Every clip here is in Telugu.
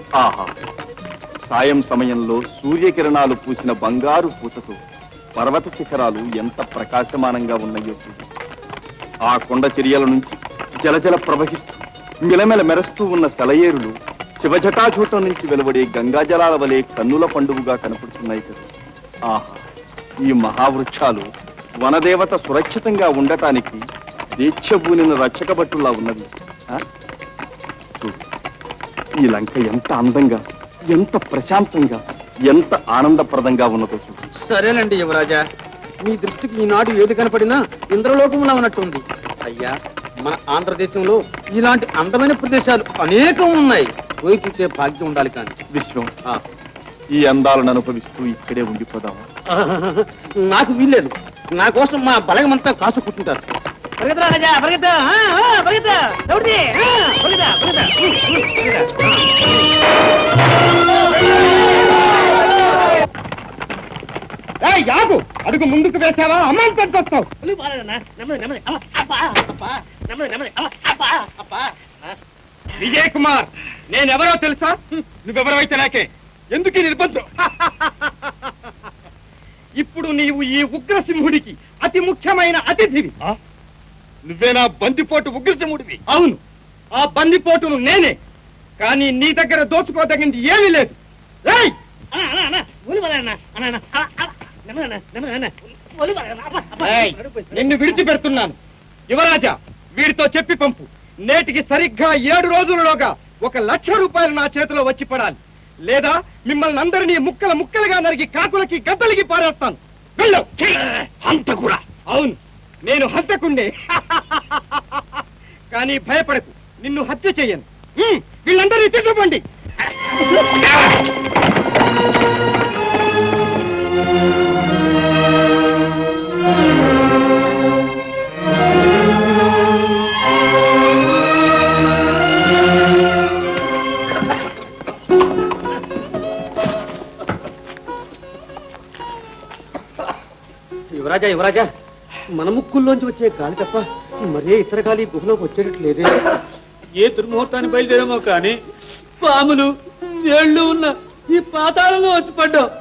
ఆహా సాయం సమయంలో సూర్యకిరణాలు పూసిన బంగారు పూతతో పర్వత శిఖరాలు ఎంత ప్రకాశమానంగా ఉన్నాయో చూడు ఆ కొండ చర్యల నుంచి జలజల ప్రవహిస్తూ మిలమెల మెరుస్తూ ఉన్న సెలయేరులు శివజటాజూటం నుంచి వెలువడే గంగాజలాల వలె కన్నుల పండుగగా కనపడుతున్నాయి కదా ఆహా ఈ మహావృక్షాలు వనదేవత సురక్షితంగా ఉండటానికి దీక్షభూనిన రక్షక భటుల్లా ఉన్నది ఆ? చూడు ఈ లంక ఎంత అందంగా ఎంత ప్రశాంతంగా ఎంత ఆనందప్రదంగా ఉన్నదో చూడు సరేనండి యువరాజా మీ దృష్టికి ఈనాడు ఏది కనపడినా ఇంద్రలోకంలో ఉన్నట్టుంది అయ్యా మన ఆంధ్రదేశంలో ఇలాంటి అందమైన ప్రదేశాలు అనేకం ఉన్నాయి పోయి చూసే భాగ్యం ఉండాలి కానీ విశ్వం ఆ, ఈ అందాలను అనుభవిస్తూ ఇక్కడే ఉండిపోదామా నాకు వీల్లేదు నా కోసం మా బలగమంతా కాసు కూర్చుంటారు పరిగెత్తరా రాజా పరిగెత్తా ఆ, ఆ, పరిగెత్తా ఎవరిది? ఆ, పరిగెత్తా, పరిగెత్తా. ఉ, ఉ, పరిగెత్తా. ఆ. ఏయ్, యాగు అడుగు ముందుకు వేసావా అమ్మాయిని పెట్టుకొస్తావు విజయ్ కుమార్ నేనెవరో తెలుసా నువ్వెవరో అయితే నాకే ఎందుకు ఈ నిర్బంధం ఇప్పుడు నీవు ఈ ఉగ్రసింహుడికి అతి ముఖ్యమైన అతిథివి నువ్వేనా బందిపోటు ఉగ్రసింహుడివి అవును ఆ బందిపోటును నేనే కానీ నీ దగ్గర దోచుకోదగింది ఏమీ లేదు ఏయ్! ఏయ్, నిన్ను విడిచిపెడుతున్నాను యువరాజా వీడితో చెప్పి పంపు నేటికి సరిగ్గా ఏడు రోజులలోగా ఒక లక్ష రూపాయలు నా చేతిలో వచ్చి పడాలి లేదా మిమ్మల్ని అందరినీ ముక్కల ముక్కలుగా నరిగి కాకులకి గద్దలకి పారేస్తాను వెళ్ళు హంత కూడా అవును నేను హంతకుండే కానీ భయపడకు నిన్ను హత్య చెయ్యను హ్మ్, వీళ్ళందరినీ తీసుకుపోండి యువరాజా యువరాజా మన ముక్కుల్లోంచి వచ్చే గాలి తప్ప మరే ఇతర గాలి గుహలోకి వచ్చేటట్టు లేదే ఏ దుర్ముహూర్తాన్ని బయలుదేరామో కానీ పాములు ఏళ్ళు ఉన్న ఈ పాతాళంలో వచ్చి పడ్డావు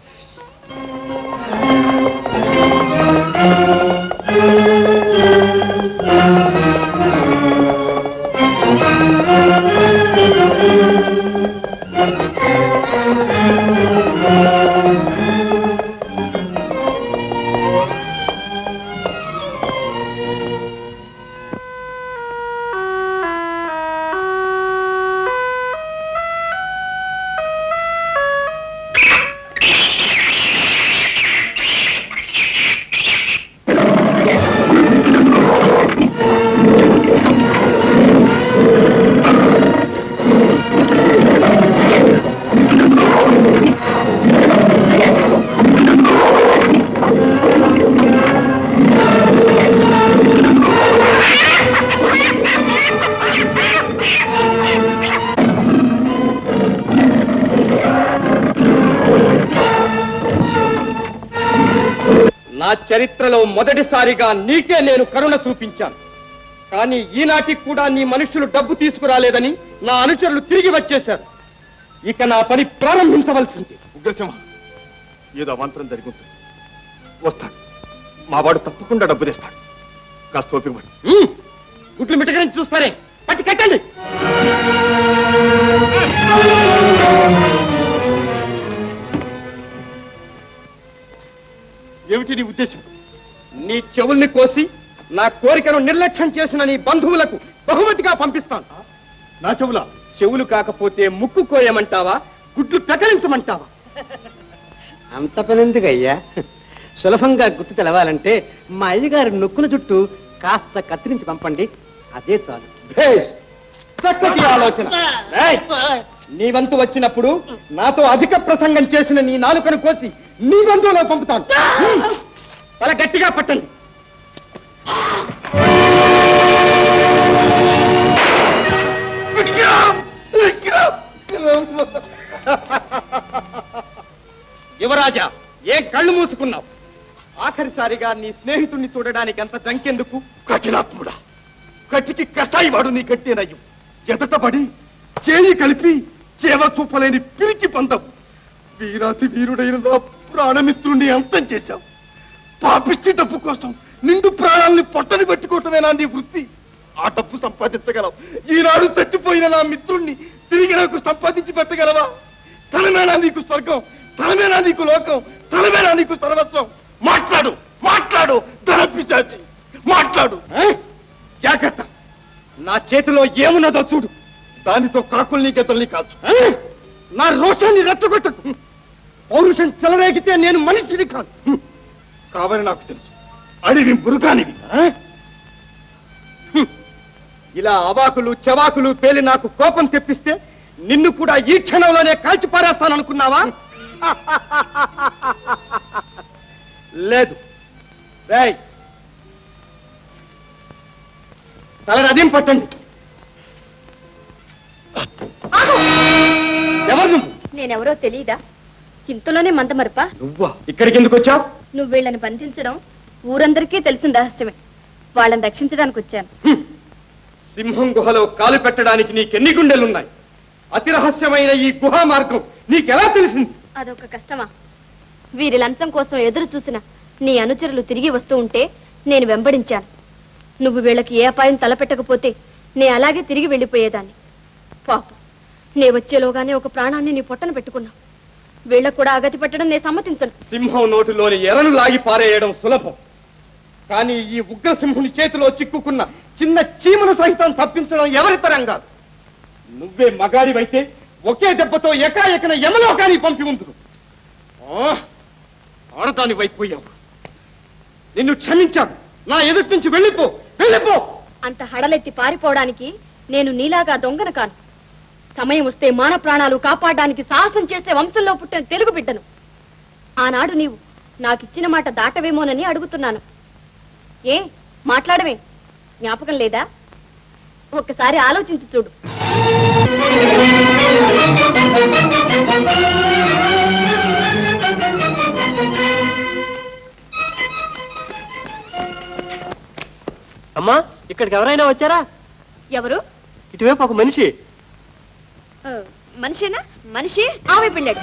నా చరిత్రలో మొదటిసారిగా నీకే నేను కరుణ చూపించాను కానీ ఈనాటికి కూడా నీ మనుషులు డబ్బు తీసుకురాలేదని నా అనుచరులు తిరిగి వచ్చేశారు ఇక నా పని ప్రారంభించవలసింది ఉగ్రసింహ ఏదో అవాంతరం జరిగి ఉంటుంది వస్తాడు మా వాడు తప్పకుండా డబ్బు తెస్తాడు కాస్త ఓపిక పట్టు. ఉమ్, గుట్లు మిటకరించి చూస్తారే పట్టి కట్టండి ఏమిటి నీ ఉద్దేశం నీ చెవుల్ని కోసి నా కోరికను నిర్లక్ష్యం చేసిన నీ బంధువులకు బహుమతిగా పంపిస్తాను నా చెవులా చెవులు కాకపోతే ముక్కు కోయమంటావా గుడ్లు పెకలించమంటావా అంత పనెందుకయ్యా సులభంగా గుర్తు తెలవాలంటే మా అయ్యగారి నొక్కుల చుట్టూ కాస్త కత్తిరించి పంపండి అదే చాలు భేష్. చక్కటి ఆలోచన ఏయ్! నీ వంతు వచ్చినప్పుడు నాతో అధిక ప్రసంగం చేసిన నీ నాలుకను కోసి నీ బంధువులో పంపుతాను హ్మ్. తల గట్టిగా పట్టండి యువరాజా ఏ కళ్ళు మూసుకున్నావు ఆఖరిసారిగా నీ స్నేహితుణ్ణి చూడడానికి అంత జంకెందుకు కఠినాత్ముడా కటికి కషాయి వాడు నీ కట్టేనయ్యు ఎదటపడి చేయి కలిపి చేవ చూపలేని పిరికి పందం వీరాతి వీరుడైన నా ప్రాణమిత్రుణ్ణి అంతం చేశావు పాపిష్టి డబ్బు కోసం నిండు ప్రాణాల్ని పొట్టని పెట్టుకోవటమేనా నీ వృత్తి ఆ డబ్బు సంపాదించగలవు ఈనాడు చచ్చిపోయిన నా మిత్రుణ్ణి తిరిగి నాకు సంపాదించి పెట్టగలవా తనమేనా నీకు స్వర్గం తనమేనా నీకు లోకం తనమేనా నీకు సర్వస్వం మాట్లాడు మాట్లాడు ధన పిశాచి మాట్లాడు ఆ? జాగ్రత్త నా చేతిలో ఏమున్నదో చూడు దానితో కాకుల్ని గెద్దల్ని కాల్చు ఆ? నా రోషాన్ని రెచ్చగొట్టు పౌరుషం చెలరేగితే నేను మనిషిని కాదు కావని నాకు తెలుసు అడివి మృగానివి ఆ? హ్మ్. ఇలా అవాకులు చవాకులు పేలి నాకు కోపం తెప్పిస్తే నిన్ను కూడా ఈ క్షణంలోనే కాల్చి పారేస్తాననుకున్నావా లేదు రేయ్ తల రథం పట్టండి ఎవరు నువ్వు నేనెవరో తెలీదా ఇంతలోనే మందమరప నువ్వా ఇక్కడికి ఎందుకు వచ్చావు నువ్వు వీళ్ళని బంధించడం ఊరందరికీ తెలిసిన రహస్యమే వాళ్ళని రక్షించడానికి వచ్చాను హ్మ్. సింహం గుహలో కాలు పెట్టడానికి నీకెన్ని గుండెలున్నాయి అతి రహస్యమైన ఈ గుహా మార్గం నీకెలా తెలిసింది అదొక కష్టమా వీరి లంచం కోసం ఎదురు చూసిన నీ అనుచరులు తిరిగి వస్తూ ఉంటే నేను వెంబడించాను నువ్వు వీళ్ళకి ఏ అపాయం తలపెట్టకపోతే నే అలాగే తిరిగి వెళ్ళిపోయేదాన్ని పాపం నే వచ్చేలోగానే ఒక ప్రాణాన్ని నీ పొట్టన పెట్టుకున్నా వీళ్ళకు కూడా అగతి పెట్టడం నేను సమ్మతించను సింహం నోటిలోని ఎరను లాగి పారేయడం సులభం కానీ ఈ ఉగ్రసింహుని చేతిలో చిక్కుకున్న చిన్న చీమను సహితం తప్పించడం ఎవరి తరం కాదు నువ్వే మగాడివైతే ఒకే దెబ్బతో ఎకాఎకన యమలోకాన్ని పంపి ఉందురు ఆ, ఆడదాని వైపోయావు నిన్ను క్షమించాను నా ఎదుటి నుంచి వెళ్ళిపో వెళ్ళిపో అంత హడలెత్తి పారిపోవడానికి నేను నీలాగా దొంగన కాను సమయం వస్తే మాన ప్రాణాలు కాపాడడానికి సాహసం చేసే వంశంలో పుట్టిన తెలుగు బిడ్డను ఆనాడు నీవు నాకిచ్చిన మాట దాటవేమోనని అడుగుతున్నాను ఏ మాట్లాడమే జ్ఞాపకం లేదా ఒక్కసారి ఆలోచించి చూడు అమ్మా ఇక్కడికి ఎవరైనా వచ్చారా ఎవరు ఇటువైపు ఒక మనిషి ఆ, మనిషేనా మనిషి ఆమె పిల్లడు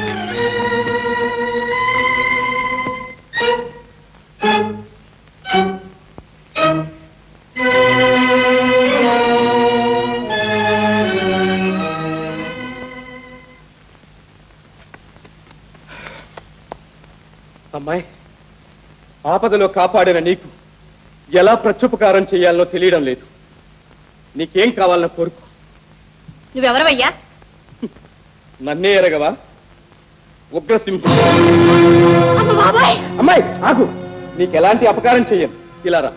అమ్మాయి ఆపదలో కాపాడిన నీకు ఎలా ప్రత్యుపకారం చేయాలో తెలియడం లేదు నీకేం కావాలన్న కోరుకు నువ్వెవరవయ్యా నన్నే ఎరగవా ఉగ్రసింహం అమ్మ బాబాయ్ అమ్మాయి ఆగు నీకు ఎలాంటి అపకారం చెయ్యను ఇలా రా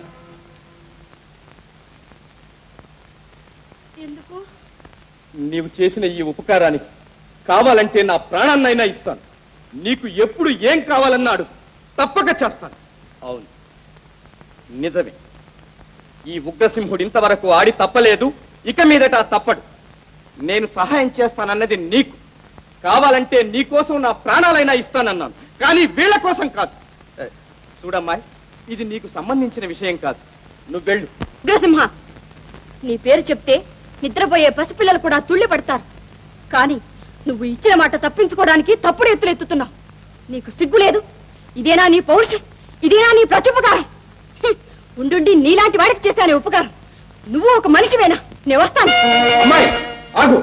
ఎందుకు నీవు చేసిన ఈ ఉపకారానికి కావాలంటే నా ప్రాణాన్నైనా ఇస్తాను నీకు ఎప్పుడు ఏం కావాలన్నాడు తప్పక చేస్తాను అవును నిజమే ఈ ఉగ్రసింహుడు ఇంతవరకు ఆడి తప్పలేదు ఇక మీదట తప్పడు నేను సహాయం చేస్తానన్నది నీకు కావాలంటే నీ కోసం నా ప్రాణాలైనా ఇస్తానన్నాను కానీ వీళ్ళ కోసం కాదు ఏ, చూడమ్మాయి ఇది నీకు సంబంధించిన విషయం కాదు నువ్వు వెళ్ళు ఉగ్రసింహ నీ పేరు చెప్తే నిద్రపోయే పసిపిల్లలు కూడా తుళ్ళి పడతారు కానీ నువ్వు ఇచ్చిన మాట తప్పించుకోవడానికి తప్పుడు ఎత్తులు ఎత్తుతున్నావు నీకు సిగ్గు లేదు ఇదేనా నీ పౌరుషం ఇదేనా నీ ప్రత్యుపకారం హ్మ్. ఉండుండి నీలాంటి వాడికి చేశానే ఉపకారం నువ్వు ఒక మనిషివేనా నేను వస్తాను అమ్మాయి ఆగు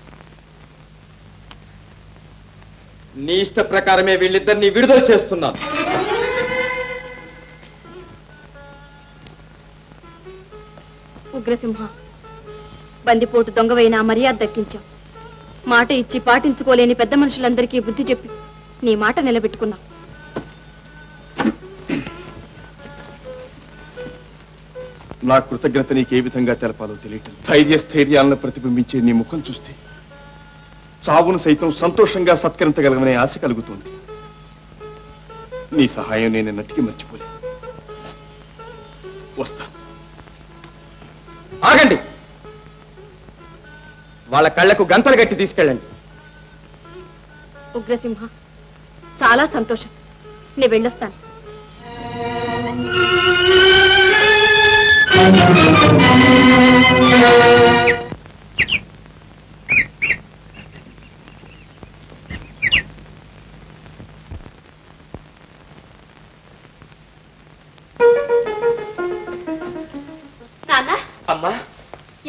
నీ ఇష్ట ప్రకారమే వీళ్ళిద్దరిని విడుదల చేస్తున్నాను ఉగ్రసింహ బందిపోటు దొంగవైన మర్యాద దక్కించావు మాట ఇచ్చి పాటించుకోలేని పెద్ద మనుషులందరికీ బుద్ధి చెప్పి నీ మాట నిలబెట్టుకున్నావు నా కృతజ్ఞత నీకు ఏ విధంగా తెలపాలో తెలియటం ధైర్య స్థైర్యాలను ప్రతిబింబించే నీ ముఖం చూస్తే చావును సైతం సంతోషంగా సత్కరించగలగమనే ఆశ కలుగుతోంది నీ సహాయం నేను నటికి మర్చిపోలేదు వస్తా ఆగండి వాళ్ళ కళ్ళకు గంతలు గట్టి తీసుకెళ్ళండి ఉగ్రసింహ చాలా సంతోషం నేను వెళ్ళొస్తాను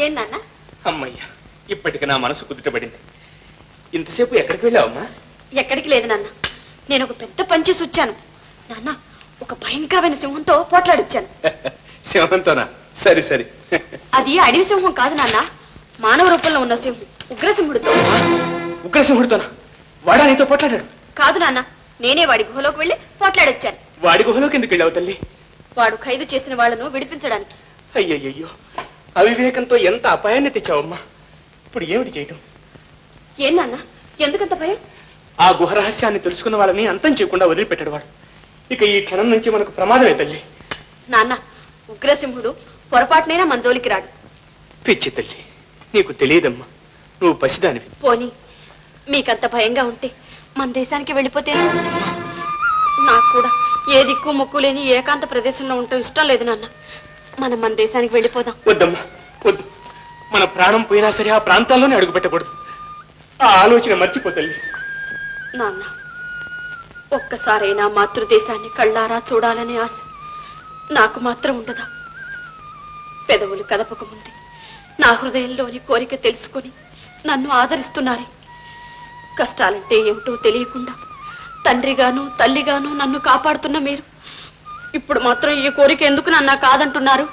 ఏం నాన్న అమ్మయ్యా ఇప్పటికి నా మనసు కుదుటపడింది ఇంతసేపు ఎక్కడికి వెళ్ళావమ్మా ఎక్కడికి లేదు నాన్న నేను ఒక పెద్ద పని చేసి వచ్చాను నాన్న ఒక భయంకరమైన సింహంతో పోట్లాడొచ్చాను సింహంతోనా సరే సరే అది అడవి సింహం కాదు నాన్న మానవ రూపంలో ఉన్న సింహం ఉగ్రసింహుడితో ఉగ్రసింహుడితోనా వాడా నీతో పోట్లాడాడు కాదు నాన్న నేనే వాడి గుహలోకి వెళ్ళి పోట్లాడొచ్చాను వాడి గుహలోకి ఎందుకు వెళ్ళావు తల్లి వాడు ఖైదు చేసిన వాళ్ళను విడిపించడానికి అయ్యయ్యో అవివేకంతో ఎంత అపాయాన్ని తెచ్చావమ్మా ఇప్పుడు ఏమిటి చేయటం ఏం నాన్న ఎందుకంత భయం ఆ గుహ రహస్యాన్ని తెలుసుకున్న వాళ్ళని అంతం చేయకుండా వదిలిపెట్టాడు వాడు ఇక ఈ క్షణం నుంచి మనకు ప్రమాదమే తల్లి నాన్న ఉగ్రసింహుడు పొరపాటునైనా మన జోలికి రాడు పిచ్చి తల్లి నీకు తెలియదమ్మా నువ్వు పసిదానివి పోనీ మీకంత భయంగా ఉంటే మన దేశానికి వెళ్ళిపోతే నాకు కూడా ఏ దిక్కు ముక్కు లేని ఏకాంత ప్రదేశంలో ఉండటం ఇష్టం లేదు నాన్న మనం మన దేశానికి వెళ్ళిపోదాం వద్దమ్మా వద్దు మన ప్రాణం పోయినా సరే ఆ ప్రాంతాల్లోనే అడుగు పెట్టకూడదు ఆ ఆలోచన మర్చిపో తల్లి నాన్న ఒక్కసారైనా మాతృదేశాన్ని కళ్ళారా చూడాలనే ఆశ నాకు మాత్రం ఉండదా పెదవులు కదపక ముందే నా హృదయంలోని కోరిక తెలుసుకొని నన్ను ఆదరిస్తున్నారే కష్టాలంటే ఏమిటో తెలియకుండా తండ్రిగాను తల్లిగాను నన్ను కాపాడుతున్న మీరు ఇప్పుడు మాత్రం ఈ కోరిక ఎందుకు నన్న కాదంటున్నారు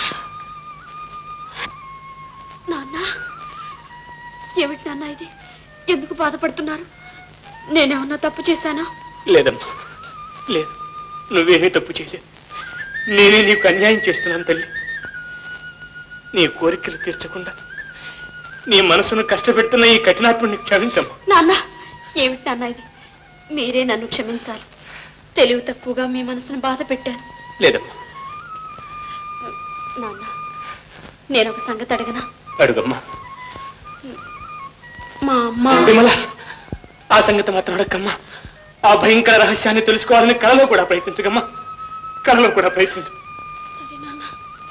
నాన్న ఏమిటి నాన్న ఇది ఎందుకు బాధపడుతున్నారు నేనేమన్నా తప్పు చేశానా లేదమ్మా లేదు నువ్వేమీ తప్పు చేయలేదు నేనే నీకు అన్యాయం చేస్తున్నాను తల్లి నీ కోరికలు తీర్చకుండా నీ మనసును కష్టపెడుతున్న ఈ కఠినాత్ముని క్షమించమ్మా నాన్న ఏమిటి నాన్న ఇది మీరే నన్ను క్షమించాలి తెలివి తక్కువగా మీ మనసును బాధ పెట్టాను లేదమ్మా నాన్న నేను ఒక సంగతి అడగనా అడుగమ్మా మా అమ్మ విమల ఆ సంగతి మాత్రం అడగమ్మా ఆ భయంకర రహస్యాన్ని తెలుసుకోవాలని కలలో కూడా ప్రయత్నించగమ్మా కలలో కూడా ప్రయత్నించు సరే నాన్న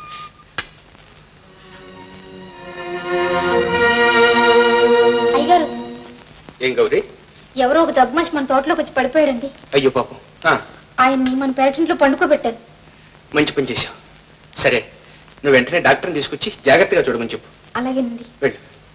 అయ్యగారు ఏం గౌరీ ఎవరో ఒక జబ్బు మనిషి మన తోటలోకి వచ్చి పడిపోయాడండి అయ్యో పాపం ఆ, ఆయన్ని మన పెరటింట్లో పండుకోబెట్టాను మంచి పని చేశావు సరే నువ్వు వెంటనే డాక్టర్ని తీసుకొచ్చి జాగ్రత్తగా చూడమని చెప్పు అలాగేనండి వెళ్ళు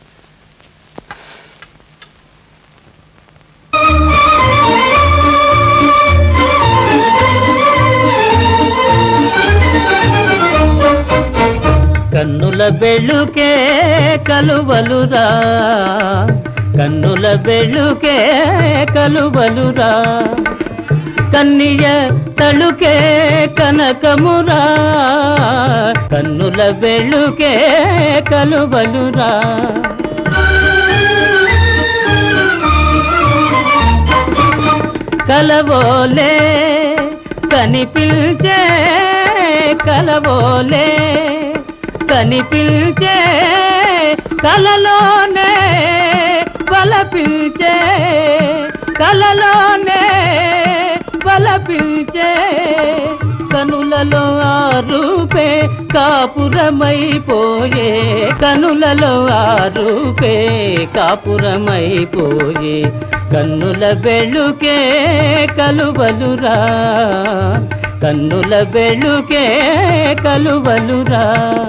కన్నుల బెళ్ళుకే కలువలురా కన్నుల బెళ్ళుకే కలువలురా కన్నియ తళుకే కనకమురా కన్నుల బెళ్ళుకే కలువలురా కలవోలే కనిపించే కలవోలే కనిపించే కలలోనే బలపించే కలలోనే బలపించే కనులలో ఆ రూపే కాపురమైపోయే కనులలో ఆ రూపే కాపురమైపోయే కన్నుల బెళ్ళుకే కలువలురా కన్నుల బెళ్ళుకే కలువలురా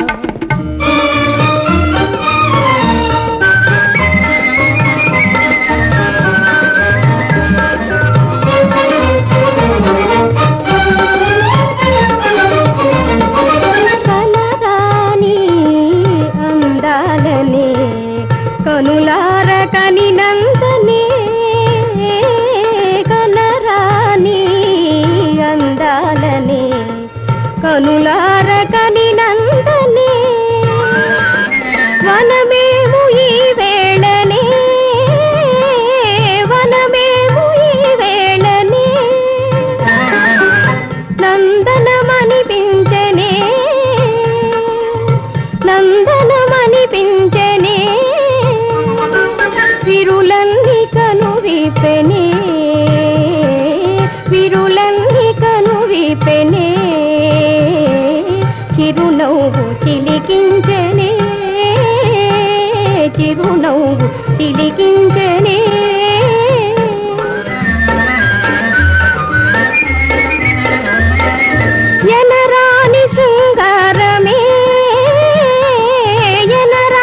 కలరాని అందాలని కనులార కనినందనే కలరాని అందాలని కనులార కనినందనే వనమేము ఈ వేళనే వనమేము ఈ వేళనే నందనమనిపించనే నందనమనిపించనే విరులన్ని కను విపెనే విరులన్ని కను విపెనే చిరునవ్వు చిలికించనే చిరునవ్వు చిలికించనే ఎనరాని శృంగారమే ఎనరా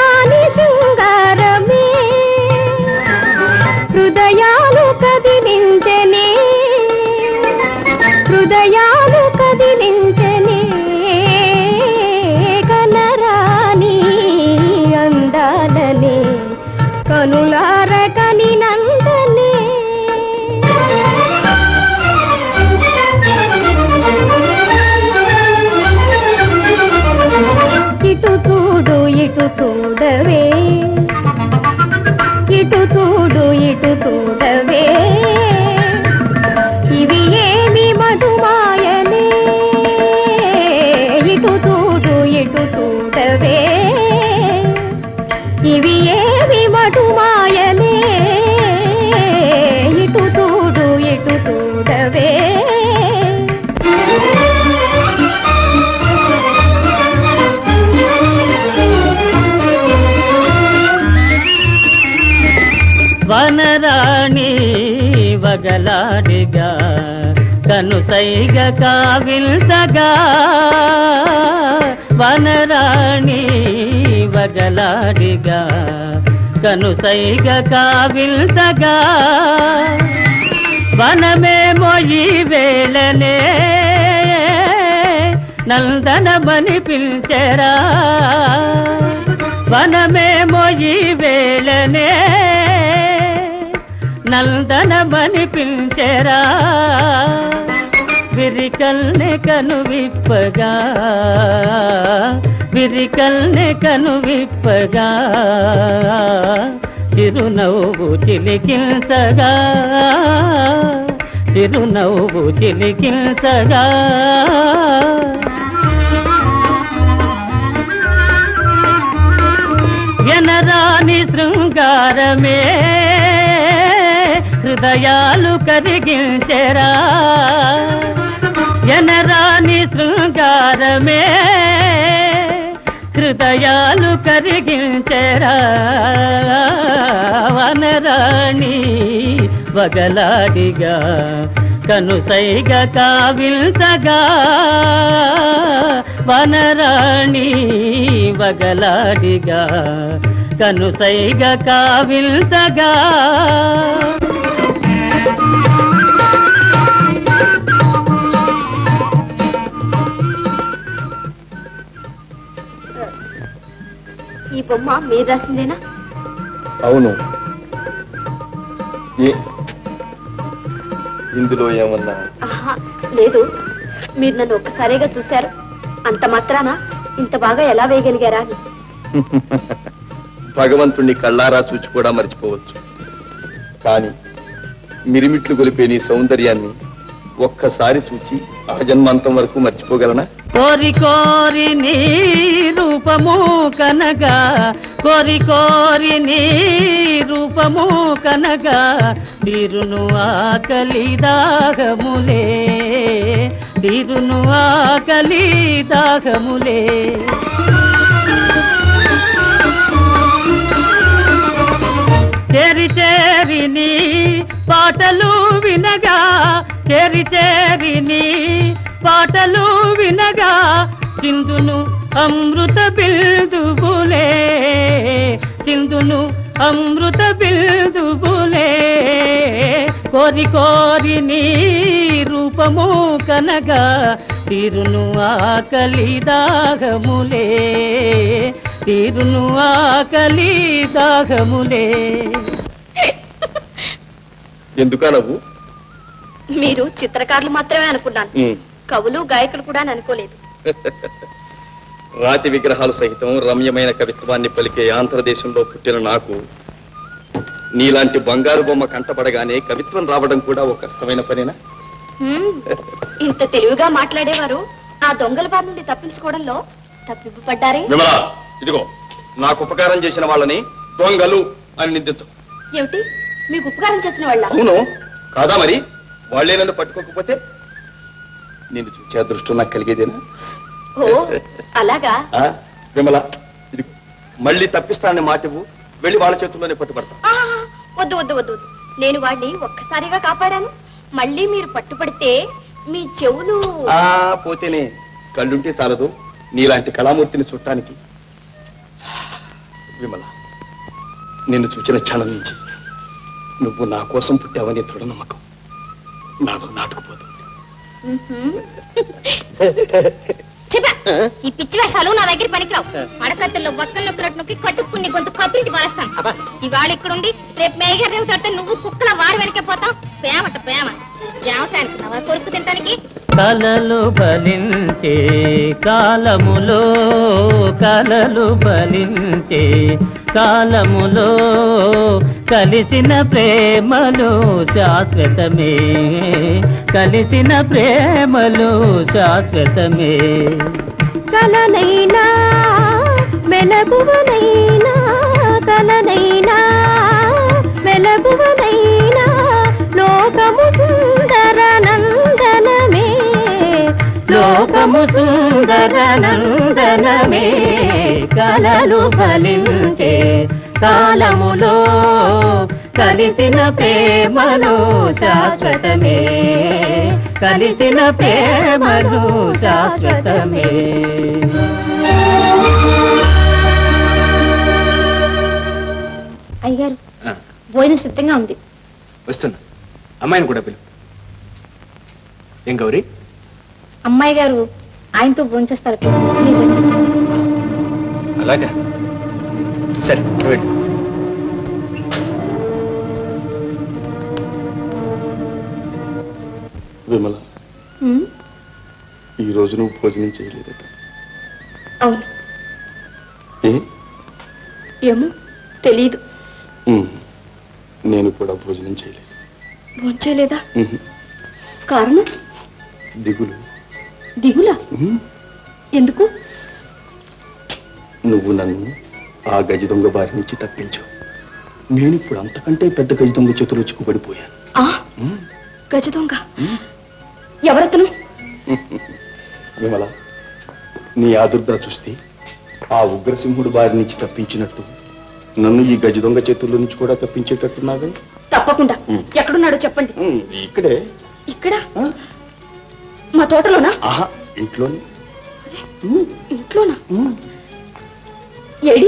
కనులారకని నందనే ఇటు చూడు ఇటు చూడవే ఇటు చూడు ఇటు చూడవే ఇవి ఏమి మధుమాయలే ఇటు చూడు ఇటు చూడవే ఇవి ఏమి మధుమాయలే ఇటు చూడు ఇటు చూడవే వనరాణి వగలాడిగా కనుసైగ కావిల్సగా వనరాణి వగలాడిగా కనుసైగ కావిల్సగా వనమేమో ఈ వేళనే నందనమని పిలిచెరా వనమేమో ఈ వేళనే నందనమని పిలిచెరా విరికల్ని కను విప్పగా విరికల్ని కను విప్పగా చిరునవ్వు చిలికిల్సగా చిరునవ్వు చిలికిల్సగా ఎనరాని శృంగారమే హృదయాలు కరిగించెరా ఎనరాని శృంగారమే హృదయాలు కరిగించెరా వనరాణి వగలాడిగా కనుసైగ కావిల్సగా వనరాణి వగలాడిగా కనుసైగ కావిల్సగా ఈ బొమ్మ మీరు రాసిందేనా అవును ఏ ఇందులో ఏమన్నా ఆహా, లేదు మీరు నన్ను ఒక్కసారిగా చూశారు అంత మాత్రాన ఇంత బాగా ఎలా వేయగలిగారా అని భగవంతుణ్ణి కళ్ళారా చూచి కూడా మర్చిపోవచ్చు కానీ మిరిమిట్లు గొలిపే నీ సౌందర్యాన్ని ఒక్కసారి చూచి ఆ జన్మాంతం వరకు మర్చిపోగలనా కోరి కోరి నీ రూపము కనగా కోరి కోరి నీ రూపము కనగా తీరును ఆకలి దాహములే తీరును ఆకలి దాహములే చేరి చేరి నీ పాటలు వినగా చేరి చేరి నీ పాటలు వినగా చిందును అమృత బిల్దుబులే చిందును అమృత బిల్దుబులే కోరి కోరి నీ రూపము కనగా తీరును ఆకలి దాహములే తీరును ఆకలి దాహములే ఎందుకా నవ్వు మీరు చిత్రకారులు మాత్రమే అనుకున్నాను ఉమ్. కవులు గాయకులు కూడా అని అనుకోలేదు రాతి విగ్రహాలు సహితం రమ్యమైన కవిత్వాన్ని పలికే ఆంధ్రదేశంలో పుట్టిన నాకు నీలాంటి బంగారు బొమ్మ కంటపడగానే కవిత్వం రావడం కూడా ఒక కష్టమైన పనేనా హ్మ్, ఇంత తెలివిగా మాట్లాడేవారు ఆ దొంగల బారి నుండి తప్పించుకోవడంలో తప్పిప్పు పడ్డారే విమలా ఇదిగో నాకు ఉపకారం చేసిన వాళ్ళని దొంగలు అని నిందించు ఏమిటి మీకు ఉపకారం చేసిన వాళ్ళ అవును కాదా మరి వాళ్ళే నన్ను పట్టుకోకపోతే నిన్ను చూసే అదృష్టం నాకు కలిగేదేనా ఓ అలాగా ఆ? విమల ఇది మళ్ళీ తప్పిస్తానని మాట ఇవ్వు వెళ్ళి వాళ్ళ చేతుల్లోనే పట్టుబడతా ఆ, వద్దు వద్దు వద్దు వద్దు నేను వాడిని ఒక్కసారిగా కాపాడాను మళ్ళీ మీరు పట్టుపడితే మీ చెవులు ఆ పోతేనే కళ్ళుంటే చాలదు నీలాంటి కళామూర్తిని చూడటానికి విమల నిన్ను చూచిన క్షణం నుంచి నువ్వు నా కోసం పుట్టావని దృఢ నమ్మకం నాలో నాటుకుపోతుంది మ్మ్హ్మ్. చెప్పా ఈ పిచ్చి వేషాలు నా దగ్గర పనికిరావు పడకత్తుల్లో బొక్కలు నొక్కినట్టు నొక్కి కట్టుకుని గొంతు కత్తిరించి పారేస్తాను ఇవాళ ఇక్కడుండి రేపు మేఘర్ రేవు తడితే నువ్వు కుక్కల వారు వెనకే పోతావు ప్రేమట ప్రేమ జామకాయనుకున్నావా కొరుకు తింటానికి కలలు బలించే కాలములో కలలు బలించే కాలములో కలిసిన ప్రేమలు శాశ్వతమే కలిసిన ప్రేమలు శాశ్వతమే కలనైనా మెలగువనైనా కలనైనా మెలగువనైనా లోకము సుందర నందనమే లోకము సుందర నందనమే కలలు ఫలించే కాలములో కలిసిన ప్రేమలు శాశ్వతమే కలిసిన ప్రేమలు శాశ్వతమే అయ్యగారు భోజనం సిద్ధంగా ఉంది వస్తున్నా అమ్మాయిని కూడా పిలు ఏం గౌరీ అమ్మాయి గారు ఆయనతో భోంచేస్తారు మీరు రండి. అలాగా సరే నువ్వు వెళ్ళు విమల ఉమ్, ఈ రోజు నువ్వు భోజనం చేయలేదట అవును ఏ ఏమో తెలీదు ఉమ్, నేను కూడా భోజనం చేయలేదు భోంచేలేదా ఉహు, కారణం దిగులు దిగులా ఉమ్, ఎందుకు నువ్వు నన్ను ఆ గజ దొంగ బారి నుంచి తప్పించావు నేను ఇప్పుడు అంతకంటే పెద్ద గజ దొంగ చేతులు చిక్కుబడిపోయాను ఆ గజ దొంగ ఎవరతను విమల నీ ఆదుర్దా చూస్తే ఆ ఉగ్రసింహుడు బారి నుంచి తప్పించినట్టు నన్ను ఈ గజ దొంగ చేతుల్లో నుంచి కూడా తప్పించేటట్టున్నావే తప్పకుండా ఉమ్. ఎక్కడున్నాడో చెప్పండి ఉమ్, ఇక్కడే ఇక్కడ ఆ? మా తోటలోనా ఆహా ఇంట్లోనే ఇంట్లోనా ఉమ్. ఏడి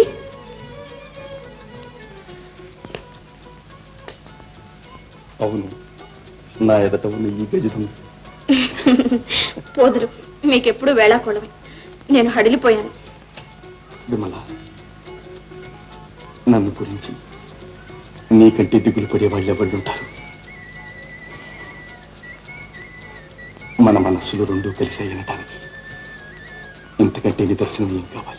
అవును నా ఎదట ఉన్న ఈ గజ దొంగ పోదురు మీకెప్పుడు వేళాకోళమే నేను హడిలిపోయాను విమల నన్ను గురించి నీకంటే దిగులు పడే వాళ్ళు ఎవళ్ళుంటారు మన మనస్సులు రెండూ కలిసి వినటానికి ఇంతకంటే నిదర్శనం ఏం కావాలి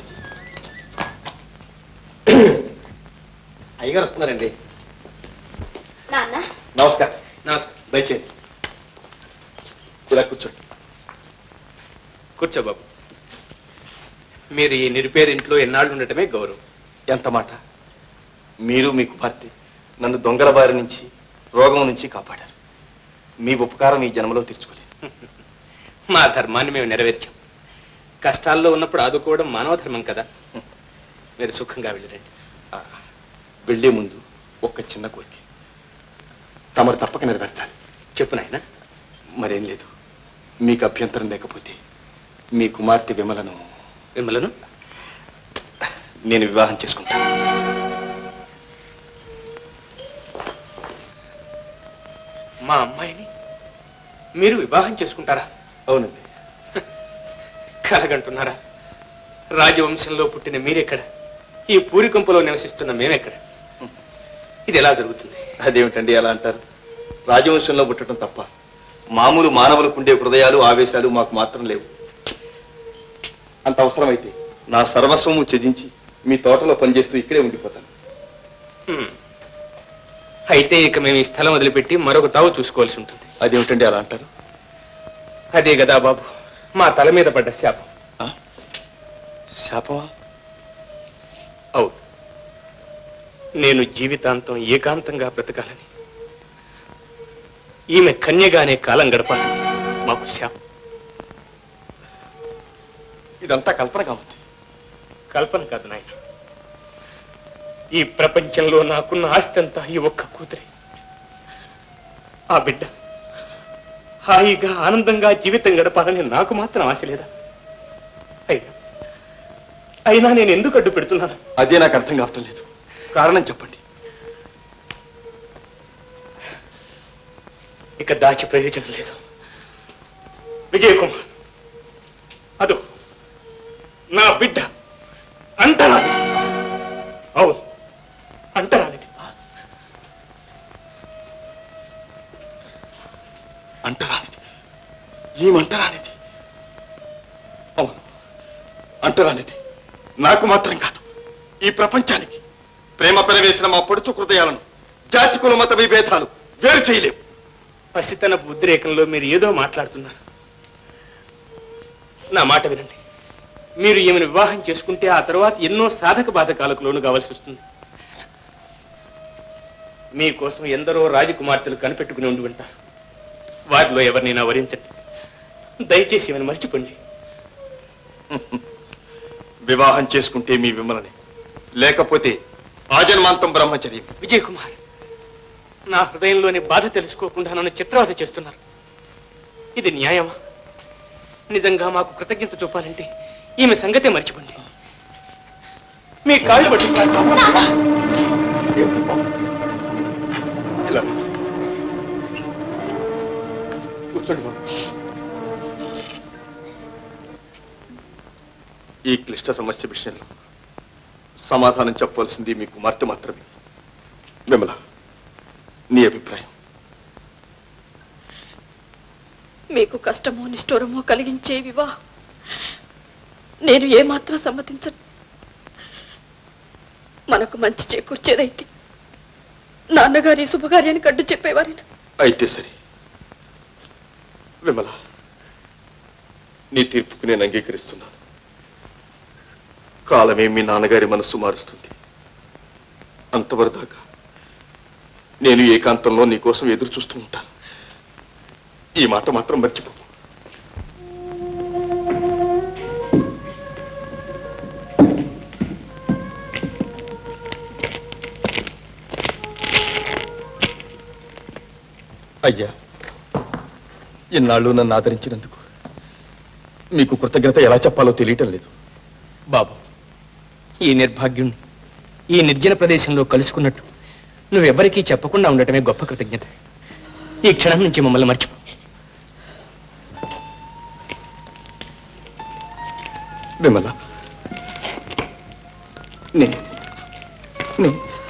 అయ్యగారు వస్తున్నారండి నాన్న నమస్కారం నమస్కారం దయచేయండి ఇలా కూర్చోండి కూర్చో బాబు మీరు ఈ నిరుపేరింట్లో ఎన్నాళ్ళు ఉండటమే గౌరవం ఎంత మాట మీరు మీ కుమార్తె నన్ను దొంగల బారి నుంచి రోగం నుంచి కాపాడారు మీ ఉపకారం ఈ జన్మలో తీర్చుకోలేదు మా ధర్మాన్ని మేము నెరవేర్చాం కష్టాల్లో ఉన్నప్పుడు ఆదుకోవడం మానవ ధర్మం కదా మీరు సుఖంగా వెళ్ళిరండి ఆ, వెళ్లే ముందు ఒక్క చిన్న కోరిక తమరు తప్పక నెరవేర్చాలి చెప్పు నాయనా మరేం లేదు మీకు అభ్యంతరం లేకపోతే మీ కుమార్తె విమలను మిమ్మలను నేను వివాహం చేసుకుంటాను మా అమ్మాయిని మీరు వివాహం చేసుకుంటారా అవునండి కలగంటున్నారా రాజవంశంలో పుట్టిన మీరెక్కడ ఈ పూరికంపులో నివసిస్తున్న మేమెక్కడ ఇది ఎలా జరుగుతుంది అదేమిటండి అలా అంటారు రాజవంశంలో పుట్టడం తప్ప మామూలు మానవులకు ఉండే హృదయాలు ఆవేశాలు మాకు మాత్రం లేవు అంత అవసరమైతే నా సర్వస్వము త్యజించి మీ తోటలో పనిచేస్తూ ఇక్కడే ఉండిపోతాను హ్మ్. అయితే ఇక మేము ఈ స్థలం వదిలిపెట్టి మరొక తావు చూసుకోవాల్సి ఉంటుంది అదేమిటండి అలా అంటారు అదే కదా బాబు మా తల మీద పడ్డ శాపం శాపమా అవును నేను జీవితాంతం ఏకాంతంగా బ్రతకాలని ఈమె కన్యగానే కాలం గడపాలని మాకు శాపం ఇదంతా కల్పనగా ఉంది కల్పన కాదు నాయన ఈ ప్రపంచంలో నాకున్న ఆస్తి అంతా ఈ ఒక్క కూతురి ఆ బిడ్డ హాయిగా ఆనందంగా జీవితం గడపాలని నాకు మాత్రం ఆశ లేదా అయినా అయినా నేను ఎందుకు అడ్డు పెడుతున్నాను అదే నాకు అర్థం కావటం లేదు కారణం చెప్పండి ఇక దాచి ప్రయోజనం లేదు విజయ్ కుమార్ అదో అంటరానిది ఏమంటరానిది అవును అంటరానిది నాకు మాత్రం కాదు ఈ ప్రపంచానికి ప్రేమ పెరవేసిన మా పొడుచు హృదయాలను జాతి కుల మత విభేదాలు వేరు చేయలేవు పసితనపు ఉద్రేకంలో మీరు ఏదో మాట్లాడుతున్నారు నా మాట వినండి మీరు ఈమెను వివాహం చేసుకుంటే ఆ తర్వాత ఎన్నో సాధక బాధకాలకు లోను కావాల్సి వస్తుంది మీకోసం ఎందరో రాజకుమార్తెలు కనిపెట్టుకుని ఉండి ఉంటారు వారిలో ఎవరినైనా వరించండి దయచేసి ఈమెను మర్చిపోండి వివాహం చేసుకుంటే మీ విమలని లేకపోతే ఆజన్మాంతం బ్రహ్మచర్యం విజయ్ కుమార్ నా హృదయంలోని బాధ తెలుసుకోకుండా నన్ను చిత్రవద చేస్తున్నారు ఇది న్యాయమా నిజంగా మాకు కృతజ్ఞత చూపాలంటే ఈమె సంగతే మర్చిపోండి మీ కాళ్ళు పట్టి ఇలా కూర్చోండి బాబు. ఈ క్లిష్ట సమస్య విషయంలో సమాధానం చెప్పవలసింది మీ కుమార్తె మాత్రమే విమల నీ అభిప్రాయం మీకు కష్టమో నిష్ఠూరమో కలిగించే వివాహం నేను ఏమాత్రం సమ్మతించను మనకు మంచి చేకూర్చేదైతే నాన్నగారి శుభకార్యానికి అడ్డు చెప్పేవారిని అయితే సరే విమల నీ తీర్పుకు నేను అంగీకరిస్తున్నాను కాలమే మీ నాన్నగారి మనస్సు మారుస్తుంది అంతవరదాకా నేను ఏకాంతంలో నీ కోసం ఎదురు చూస్తూ ఉంటాను ఈ మాట మాత్రం మర్చిపో అయ్యా ఇన్నాళ్ళు నన్ను ఆదరించినందుకు మీకు కృతజ్ఞత ఎలా చెప్పాలో తెలియటం లేదు బాబు ఈ నిర్భాగ్యుణ్ణి ఈ నిర్జన ప్రదేశంలో కలుసుకున్నట్టు నువ్వెవ్వరికీ చెప్పకుండా ఉండటమే గొప్ప కృతజ్ఞత ఈ క్షణం నుంచి మమ్మల్ని మర్చిపో విమల నే నే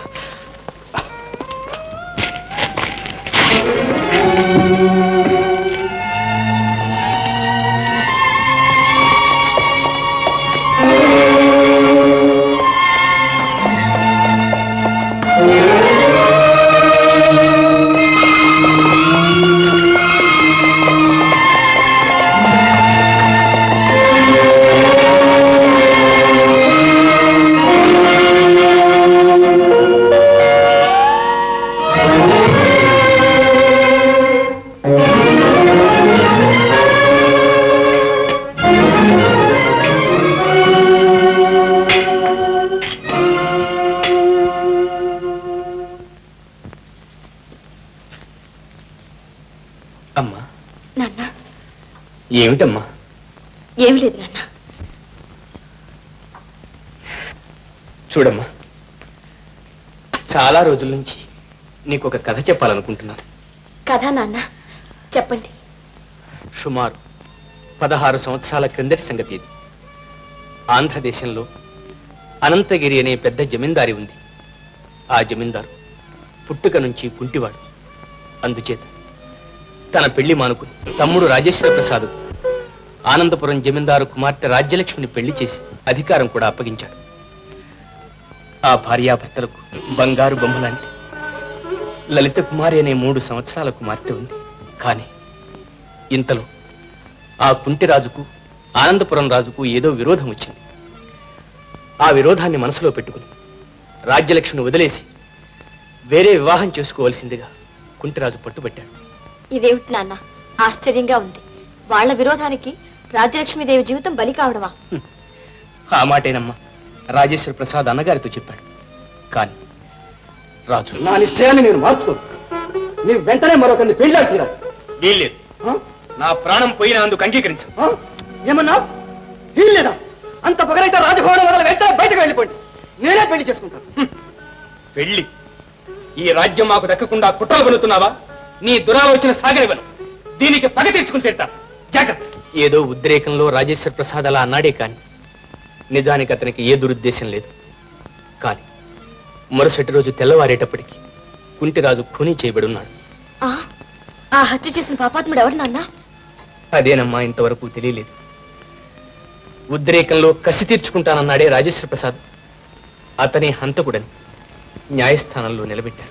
అమ్మా నాన్న ఏమిటమ్మా ఏమి లేదు నాన్న చూడమ్మా చాలా రోజుల నుంచి నీకు ఒక కథ చెప్పాలనుకుంటున్నాను కథా నాన్న చెప్పండి సుమారు పదహారు సంవత్సరాల క్రిందటి సంగతి ఇది ఆంధ్రదేశంలో అనంతగిరి అనే పెద్ద జమీందారి ఉంది ఆ జమీందారు పుట్టుక నుంచి కుంటివాడు అందుచేత తన పెళ్లి మానుకుని తమ్ముడు రాజేశ్వర ప్రసాద్ ఆనందపురం జమీందారు కుమార్తె రాజ్యలక్ష్మిని పెళ్లి చేసి అధికారం కూడా అప్పగించాడు ఆ భార్యాభర్తలకు బంగారు బొమ్మలాంటి లలిత కుమారి అనే మూడు సంవత్సరాల కుమార్తె ఉంది కానీ ఇంతలో ఆ కుంటిరాజుకు ఆనందపురం రాజుకు ఏదో విరోధం వచ్చింది ఆ విరోధాన్ని మనసులో పెట్టుకుని రాజ్యలక్ష్మిని వదిలేసి వేరే వివాహం చేసుకోవలసిందిగా కుంటిరాజు పట్టుబట్టాడు ఇదేమిటి నాన్న ఆశ్చర్యంగా ఉంది వాళ్ళ విరోధానికి రాజ్యలక్ష్మీదేవి జీవితం బలి కావడమా ఆ మాటేనమ్మా రాజేశ్వర ప్రసాద్ అన్నగారితో చెప్పాడు కానీ రాజు నా నిశ్చయాన్ని నేను మార్చుకోను నీవు వెంటనే మరొకరిని పెళ్ళాడు తీరాలి వీల్లేదు ఆ? నా ప్రాణం పోయినందుకు అంగీకరించు ఆ? ఏమన్నావు వీల్లేదా అంత పొగరైతే రాజభవనం వదల వెంటనే బయటకు వెళ్ళిపోండి నేనే పెళ్లి చేసుకుంటాను పెళ్లి ఈ రాజ్యం మాకు దక్కకుండా కుట్రలు పనుతున్నావా నీ దురాలోచన సాగనివ్వను దీనికి పగ తెచ్చుకుని తింటా జాగ్రత్త ఏదో ఉద్రేకంలో రాజేశ్వర ప్రసాద్ అలా అన్నాడే కాని నిజానికి అతనికి ఏ దురుద్దేశం లేదు కాని మరుసటి రోజు తెల్లవారేటప్పటికి కుంటిరాజు ఖూనీ చేయబడి ఉన్నాడు ఆ, ఆ హత్య చేసిన పాపాత్ముడు ఎవరు నాన్న అదేనమ్మా ఇంతవరకు తెలియలేదు ఉద్రేకంలో కసి తీర్చుకుంటానన్నాడే రాజేశ్వర ప్రసాద్ అతనే హంతకుడని న్యాయస్థానంలో నిలబెట్టారు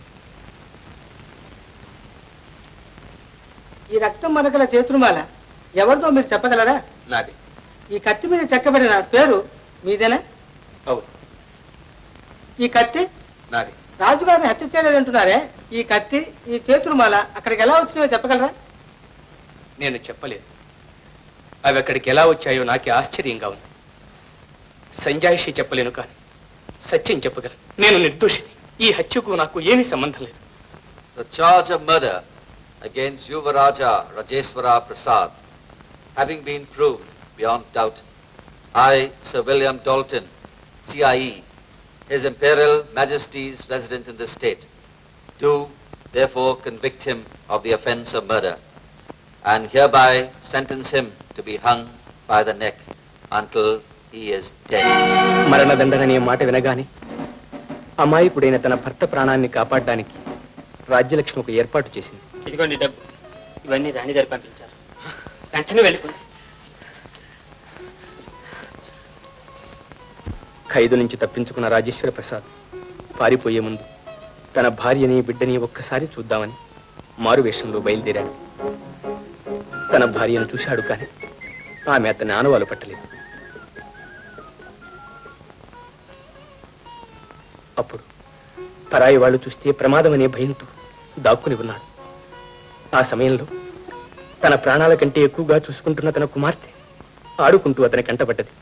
ఈ రక్తం మనకల చేతురుమాల ఎవరిదో మీరు చెప్పగలరా నాది ఈ కత్తి మీద చెక్కబడిన పేరు మీదేనా అవును ఈ కత్తి నాది రాజుగారిని హత్య చేయలేదంటున్నారే ఈ కత్తి ఈ చేతురుమాల అక్కడికి ఎలా వచ్చినాయో చెప్పగలరా నేను చెప్పలేదు అవి అక్కడికి ఎలా వచ్చాయో నాకే ఆశ్చర్యంగా ఉంది సంజాయిషి చెప్పలేను కానీ సత్యం చెప్పగలను నేను నిర్దోషిని ఈ హత్యకు నాకు ఏమీ సంబంధం లేదు The charge of murder against Yuvaraja Rajeswara Prasad having been proved beyond doubt, I, Sir William Dalton, CIE, His Imperial Majesty's resident in this state, do therefore convict him of the offence of murder and hereby sentence him to be hung by the neck until he is dead. మరణదండన అనే మాట వినగానే అమాయకుడైన తన భర్త ప్రాణాన్ని కాపాడడానికి రాజ్యలక్ష్మి ఒక ఏర్పాటు చేసింది ఇదిగోండి డబ్బు ఇవన్నీ రాణి గారు పంపించారు వెంటనే వెళ్ళిపోండి ఖైదు నుంచి తప్పించుకున్న రాజేశ్వర ప్రసాద్ పారిపోయే ముందు తన భార్యని బిడ్డని ఒక్కసారి చూద్దామని మారువేషంలో బయలుదేరాడు తన భార్యను చూశాడు కానీ ఆమె అతని ఆనవాలు పట్టలేదు అప్పుడు పరాయి వాళ్ళు చూస్తే ప్రమాదం అనే భయంతో దాక్కుని ఉన్నాడు ఆ సమయంలో తన ప్రాణాల కంటే ఎక్కువగా చూసుకుంటున్న తన కుమార్తె ఆడుకుంటూ అతని కంటపడ్డది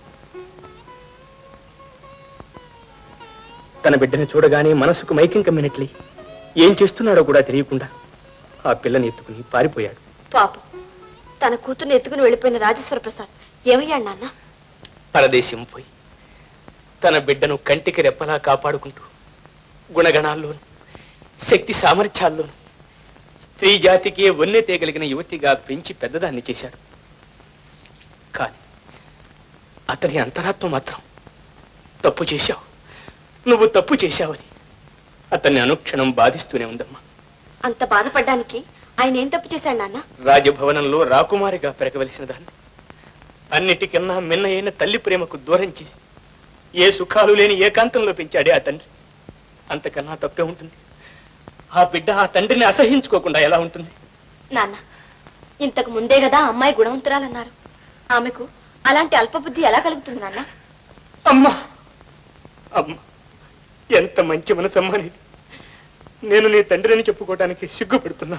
తన బిడ్డని చూడగానే మనసుకు మైకం కమ్మినట్లే ఏం చేస్తున్నాడో కూడా తెలియకుండా ఆ పిల్లని ఎత్తుకుని పారిపోయాడు పాపం తన కూతుర్ని ఎత్తుకుని వెళ్ళిపోయిన రాజేశ్వర ప్రసాద్ ఏమయ్యాడు నాన్న పరదేశం పోయి తన బిడ్డను కంటికి రెప్పలా కాపాడుకుంటూ గుణగణాల్లోనూ శక్తి సామర్థ్యాల్లోనూ స్త్రీ జాతికే వన్నె తేగలిగిన యువతిగా పెంచి పెద్దదాన్ని చేశాడు కానీ అతని అంతరాత్మ మాత్రం తప్పు చేశావు నువ్వు తప్పు చేశావని అతన్ని అనుక్షణం బాధిస్తూనే ఉందమ్మా అంత బాధపడ్డానికి ఆయన ఏం తప్పు చేశాడు నాన్న రాజభవనంలో రాకుమారిగా పెరగవలసిన దాన్ని అన్నిటికన్నా మిన్న అయిన తల్లి ప్రేమకు దూరం చేసి ఏ సుఖాలు లేని ఏకాంతంలో పెంచాడే ఆ తండ్రి అంతకన్నా తప్పే ఉంటుంది ఆ బిడ్డ ఆ తండ్రిని అసహించుకోకుండా ఎలా ఉంటుంది నాన్న ఇంతకు ముందే కదా అమ్మాయి గుణవంతురాలన్నారు ఆమెకు అలాంటి అల్పబుద్ధి ఎలా కలుగుతుంది నాన్న అమ్మా అమ్మా ఎంత మంచి మనసమ్మా నీది నేను నీ తండ్రిని చెప్పుకోవడానికి సిగ్గుపడుతున్నా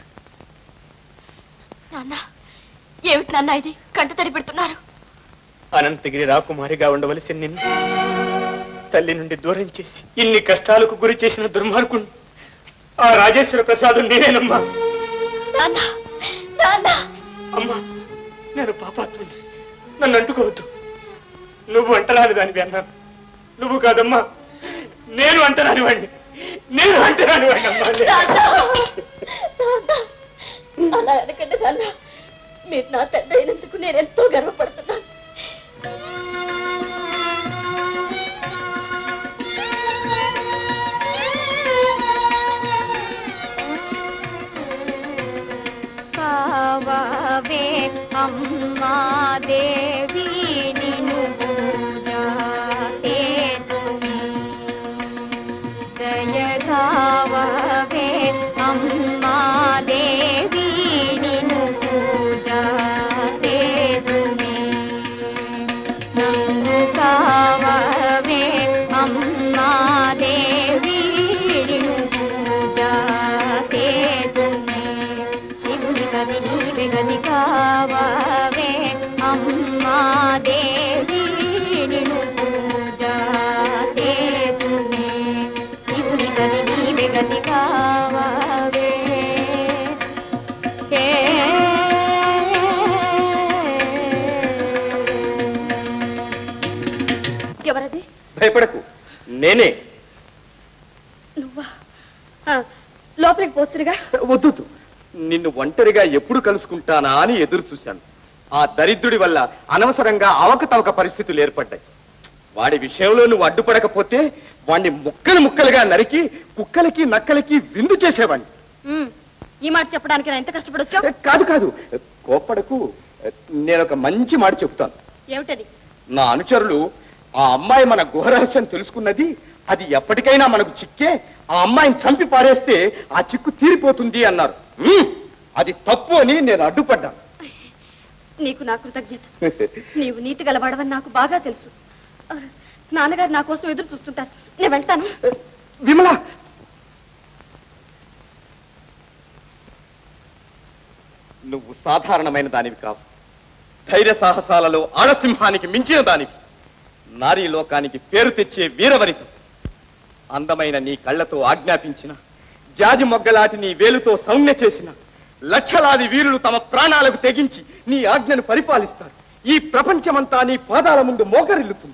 నాన్న ఏమిటి నాన్న ఇది కంట తడి పెడుతున్నారు అనంతగిరి రాకుమారిగా ఉండవలసిన నిన్ను తల్లి నుండి దూరం చేసి ఇన్ని కష్టాలకు గురి చేసిన దుర్మార్గుణ్ణి ఆ రాజేశ్వర ప్రసాదం నేనేనమ్మా నాన్న నాన్న అమ్మా నేను పాపాత్ముని నన్ను అంటుకోవద్దు నువ్వు అంటరాని దానివి అన్నాను నువ్వు కాదమ్మా నేను అంటరాని వాడిని నేను అంటరాని వాడిని అమ్మా అలా అనకండి నాన్న మీరు నా తండ్రి అయినందుకు నేను ఎంతో గర్వపడుతున్నాను కావవే అమ్మా దేవి నిను పూజ సేతుని దయగావవే అమ్మా దేవి నిను పూజ సేతుని నన్ను కావవే అమ్మా దేవి నిను పూజ సేతుని శివుని సది నీవే గది కావవే అమ్మా దేవి నిను పూజ సేతునే శివుని సది నీవే గది కావవే ఏ ఎవరది భయపడకు నేనే నువ్వా ఆ, లోపలికి పోతురుగా వద్దు నిన్ను ఒంటరిగా ఎప్పుడు కలుసుకుంటానా అని ఎదురు చూశాను ఆ దరిద్రుడి వల్ల అనవసరంగా అవకతవక పరిస్థితులు ఏర్పడ్డాయి వాడి విషయంలో నువ్వు అడ్డుపడకపోతే వాణ్ణి ముక్కలు ముక్కలుగా నరికి కుక్కలకి నక్కలకి విందు చేసేవాణ్ణి ఈ మాట చెప్పడానికి నా ఎంత కష్టపడొచ్చావు కాదు కాదు కోప్పడకు నేను ఒక మంచి మాట చెప్తాను ఏమిటది నా అనుచరులు ఆ అమ్మాయి మన గుహరహస్యం తెలుసుకున్నది అది ఎప్పటికైనా మనకు చిక్కే ఆ అమ్మాయిని చంపి పారేస్తే ఆ చిక్కు తీరిపోతుంది అన్నారు హ్మ్, అది తప్పు అని నేను అడ్డుపడ్డాను నీకు నా కృతజ్ఞత నీవు నీతి గలవాడవని నాకు బాగా తెలుసు ఆ, నాన్నగారు నా కోసం ఎదురు చూస్తుంటారు నేను వెళ్తాను విమల నువ్వు సాధారణమైన దానివి కావు ధైర్య సాహసాలలో ఆడసింహానికి మించిన దానివి నారీ లోకానికి పేరు తెచ్చే వీరవనితం అందమైన నీ కళ్ళతో ఆజ్ఞాపించిన జాజి మొగ్గలాటి నీ వేలుతో సౌమ్య చేసిన లక్షలాది వీరులు తమ ప్రాణాలకు తెగించి నీ ఆజ్ఞను పరిపాలిస్తారు ఈ ప్రపంచమంతా నీ పాదాల ముందు మోకరిల్లుతుంది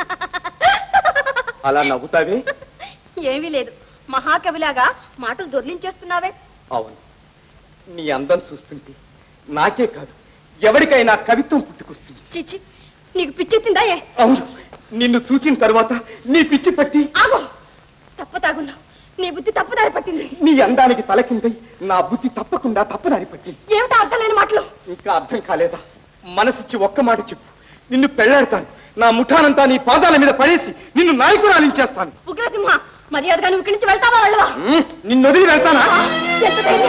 అలా నవ్వుతావే ఏమీ లేదు మహాకవిలాగా మాటలు దొర్లించేస్తున్నావే అవును నీ అందం చూస్తుంటే నాకే కాదు ఎవరికైనా కవిత్వం పుట్టుకొస్తుంది చిచ్చి నీకు పిచ్చెత్తిందా ఏ అవును నిన్ను చూచిన తర్వాత నీ పిచ్చి పట్టి ఆగో తప్పతాగున్నావు నీ బుద్ధి తప్పుదారి పట్టింది నీ అందానికి తలకిందై నా బుద్ధి తప్పకుండా తప్పదారి పట్టింది ఏమిటో అర్థం లేని మాటలు ఇంకా అర్థం కాలేదా మనసిచ్చి ఒక్క మాట చెప్పు నిన్ను పెళ్ళాడతాను నా ముఠానంతా నీ పాదాల మీద పడేసి నిన్ను నాయకురాలించేస్తాను ఉగ్రసింహ మర్యాదగా నువ్వు ఇక్కడి నుంచి వెళ్తావా వెళ్ళవా ఉమ్, నిన్ను వదిలి వెళ్తానా ఎంత ధైర్యం?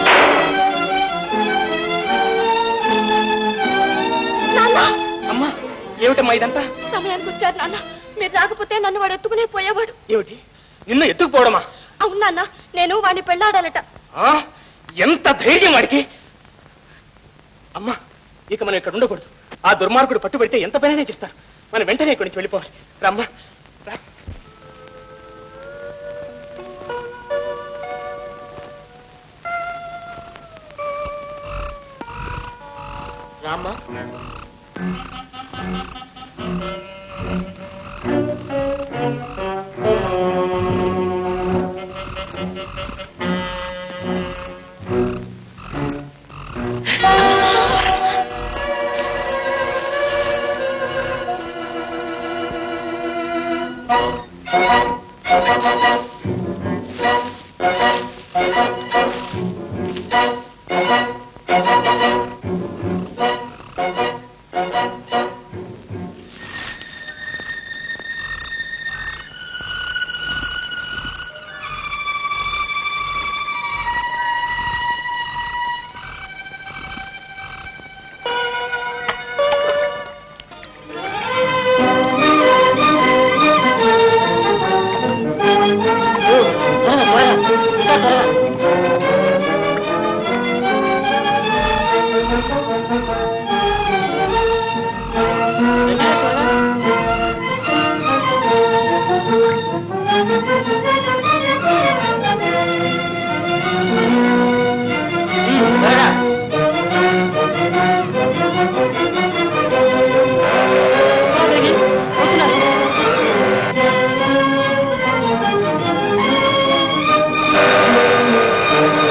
నాన్న అమ్మా ఏమిటమ్మా ఇదంతా సమయానికి వచ్చారు నాన్న మీరు రాకపోతే నన్ను వాడు ఎత్తుకునే పోయేవాడు ఏమిటి నిన్ను ఎత్తుకుపోవడమా అవును నాన్న నేను వాడిని పెళ్ళాడాలట ఆ? ఎంత ధైర్యం వాడికి అమ్మా ఇక మనం ఇక్కడ ఉండకూడదు ఆ దుర్మార్గుడు పట్టుబడితే ఎంత పనైనా చేస్తాడు మనం వెంటనే ఇక్కడి నుంచి వెళ్ళిపోవాలి రమ్మా రా. రామ్మా ఆ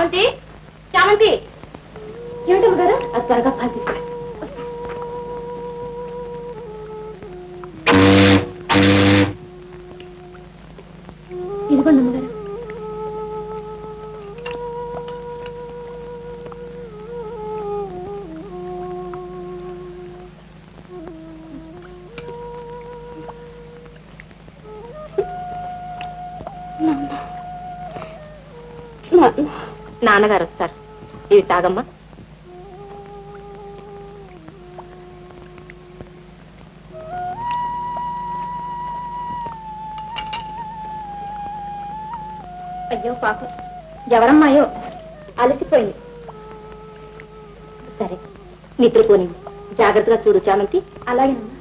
చామంతి చామంతి ఏమిటమ్మ గారు అది త్వరగా పాలు తీసుకురా ఇదిగోండి అమ్మగారు నాన్నగారు వస్తారు ఇవి తాగమ్మా అయ్యో పాపం ఎవరమ్మాయో అలసిపోయింది సరే నిద్రపోని జాగ్రత్తగా చూడు చామంతి అలాగేనమ్మా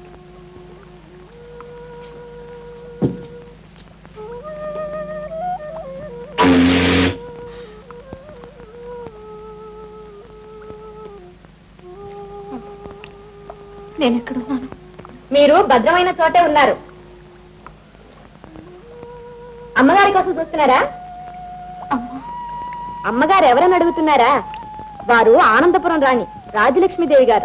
నేను ఎక్కడున్నాను మీరు భద్రమైన చోటే ఉన్నారు అమ్మగారి కోసం చూస్తున్నారా అమ్మగారు ఎవరని అడుగుతున్నారా వారు ఆనందపురం రాణి రాజలక్ష్మీదేవి గారు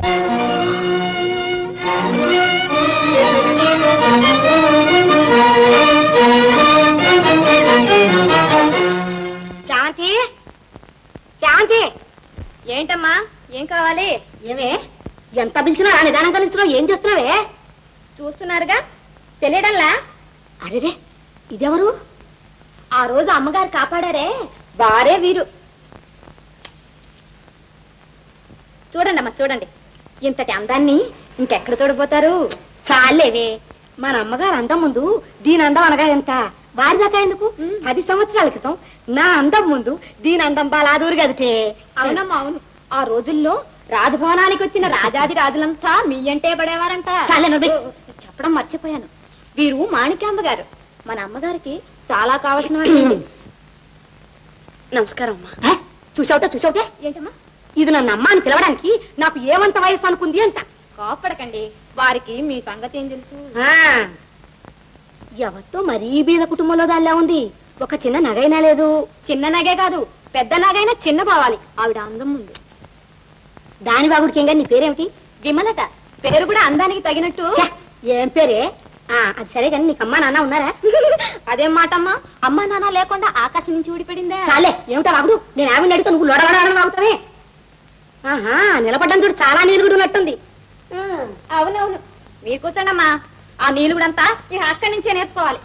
శాంతి శాంతి ఏంటమ్మా ఏం కావాలి ఏమే ఎంత పిలిచినా నిదానంగా నిల్చున్నావు ఏం చేస్తున్నావే చూస్తున్నారుగా తెలియడంలా అరేరే ఇదెవరు ఆ రోజు అమ్మగారు కాపాడారే వారే వీరు చూడండి అమ్మా చూడండి ఇంతటి అందాన్ని ఇంకెక్కడ చూడబోతారు చాలేవే మన అమ్మగారు అందం ముందు దీని అందం అనగా ఎంత వారి దాకా ఎందుకు పది సంవత్సరాల క్రితం నా అందం ముందు దీని అందం బాలాదూరు గదితే అవునమ్మా అవును ఆ రోజుల్లో రాజభవనానికి వచ్చిన రాజాది రాజులంతా మీ అంటే పడేవారంట చెప్పడం మర్చిపోయాను వీరు మాణిక్యాంబ గారు మన అమ్మగారికి చాలా కావలసిన వారండి నమస్కారం అమ్మా చూసావుట చూసావుటే ఏంటమ్మా ఇది నన్ను అమ్మ అని పిలవడానికి నాకు ఏమంత వయసు అనుకుంది అంట కోపడకండి వారికి మీ సంగతి ఏం తెలుసు ఎవరితో మరీ బీద కుటుంబంలో దానిలా ఉంది ఒక చిన్న నగైనా లేదు చిన్న నగే కాదు పెద్ద నగైనా చిన్న పోవాలి ఆవిడ అందం ఉంది దాని బాబుడికి ఏం నీ పేరేమిటి విమలత పేరు కూడా అందానికి తగినట్టు ఏం పేరే ఆ అది సరే కానీ నీకు అమ్మా నాన్న ఉన్నారా అదేం మాట అమ్మా అమ్మా నాన్న లేకుండా ఆకాశం నుంచి ఊడిపడిందా చాలే ఏమిటా బాబుడు నేను ఆవిడ అడిగితే నువ్వు లొడగడని బాగుతావే ఆహా నిలబడ్డం చూడు చాలా నీలుగుడు ఉన్నట్టుంది అవునవును మీరు కూర్చోండమ్మా ఆ నీలుగుడంతా ఇక అక్కడి నుంచే నేర్చుకోవాలి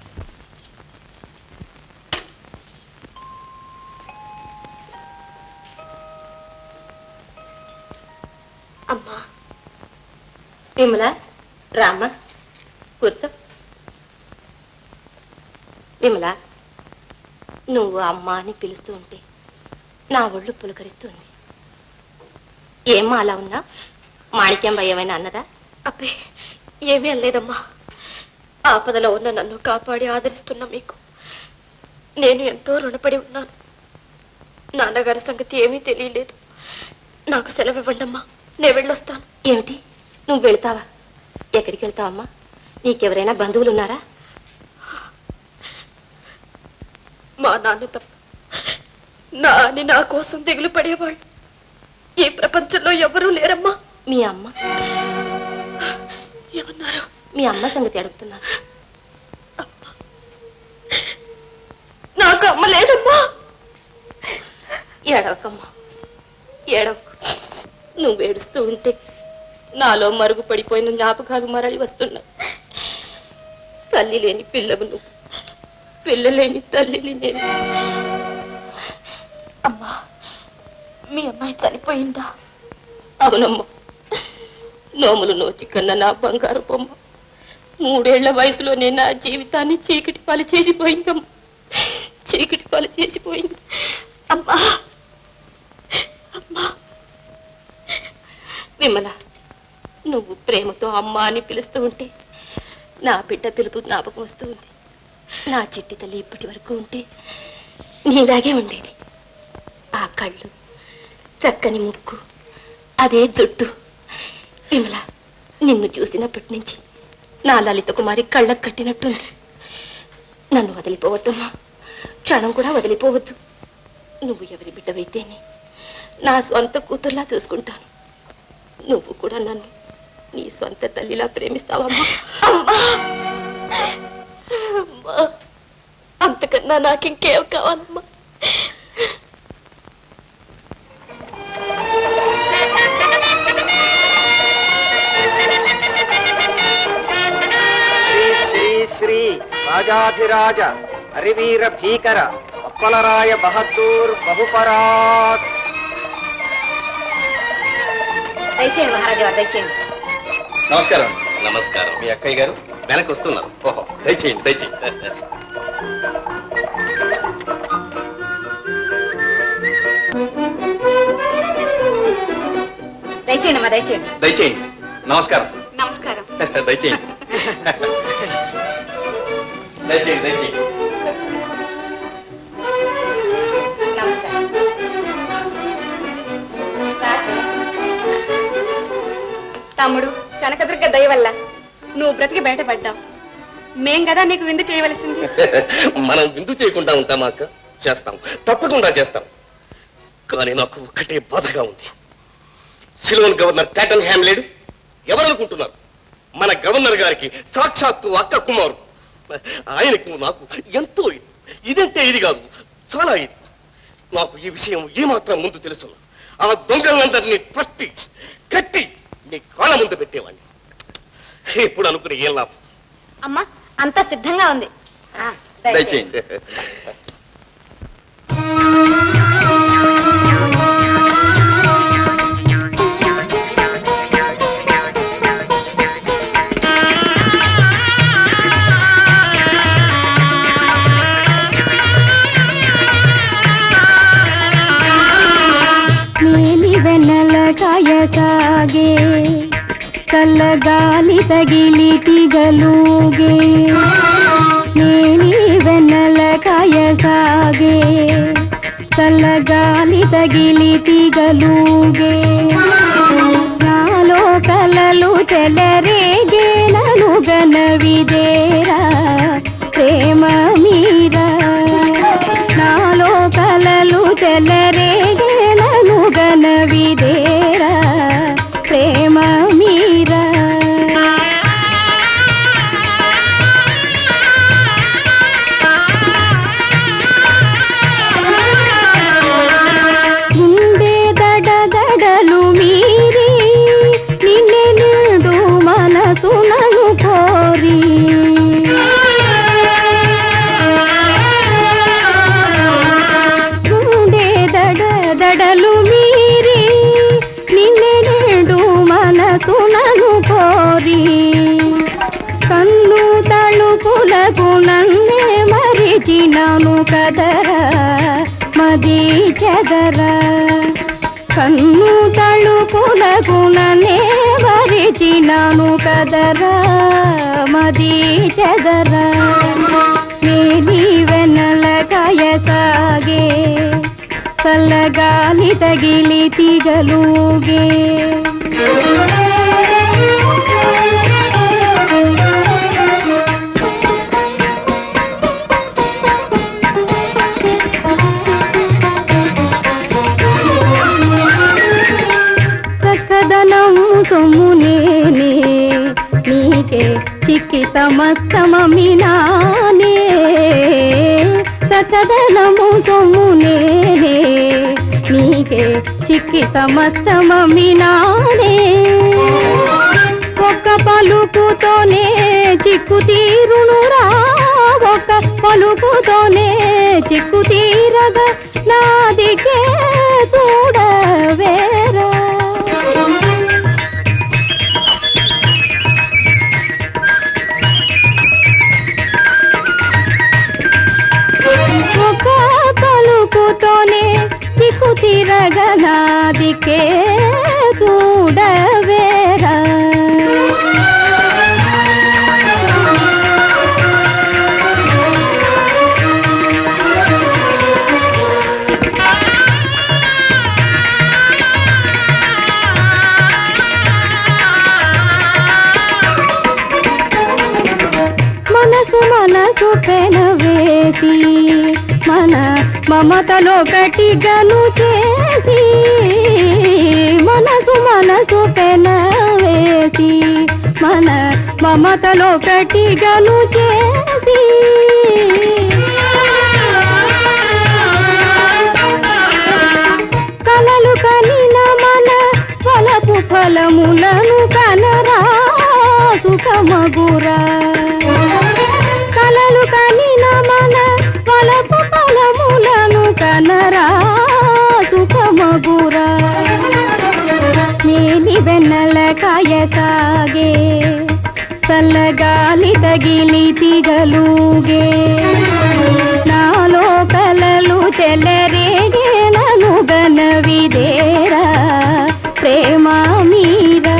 అమ్మా విమల రామ్మ కూర్చో విమల నువ్వు అమ్మ అని పిలుస్తూ ఉంటే నా ఒళ్ళు పులకరిస్తుంది ఏమ్మా అలా ఉన్నా మాణిక్యం ఏమైనా అన్నదా అబ్బే ఏమీ అనలేదమ్మా ఆపదలో ఉన్న నన్ను కాపాడి ఆదరిస్తున్న మీకు నేను ఎంతో రుణపడి ఉన్నాను నాన్నగారి సంగతి ఏమీ తెలియలేదు నాకు సెలవు ఇవ్వండమ్మా నేను వెళ్ళొస్తాను ఏమిటి నువ్వు వెళ్తావా ఎక్కడికి వెళ్తావమ్మా నీకెవరైనా బంధువులు ఉన్నారా మా నాన్న తప్ప నా అని నా కోసం దిగులు పడేవాళ్ళు ఈ ప్రపంచంలో ఎవరూ లేరమ్మా మీ అమ్మ ఏమన్నారు మీ అమ్మ సంగతి అడుగుతున్నా నాకు అమ్మ లేదమ్మా ఏడవకమ్మా ఏడవకు నువ్వు ఏడుస్తూ ఉంటే నాలో మరుగు పడిపోయిన జ్ఞాపకాలు మరలి వస్తున్నాయి తల్లి లేని పిల్లవు నువ్వు పిల్ల లేని తల్లిని నేను అమ్మా మీ అమ్మాయి చనిపోయిందా అవునమ్మా నోములు నోచి కన్న నా బంగారు బొమ్మ మూడేళ్ల వయసులోనే నా జీవితాన్ని చీకటి పాలు చేసిపోయిందమ్మా చీకటి పాలు చేసిపోయింది అమ్మా విమల నువ్వు ప్రేమతో అమ్మ అని పిలుస్తూ ఉంటే నా బిడ్డ పిలుపు జ్ఞాపకం వస్తూ ఉంది నా చిట్టి తల్లి ఇప్పటి వరకు ఉంటే నీలాగే ఉండేది ఆ కళ్ళు చక్కని ముక్కు అదే జుట్టు విమల నిన్ను చూసినప్పటి నుంచి నా లలిత కుమారి కళ్ళకు కట్టినట్టుంది నన్ను వదిలిపోవద్దమ్మా క్షణం కూడా వదిలిపోవద్దు నువ్వు ఎవరి బిడ్డవైతేనే నా స్వంత కూతుర్లా చూసుకుంటాను నువ్వు కూడా నన్ను నీ స్వంత తల్లిలా ప్రేమిస్తావమ్మా అమ్మా అమ్మా అంతకన్నా నాకు ఇంకేం కావాలమ్మా శ్రీ శ్రీ శ్రీ రాజాధిరాజ హరివీర భీకర అప్పలరాయ బహద్దూర్ బహుపరాక్ దయచేయండి మహారాజా వారు దయచేయండి నమస్కారం నమస్కారం మీ అక్కయ్య గారు వెనక్కి వస్తున్నారు ఓహో దయచేయండి దయచేయండి దయచేయండి అమ్మా దయచేయండి దయచేయండి నమస్కారం నమస్కారం దయచేయండి దయచేయండి దయచేయండి తమ్ముడు కనకదుర్గ దయ వల్ల నువ్వు బ్రతికి బయటపడ్డావు మేం కదా నీకు విందు చేయవలసింది మనం విందు చేయకుండా ఉంటామా అక్క చేస్తాం తప్పకుండా చేస్తాం కానీ నాకు ఒక్కటే బాధగా ఉంది సిలోన్ గవర్నర్ ప్యాటన్ హ్యామ్ లేడు ఎవరనుకుంటున్నారు మన గవర్నర్ గారికి సాక్షాత్తు అక్క కుమారు ఆయనకు నాకు ఎంతో ఇది. ఇదంటే ఇది కాదు చాలా ఇది నాకు ఈ విషయం ఏమాత్రం ముందు తెలుసు ఆ దొంగలందరినీ పట్టి కట్టి నీ కాళ్ళ ముందు పెట్టేవాడిని ఇప్పుడు అనుకుని ఏం లాభం అమ్మా అంతా సిద్ధంగా ఉంది ఆ, దయచేయండి మేలి వెన్నెల కాయసాగే చల్లగాలి తగిలి తిగలుగే మేలి వెన్నెల కాయసాగే చల్లగాలి తగిలి తిగలుగే నాలో కలలు చెలరేగే నను గనవిదేరా ప్రేమ మీరా నాలో కలలు చెలరేగే నను గనవిదేరా ప్రేమ మీరా గుండె దడ దడలు మీరి నిన్నే నిండు మనసునను కోరి గుండె దడ దడలు మీరి నిన్నే నిండు మనసునను కోరి కన్ను తలుపులకు నన్నే మరిచినాను కదరా మది చెదరా కన్ను తలుపులకు నన్నే మరిచినాను కదరా మది చెదరా నీలి వెన్నెల కాయసాగే చల్లగాలి తగిలి తిగలుగే చక్కదనము సొమ్ము నేనే నీకే చిక్కి సమస్తమమినానే చక్కదనము సొమ్ము నేనే నీకే చిక్కి సమస్తమమినానే ఒక్క పలుకుతోనే చిక్కు తీరునురా ఒక్క పలుకుతోనే చిక్కు తీరగా నాదికే చూడవేరా ఒక పలుకుతోనే చిక్కు తీరగా నాదికే చూడవేరా మనసు మనసు పెనవేసి మన మమతలో గట్టిగను చేసి మనసు మనసు పెనవేసి మన మమతలో గట్టిగను చేసి కలలు కనిన మన ఫలపు ఫలములను కనరా సుఖమగురా కలలు కనిన మన ఫలపు ఫలములను కనరా సుఖమగురా నేని వెన్నెల కాయసాగే చల్లగాలి తగిలి తిగలుగే నాలో కలలు చెలరేగే నను గనవిదేరా ప్రేమ మీరా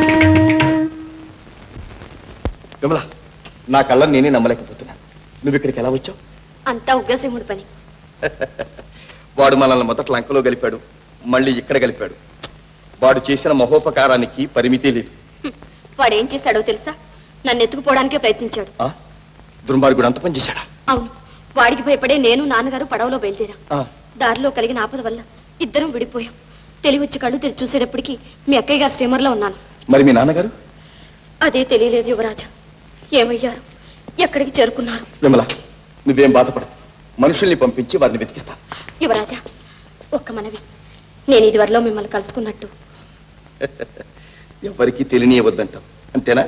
విమల నా కళ్ళ నేనే నమ్మలేకపోతున్నా నువ్వు ఇక్కడికి ఎలా వచ్చావు అంతా ఉగ్రసింహుడి పని వాడు మనల్ని మొదట లంకలో గలిపాడు మళ్ళీ ఇక్కడ గలిపాడు వాడు చేసిన మహోపకారానికి పరిమితి లేదు వాడేం చేశాడో తెలుసా నన్ను ఎత్తుకుపోవడానికే ప్రయత్నించాడు ఆ? దుర్మార్గుడు అంత పని చేశాడా అవును వాడికి భయపడే నేను నాన్నగారు పడవలో బయలుదేరాం ఆ. దారిలో కలిగిన ఆపద వల్ల ఇద్దరం విడిపోయాం తెలివి వచ్చి కళ్ళు తెరిచి చూసేటప్పటికి మీ అక్కయ్య గారి స్టీమర్లో ఉన్నాను మరి మీ నాన్నగారు అదే తెలియలేదు యువరాజా ఏమయ్యారు ఎక్కడికి చేరుకున్నారు విమల నువ్వేం బాధపడ మనుషుల్ని పంపించి వారిని వెతికిస్తా యువరాజా ఒక్క మనవి నేను ఇదివరలో మిమ్మల్ని కలుసుకున్నట్టు ఎవరికి తెలియనియవద్దంటావు అంతేనా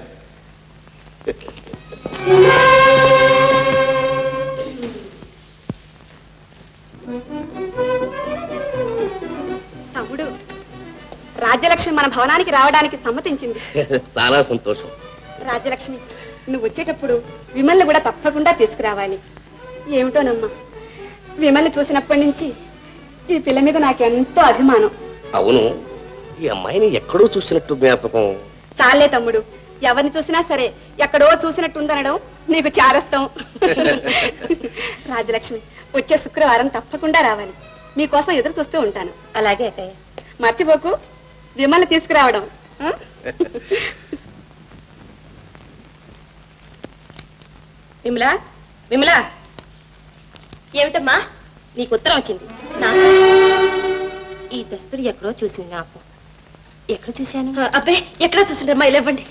తమ్ముడు రాజ్యలక్ష్మి మన భవనానికి రావడానికి సమ్మతించింది చాలా సంతోషం రాజ్యలక్ష్మి నువ్వు వచ్చేటప్పుడు విమల్ని కూడా తప్పకుండా తీసుకురావాలి ఏమిటోనమ్మా విమల్ని చూసినప్పటి నుంచి ఈ పిల్ల మీద నాకెంతో అభిమానం అవును ఈ అమ్మాయిని ఎక్కడో చూసినట్టు జ్ఞాపకం చాలే తమ్ముడు ఎవరిని చూసినా సరే ఎక్కడో చూసినట్టుందనడం నీకు చారస్తాం రాజలక్ష్మి వచ్చే శుక్రవారం తప్పకుండా రావాలి మీకోసం ఎదురు చూస్తూ ఉంటాను అలాగే మర్చిపోకు విమల్ని తీసుకురావడం ఆ? విమలా విమలా ఏమిటమ్మా నీకు ఉత్తరం వచ్చింది ఈ దస్తుడు ఎక్కడో చూసింది నాకు ఎక్కడ చూశాను అబ్బే ఎక్కడ చూసిండ్రమ్మా ఇలా ఇవ్వండి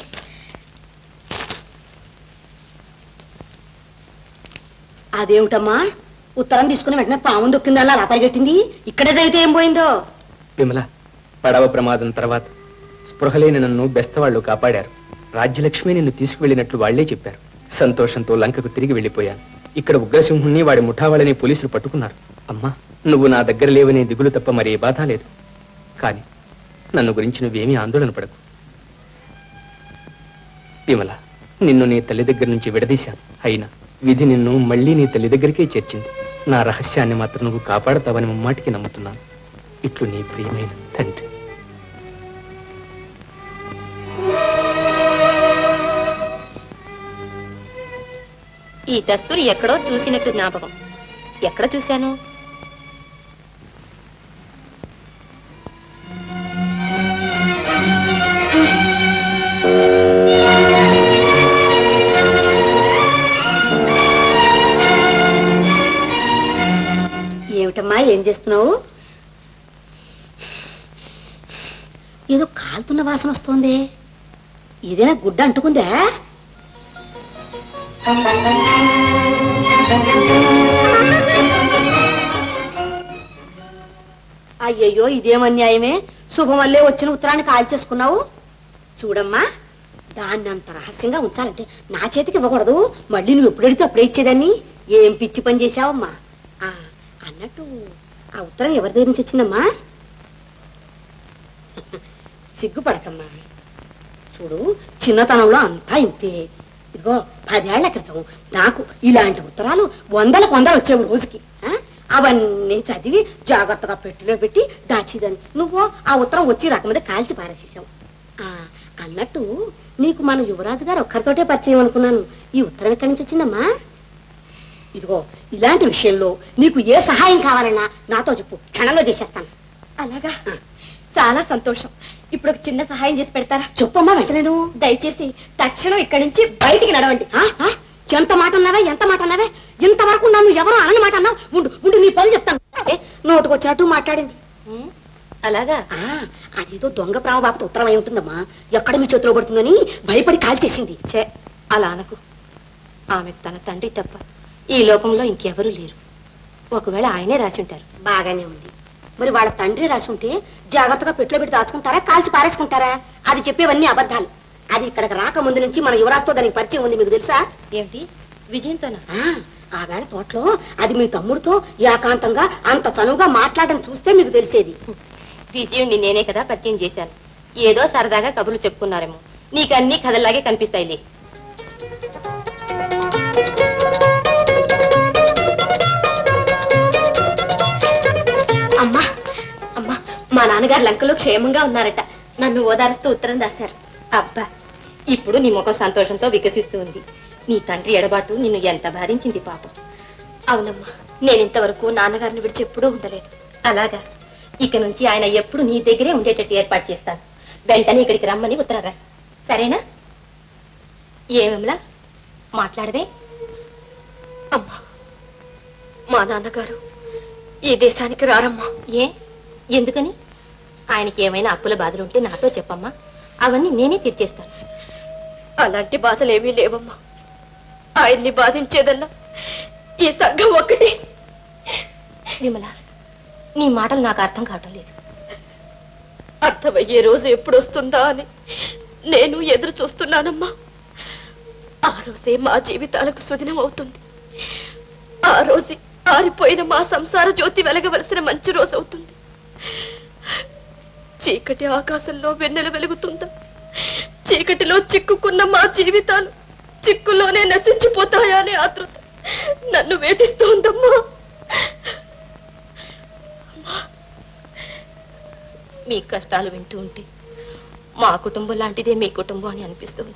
అదేమిటమ్మా ఉత్తరం తీసుకుని వెంటనే పాము దొక్కిందల్లా అలా పరిగెట్టింది ఇక్కడే జరిగితే ఏం పోయిందో విమల పడవ ప్రమాదం తర్వాత స్పృహలేని నన్ను బెస్తవాళ్లు కాపాడారు రాజ్యలక్ష్మి నిన్ను తీసుకువెళ్ళినట్లు వాళ్లే చెప్పారు సంతోషంతో లంకకు తిరిగి వెళ్ళిపోయాను ఇక్కడ ఉగ్రసింహుణ్ణి వాడి ముఠావాళ్ళని పోలీసులు పట్టుకున్నారు అమ్మా నువ్వు నా దగ్గర లేవనే దిగులు తప్ప మరే బాధ లేదు కానీ నన్ను గురించి నువ్వేమీ ఆందోళన పడకు విమల నిన్ను నీ తల్లి దగ్గర నుంచి విడదీశాను అయినా విధి నిన్ను మళ్ళీ నీ తల్లి దగ్గరికే చేర్చింది నా రహస్యాన్ని మాత్రం నువ్వు కాపాడతావని ముమ్మాటికి నమ్ముతున్నాను ఇట్లు నీ ప్రియమైన తండ్రి ఈ దస్తూరి ఎక్కడో చూసినట్టు జ్ఞాపకం ఎక్కడ చూశాను ఏమిటమ్మా ఏం చేస్తున్నావు ఏదో కాలుతున్న వాసన వస్తోంది ఇదేనా గుడ్డ అంటుకుందా అయ్యయ్యో ఇదేం అన్యాయమే శుభం వల్లే వచ్చిన ఉత్తరాన్ని కాల్చేసుకున్నావు చూడమ్మా దాన్ని అంత రహస్యంగా ఉంచాలంటే నా చేతికి ఇవ్వకూడదు మళ్ళీ నువ్వు ఎప్పుడు అడిగితే అప్పుడే ఇచ్చేదాన్ని ఏం పిచ్చి పని చేశావమ్మా ఆ, అన్నట్టు ఆ ఉత్తరం ఎవరి దగ్గర నుంచి వచ్చిందమ్మా సిగ్గుపడకమ్మా చూడు చిన్నతనంలో అంతా ఇంతే ఇదిగో పదేళ్ల క్రితం నాకు ఇలాంటి ఉత్తరాలు వందలకు వందలు వచ్చేవి రోజుకి ఆ? అవన్నీ చదివి జాగ్రత్తగా పెట్టిలో పెట్టి దాచేదాన్ని నువ్వు ఆ ఉత్తరం వచ్చి రాకముందే కాల్చి పారేసేసావు ఆ, అన్నట్టు నీకు మన యువరాజు గారు ఒక్కరితోటే పరిచయం అనుకున్నాను ఈ ఉత్తరం ఎక్కడి నుంచి వచ్చిందమ్మా ఇదిగో ఇలాంటి విషయంలో నీకు ఏ సహాయం కావాలన్నా నాతో చెప్పు క్షణంలో చేసేస్తాను అలాగా చాలా సంతోషం ఇప్పుడు ఒక చిన్న సహాయం చేసి పెడతారా చెప్పమ్మా వెంటనే నువ్వు దయచేసి తక్షణం ఇక్కడి నుంచి బయటికి నడవండి ఆ, ఆ, ఎంత మాట అన్నావే ఎంత మాట అన్నావే ఇంతవరకు నన్ను ఎవరు అనమాట అన్నావు ఉండు ఉండు నీ పని చెప్తాను ఏ, నోటుకొచ్చినట్టు మాట్లాడింది అలాగా అదేదో దొంగ ప్రేమ బాపత ఉత్తరం అయి ఉంటుందమ్మా ఎక్కడ మీ చేతిలో పడుతుందని భయపడి కాల్చేసింది చే అలా అనకు ఆమె తన తండ్రి తప్ప ఈ లోకంలో ఇంకెవరూ లేరు ఒకవేళ ఆయనే రాసి ఉంటారు బాగానే ఉంది మరి వాళ్ళ తండ్రి రాసి ఉంటే జాగ్రత్తగా పెట్టులో పెట్టి దాచుకుంటారా కాల్చి పారేసుకుంటారా అది చెప్పేవన్నీ అబద్ధాలు అది ఇక్కడికి రాక ముందు నుంచి మన యువరాజుతో దానికి పరిచయం ఉంది మీకు తెలుసా ఏమిటి విజయంతోనా ఆ, ఆ వేళ తోటలో అది మీ తమ్ముడితో ఏకాంతంగా అంత చనువుగా మాట్లాడడం చూస్తే మీకు తెలిసేది విజయుణ్ణి నేనే కదా పరిచయం చేశాను ఏదో సరదాగా కబుర్లు చెప్పుకున్నారేమో నీకు అన్ని కథల్లాగే కనిపిస్తాయిలే అమ్మా అమ్మా మా నాన్నగారు లంకలో క్షేమంగా ఉన్నారట నన్ను ఓదారుస్తూ ఉత్తరం రాశారు అబ్బా ఇప్పుడు నీ ముఖం సంతోషంతో వికసిస్తూ ఉంది నీ తండ్రి ఎడబాటు నిన్ను ఎంత బాధించింది పాపం అవునమ్మా నేను ఇంతవరకు నాన్నగారిని విడిచి ఎప్పుడూ ఉండలేదు అలాగా ఇక నుంచి ఆయన ఎప్పుడు నీ దగ్గరే ఉండేటట్టు ఏర్పాటు చేస్తాను వెంటనే ఇక్కడికి రమ్మని ఉత్తరం రా సరేనా ఏమేమిలా మాట్లాడవే అమ్మా మా నాన్నగారు ఈ దేశానికి రారమ్మా ఏ ఎందుకని ఆయనకి ఏమైనా అప్పుల బాధలు ఉంటే నాతో చెప్పమ్మా అవన్నీ నేనే తీర్చేస్తాను అలాంటి బాధలేమీ లేవమ్మా ఆయన్ని బాధించేదల్లా ఈ సంఘం ఒక్కటి విమల నీ మాటలు నాకు అర్థం కావటం లేదు అర్థమయ్యే రోజు ఎప్పుడు వస్తుందా అని నేను ఎదురు చూస్తున్నానమ్మా ఆ రోజే మా జీవితాలకు సుదినం అవుతుంది ఆ రోజు ఆరిపోయిన మా సంసార జ్యోతి వెలగవలసిన మంచి రోజు అవుతుంది చీకటి ఆకాశంలో వెన్నెల వెలుగుతుందా చీకటిలో చిక్కుకున్న మా జీవితాలు చిక్కులోనే నశించిపోతాయా అనే ఆతృత నన్ను వేధిస్తోందమ్మా మీ కష్టాలు వింటూ ఉంటే మా కుటుంబం లాంటిదే మీ కుటుంబం అని అనిపిస్తుంది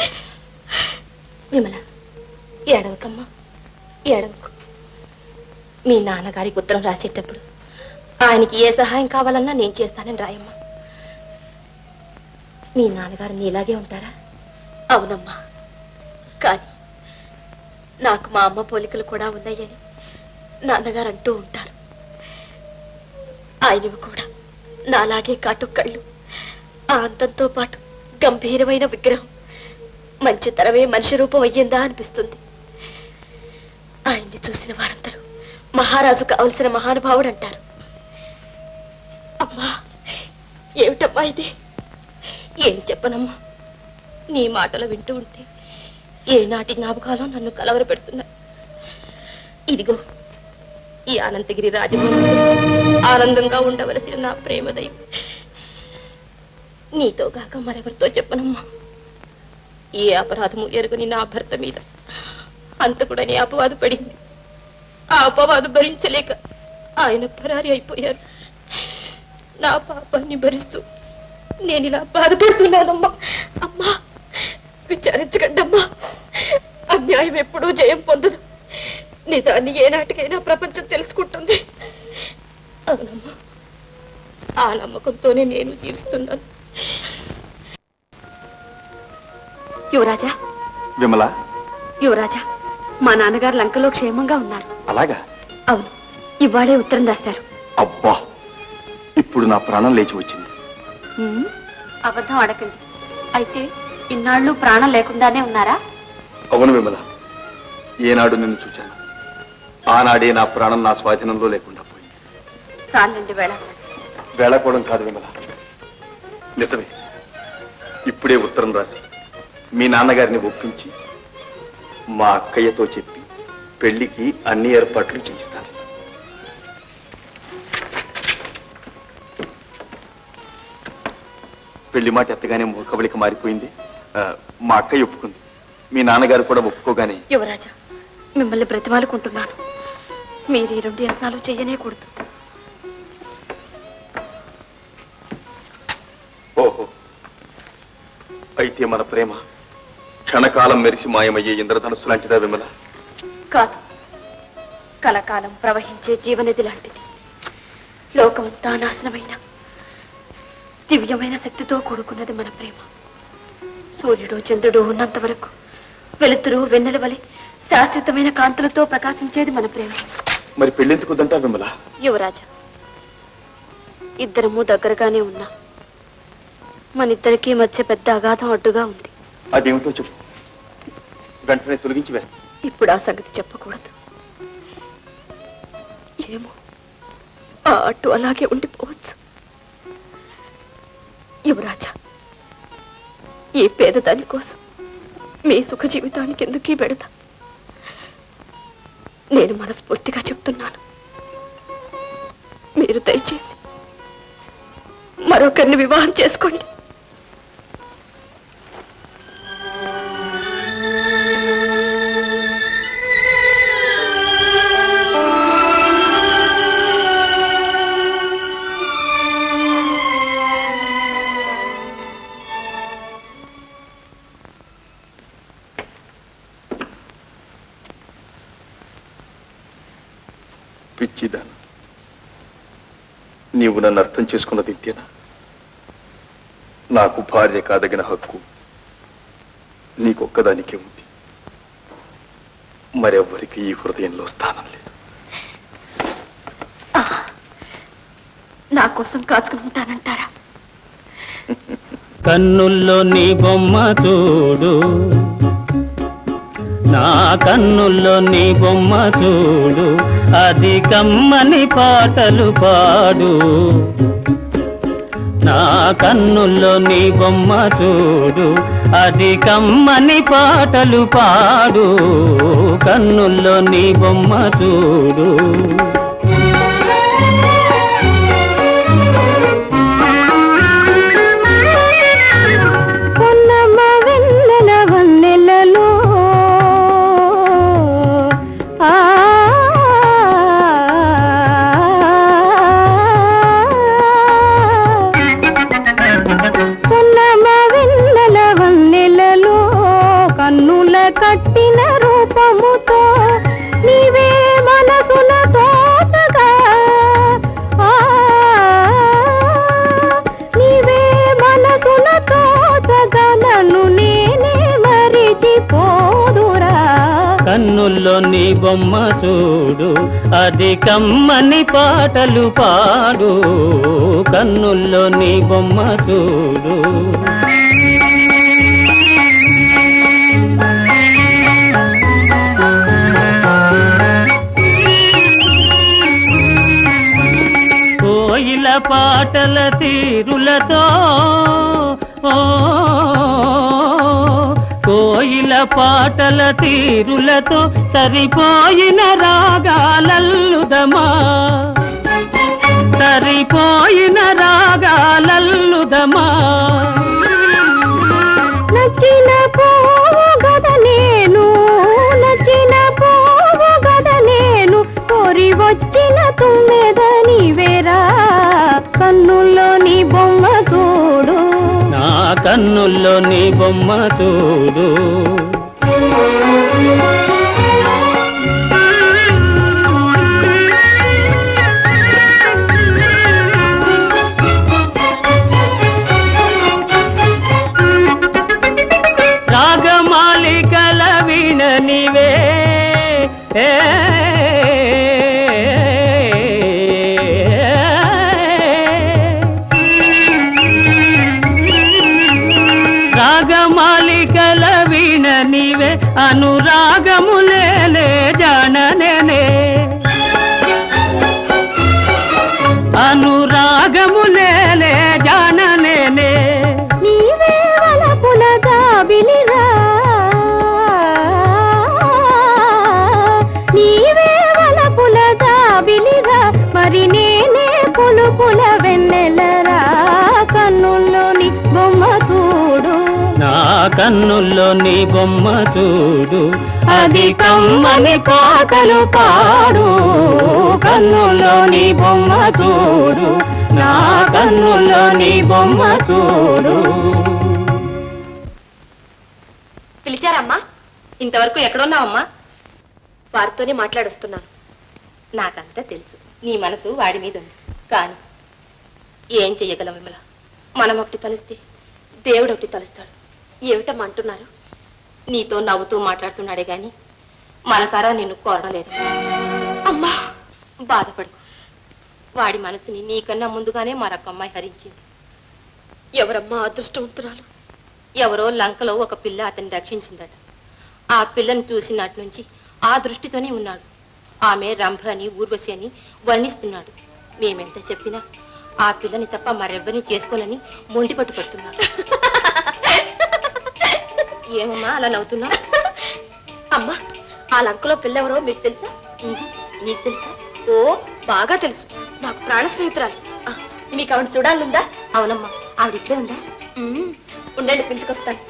విమల ఏడవకమ్మా ఏడవకు మీ నాన్నగారికి ఉత్తరం రాసేటప్పుడు ఆయనకి ఏ సహాయం కావాలన్నా నేను చేస్తానని రాయమ్మా మీ నాన్నగారు నీలాగే ఉంటారా అవునమ్మా కానీ నాకు మా అమ్మ పోలికలు కూడా ఉన్నాయని నాన్నగారు అంటూ ఉంటారు ఆయనవి కూడా నాలాగే కాటుకళ్ళు ఆ అంతంతో పాటు గంభీరమైన విగ్రహం మంచి తరమే మనిషి రూపం అయ్యిందా అనిపిస్తుంది ఆయన్ని చూసిన వారందరూ మహారాజు కావలసిన మహానుభావుడు అంటారు అమ్మా ఏమిటమ్మా ఇది ఏం చెప్పనమ్మా నీ మాటలు వింటూ ఉంటే ఏనాటి జ్ఞాపకాలు నన్ను కలవర పెడుతున్నాయి ఇదిగో ఈ అనంతగిరి రాజభవనంలో ఆనందంగా ఉండవలసిన నా ప్రేమ దైవం నీతో కాక మరెవరితో చెప్పనమ్మా ఏ అపరాధము ఎరుగని నా భర్త మీద అంతకుడని అపవాదు పడింది ఆ అపవాదు భరించలేక ఆయన పరారి అయిపోయారు నా పాపాన్ని భరిస్తూ నేను ఇలా బాధపడుతున్నానమ్మా అమ్మా విచారించకండి అమ్మా అన్యాయం ఎప్పుడూ జయం పొందదు నిజాన్ని ఏనాటికైనా ప్రపంచం తెలుసుకుంటుంది అవునమ్మా ఆ నమ్మకంతోనే నేను జీవిస్తున్నాను యువరాజా విమల యువరాజా మా నాన్నగారు లంకలో క్షేమంగా ఉన్నారు అలాగా అవును ఇవాళే ఉత్తరం రాశారు అబ్బా ఇప్పుడు నా ప్రాణం లేచి వచ్చింది ఉమ్, అబద్ధం అడగండి అయితే ఇన్నాళ్ళు ప్రాణం లేకుండానే ఉన్నారా అవును విమల ఏనాడు నిన్ను చూచాను ఆనాడే నా ప్రాణం నా స్వాధీనంలో లేకుండా పోయింది చాలండి వేళ వేళకోవడం కాదు విమల నిజమే ఇప్పుడే ఉత్తరం రాసి మీ నాన్నగారిని ఒప్పించి మా అక్కయ్యతో చెప్పి పెళ్లికి అన్ని ఏర్పాట్లు చేయిస్తాను పెళ్లి మాట ఎత్తగానే మూకబలిక మారిపోయింది ఆ, మా అక్కయ్య ఒప్పుకుంది మీ నాన్నగారు కూడా ఒప్పుకోగానే యువరాజా మిమ్మల్ని బ్రతిమాలుకుంటున్నాను మీరు ఈ రెండు యత్నాలు చెయ్యనే కూడదు ఓహో అయితే మన ప్రేమ క్షణకాలం మెరిసి మాయమయ్యే ఇంద్రధనుస్సు లాంటిదా విమల కాదు కలకాలం ప్రవహించే జీవనది లాంటిది లోకమంతా నాశనమైన దివ్యమైన శక్తితో కూడుకున్నది మన ప్రేమ సూర్యుడు చంద్రుడు ఉన్నంత వరకు వెలుతురు వెన్నెల వలె శాశ్వతమైన కాంతులతో ప్రకాశించేది మన ప్రేమ మరి పెళ్ళెందుకు వద్దంటా విమల యువరాజా ఇద్దరము దగ్గరగానే ఉన్నాం మన ఇద్దరికి మధ్య పెద్ద అగాధం అడ్డుగా ఉంది అదేమిటో చెప్పు వెంటనే తొలగించి వేస్తా ఇప్పుడు ఆ సంగతి చెప్పకూడదు ఏమో ఆ అట్టు అలాగే ఉండిపోవచ్చు యువరాజా ఈ పేదదాని కోసం మీ సుఖ జీవితానికి ఎందుకీ పెడతా నేను మనస్ఫూర్తిగా చెప్తున్నాను మీరు దయచేసి మరొకరిని వివాహం చేసుకోండి పిచ్చిదాన నీవు నన్ను అర్థం చేసుకున్నది ఇంతేనా నాకు భార్య కాదగిన హక్కు నీకొక్కదానికే ఉంది మరెవ్వరికి ఈ హృదయంలో స్థానం లేదు నా కోసం కాచుకుని ఉంటానంటారా కన్నుల్లో నీ బొమ్మ చూడు నా కన్నుల్లో నీ బొమ్మ చూడు అది కమ్మని పాటలు పాడు నా కన్నుల్లో నీ బొమ్మ చూడు అది కమ్మని పాటలు పాడు కన్నుల్లో నీ బొమ్మ చూడు పొన్నమ్మ వెన్నెల వన్నెలలో ఆ పొన్నమ్మ వెన్నెల వన్నెలలో కన్నుల కట్టిన రూపముతో నీవే మనసుల తోసగా ఆ నీవే మనసుల తోచగా నన్ను నేనే మరిచిపోదురా కన్నుల్లో నీ బొమ్మ చూడు అది కమ్మని పాటలు పాడు కన్నుల్లో నీ బొమ్మ చూడు కోయిల పాటల తీరులతో ఓ కోయిల పాటల తీరులతో సరిపోయిన రాగాలల్లుదమా సరిపోయిన రాగాలల్లుదమా నచ్చిన పోవు గద నేను నచ్చిన పోవు గద నేను కోరి వచ్చిన తుమ్మెద నీవేరా కన్నుల్లో నీ బొమ్మ చూడు నా కన్నుల్లో నీ బొమ్మ చూడు రాగమాలికల వీణ నీవే ఏ రాగమాలికల వీణ నీవే అనురాగములేలే జాననే అనురాగములేలే జాననే నీవే వలపుల జాబిలిరా నీవే వలపుల జాబిలిరా మరి నేనే పులుపుల వెన్నెలరా కన్నుల్లోని బొమ్మ చూడు నా కన్నుల్లో నీ బొమ్మ చూడు అది కమ్మని పాటలు పాడు కన్నుల్లో నీ బొమ్మ చూడు నా కన్నుల్లో నీ బొమ్మ చూడు పిలిచారమ్మా ఇంతవరకు ఎక్కడున్నావమ్మా వారితోనే మాట్లాడొస్తున్నాను నాకంతా తెలుసు నీ మనసు వాడి మీద ఉంది కానీ ఏం చెయ్యగలం విమల మనం ఒకటి తలిస్తే దేవుడు ఒకటి తలుస్తాడు ఏమిటమ్మా అంటున్నారు నీతో నవ్వుతూ మాట్లాడుతున్నాడే గాని మనసారా నిన్ను కోరలేదు అమ్మా బాధపడు వాడి మనసుని నీకన్నా ముందుగానే మరొక అమ్మాయి హరించింది ఎవరమ్మా అదృష్టవంతురాలు ఎవరో లంకలో ఒక పిల్ల అతన్ని రక్షించిందట ఆ పిల్లని చూసినటు నుంచి ఆ దృష్టితోనే ఉన్నాడు ఆమె రంభ అని ఊర్వశి అని వర్ణిస్తున్నాడు మేమెంత చెప్పినా ఆ పిల్లని తప్ప మరెవ్వరిని చేసుకోనని మొండి పట్టు పడుతున్నాడు ఏమమ్మా అలా నవ్వుతున్నా అమ్మా ఆ లంకలో పిల్లెవరో మీకు తెలుసా నీకు తెలుసా ఓ బాగా తెలుసు నాకు ప్రాణ స్నేహితురాలు ఆ, మీకు ఆవిడ చూడాలందా అవునమ్మా ఆవిడ ఇక్కడే ఉందా ఉమ్, ఉండండి పిలుచుకొస్తాను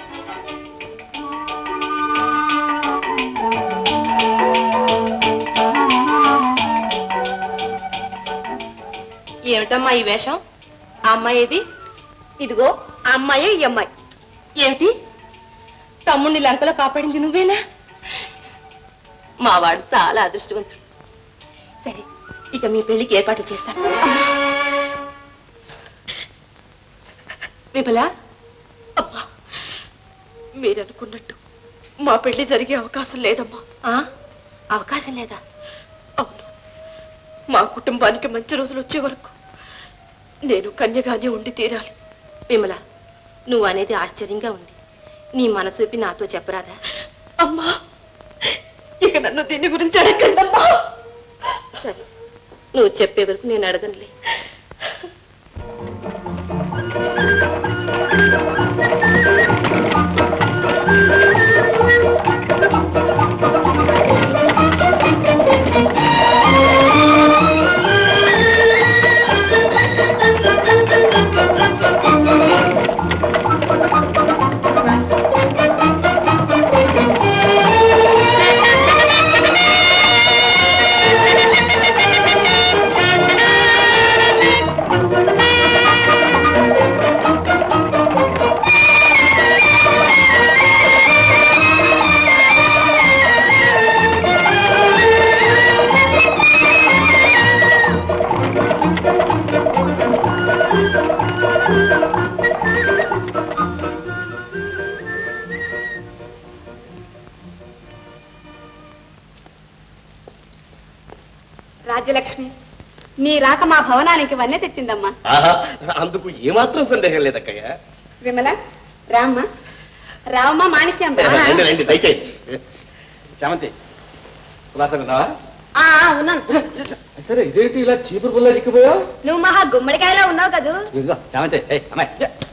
ఏమిటమ్మా ఈ వేషం ఆ అమ్మాయి ఏది ఇదిగో ఆ అమ్మాయే ఈ అమ్మాయి ఏమిటి తమ్ముడిని లంకలో కాపాడింది నువ్వేనా మావాడు చాలా అదృష్టవంతుడు సరే ఇక మీ పెళ్లికి ఏర్పాట్లు చేస్తాను విమలా అమ్మా మీరనుకున్నట్టు మా పెళ్లి జరిగే అవకాశం లేదమ్మా ఆ? అవకాశం లేదా అవును మా కుటుంబానికి మంచి రోజులు వచ్చే వరకు నేను కన్యగానే ఉండి తీరాలి విమల నువ్వు అనేది ఆశ్చర్యంగా ఉంది నీ మనసు విప్పి నాతో చెప్పరాదా అమ్మా ఇక నన్ను దీని గురించి అడగండి అమ్మా సరే నువ్వు చెప్పే వరకు నేను అడగనులే రాజ్యలక్ష్మి నీ రాక మా భవనానికి వన్నె తెచ్చిందమ్మా ఆహా అందుకు ఏమాత్రం సందేహం లేదక్కయ్య విమల రామ్మ రామ్మ మాణిక్యం రండి రండి దయచేయండి చామంతి కులాసంగా ఆ, ఆ, ఉన్నాను సరే ఇదేంటి ఇలా చీపురు పుల్లా చిక్కిపోయా నువ్వు మహా గుమ్మడికాయలో ఉన్నావు కదూ ఇదిగో చామంతి ఏయ్, అమ్మాయి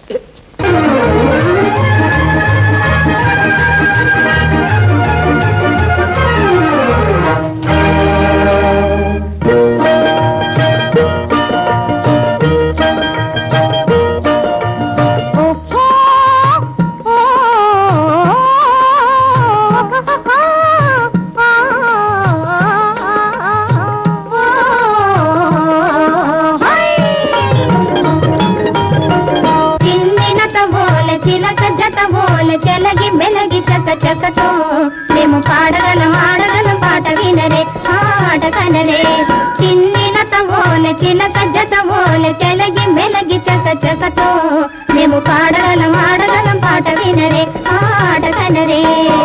చిన్నినత ఓల చిలక జత ఓల చెలగి మెలగి చక చకతో మేము పాడగలం ఆడగలం పాట వినరే ఆట కనరే చిన్నినత ఓల చిలక జత ఓల చెలగి మెలగి చక చకతో మేము పాడగలం ఆడగలం పాట వినరే ఆట కనరే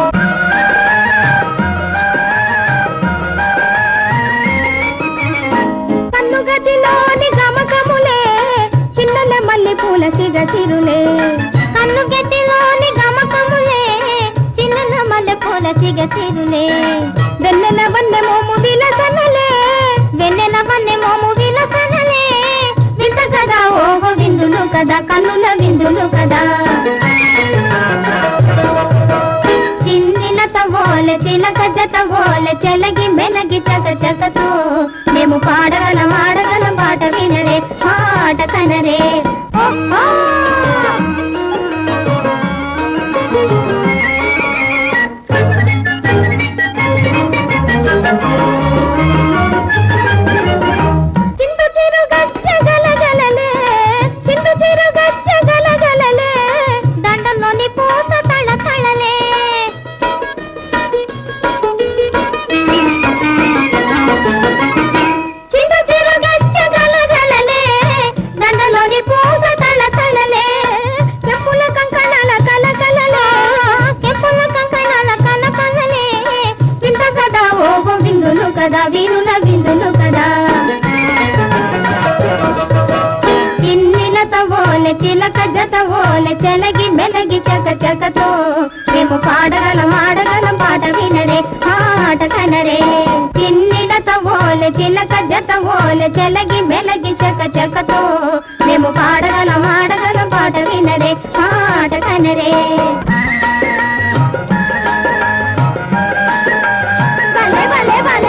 కన్నుగదిలోని గమకములే చిన్నల మల్లె పూల సిగ చిరులే కన్నుగదిలోని గమకములే చిన్నల మల్లె పూల సిగ చిరులే వెన్నెల వన్నె మోము విలసనలే వెన్నెల వన్నె మోము విలసనలే వింత కదా ఓగో విందులు కదా కన్నుల విందులు కదా చిన్నినత ఓల చిలక జత ఓల చెలగి మెలగి చక చకతో మేము పాడగలం ఆడగలం పాట వినరే పాట కనరే ఓహో! చిందు చిరు గచ్చ గలగలలే చిందు చిరు గచ్చ గలగలలే దండంలోని పూస తళ తళలే చిందు చిరు గచ్చ గలగలలే దండలోని పూస కదా వీరుల విందులు కదా చిన్నిలత ఓలె చిలక జత ఓలె చెలగి మెలగి చక చకతో మేము పాడగలం ఆడగలం పాట వినరే ఆట కనరే చిన్నిలత ఓలె చిలక జత ఓలె చెలగి మెలగి చక చకతో మేము పాడగలం ఆడగలం పాట వినరే ఆట కనరే భలే భలే భలే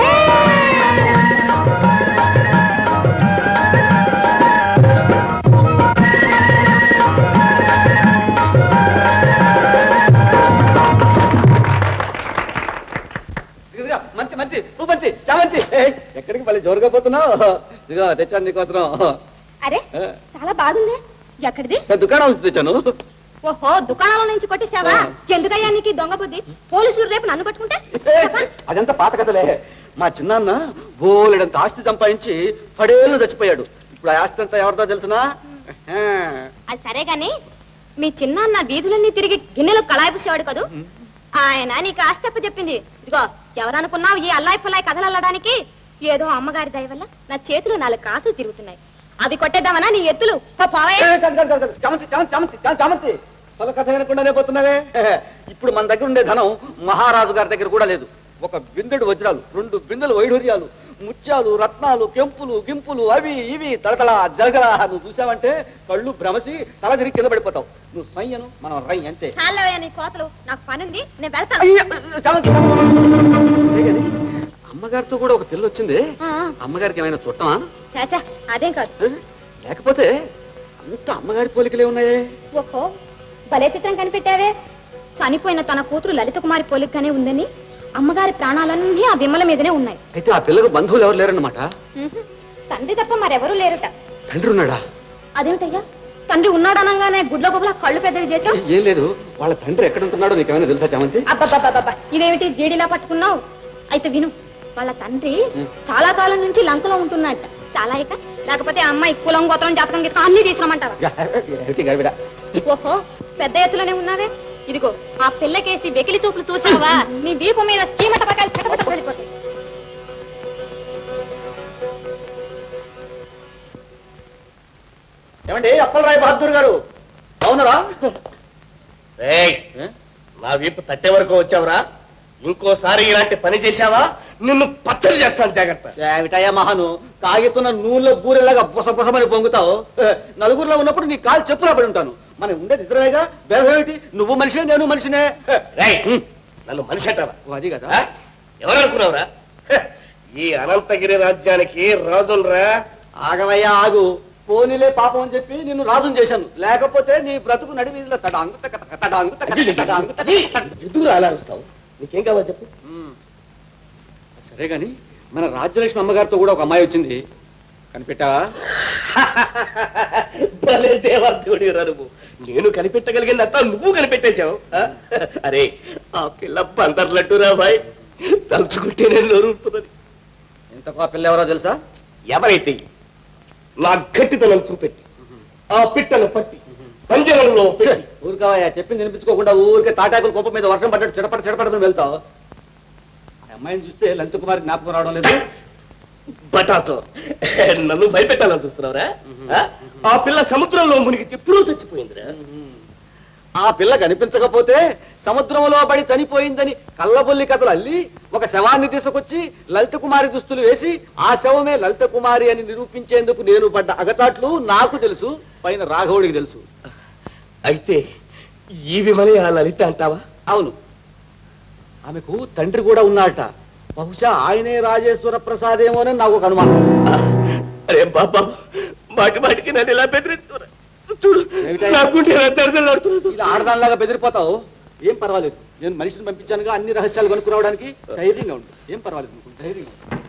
ఇదిగో, మంచి మంచి పూపంతి చామంతి ఏయ్, ఎక్కడికి మళ్ళీ జోరుగా పోతున్నావు ఇదిగో తెచ్చాను నీకోసం అరే చాలా బాగుంది ఎక్కడిది ఏ, దుకాణం నుంచి తెచ్చాను ఓహో దుకాణంలో నుంచి కొట్టేశావా ఎందుకయ్యా నీకు ఈ దొంగ బుద్ధి పోలీసులు రేపు నన్ను పట్టుకుంటే అదంతా పాత కథలే మా చిన్నాన్న బోలెడంత ఆస్తి సంపాదించి పడేళ్ళు చచ్చిపోయాడు ఇప్పుడు ఆ ఆస్తి అంతా ఎవరితో తెలుసునా ఆ, అది సరే గాని మీ చిన్నాన్న వీధులన్నీ తిరిగి గిన్నెలో కళాయి పూసేవాడు కదూ ఆయన నీకు ఆస్తప్ప చెప్పింది ఇదిగో ఎవరనుకున్నావు ఈ అల్లాయి పుల్లాయి కథలు అల్లడానికి ఏదో అమ్మగారి దయ వల్ల నా చేతిలో నాలుగు కాసులు తిరుగుతున్నాయి అది కొట్టేద్దామనా నీ ఎత్తులు పో పోవయ్యా. ఏ, కాదు, కాదు, కాదు, కాదు. చామంతి చామంతి చామంతి చా- చామంతి అసలు కథ వినకుండానే పోతున్నావే ఇప్పుడు మన దగ్గర ఉండే ధనం మహారాజు గారి దగ్గర కూడా లేదు ఒక బిందెడు వజ్రాలు రెండు బిందెలు వైఢూర్యాలు ముత్యాలు రత్నాలు కెంపులు గింపులు అవి ఇవి తడతల జలగల నువ్వు చూసావంటే కళ్ళు భ్రమసి తల తిరిగి కింద పడిపోతావు నువ్వు సయ్యను మనం రై అంతే చాలవయ్యా నీ కోతలు నాకు పనుంది నేను అయ్య, వెళ్తాను చామంతి సరే గాని, అమ్మగారితో కూడా ఒక పిల్ల వచ్చింది ఆ, అమ్మగారికి ఏమైనా చుట్టమా చాచా అదేం కాదు లేకపోతే అంత అమ్మగారి పోలికలే ఉన్నాయే ఓహో భలే చిత్రం కనిపెట్టావే చనిపోయిన తన కూతురు లలిత కుమారి పోలికగానే ఉందని అమ్మగారి ప్రాణాలన్నీ ఆ బిమ్మల మీదనే ఉన్నాయి అయితే ఆ పిల్లకు బంధువులు ఎవరు లేరన్నమాట ఉహు. తండ్రి తప్ప మరెవరూ లేరుట తండ్రి ఉన్నాడా అదేమిటయ్యా తండ్రి ఉన్నాడనగానే గుడ్ల గుబల కళ్ళు పెద్దవి చేశావు ఏం లేదు వాళ్ళ తండ్రి ఎక్కడ ఉంటున్నాడో నీకేమైనా తెలుసా చామంతి అబ్బబ్బబ్బబ్బబ్బ ఇదేమిటి జీడిలా పట్టుకున్నావు అయితే విను వాళ్ళ తండ్రి చాలా కాలం నుంచి లంకలో ఉంటున్నట్ట చాలా ఇక లేకపోతే ఆ అమ్మాయి కులం గోత్రం జాతకం గీతం అన్ని తీసుకురమంటావా ఏమిటి గడిబిడ? ఓహో పెద్ద ఎత్తులోనే ఉన్నావే ఇదిగో ఆ పిల్లకేసి వెకిలి చూపులు చూసావా నీ దీపం మీద చీమట పకాయలు చటపట వెళ్ళిపోతాయి ఏమండి అప్పలరాయ్ బహదూర్ గారు అవునరా ఏయ్, నా వీపు తట్టే వరకు వచ్చావురా ఇంకోసారి ఇలాంటి పని చేశావా నిన్ను పచ్చడి చేస్తాను జాగ్రత్త ఏమిటయ్యా మహాను కాగితున్న నూనెలో బూరెలాగా బుస బుసమని పొంగుతావు ఏ, నలుగురిలో ఉన్నప్పుడు నీ కాలు చెప్పులా పడి ఉంటాను మనం ఉండేది ఇద్దరమేగా భేదం ఏమిటి నువ్వు మనిషినే నేను మనిషినే ఏ, రేయ్, నన్ను మనిషి అంటావా ఓ, అది కదా ఆ? ఎవరనుకున్నావురా హ, ఈ అనంతగిరి రాజ్యానికి రాజులరా ఆగమయ్యా ఆగు పోనీలే పాపం అని చెప్పి నిన్ను రాజుని చేశాను లేకపోతే నీ బ్రతుకు నడి వీధిలో తడాంగు తక తక తడాంగు తక తక తడాంగు తక తక. ఎందుకు అలా అరుస్తావు నీకేం కావాలి చెప్పు సరే గాని మన రాజ్యలక్ష్మి అమ్మగారితో కూడా ఒక అమ్మాయి వచ్చింది కనిపెట్టావా భలే దేవార్థుడి నువ్వు నేను కనిపెట్టగలిగిందంతా నువ్వు కనిపెట్టేశావు ఆ? అరే ఆ పిల్ల బందర్లట్టురా బాయ్ తలుచుకుంటే నేను నోరుతున్నది ఇంతకు ఆ పిల్ల ఎవరో తెలుసా ఎవరైతే నా గట్టితనం చూపెట్టి ఆ పిట్టను పట్టి పంజరంలో పెట్టి ఊరికావయ్యా చెప్పింది వినిపించుకోకుండా ఊరికే తాటాకుల కోపం మీద వర్షం పడ్డట్టు చిడపడ చిడపడదని వెళ్తావు ఆ అమ్మాయిని చూస్తే లంచ కుమారి జ్ఞాపకం రావడం లేదు బటాతో నన్ను భయపెట్టాలని చూస్తున్నావురా ఆ? ఆ పిల్ల సముద్రంలో మునిగి ఎప్పుడూ చచ్చిపోయిందిరా ఆ పిల్ల కనిపించకపోతే సముద్రంలో పడి చనిపోయిందని కళ్ళబొల్లి కథలు అల్లి ఒక శవాన్ని తీసుకొచ్చి లలిత కుమారి దుస్తులు వేసి ఆ శవమే లలిత కుమారి అని నిరూపించేందుకు నేను పడ్డ అగచాట్లు నాకు తెలుసు పైన రాఘవుడికి తెలుసు అయితే ఈ విమలే ఆ లలిత అంటావా అవును ఆమెకు తండ్రి కూడా ఉన్నాడట బహుశా ఆయనే రాజేశ్వర ప్రసాదేమోనని నాకు ఒక అనుమానం అరే బాబా మాటి మాటికి నన్ను ఇలా బెదిరించుకోరా చూడు నా గుండె ఇలా దడదడలాడుతున్నది. ఇలా ఆడదానిలాగా బెదిరిపోతావు ఏం పర్వాలేదు నేను మనిషిని పంపించానుగా అన్ని రహస్యాలు కనుక్కురావడానికి ధైర్యంగా ఉండు ఏం పర్వాలేదు నువ్వు ధైర్యంగా ఉండు.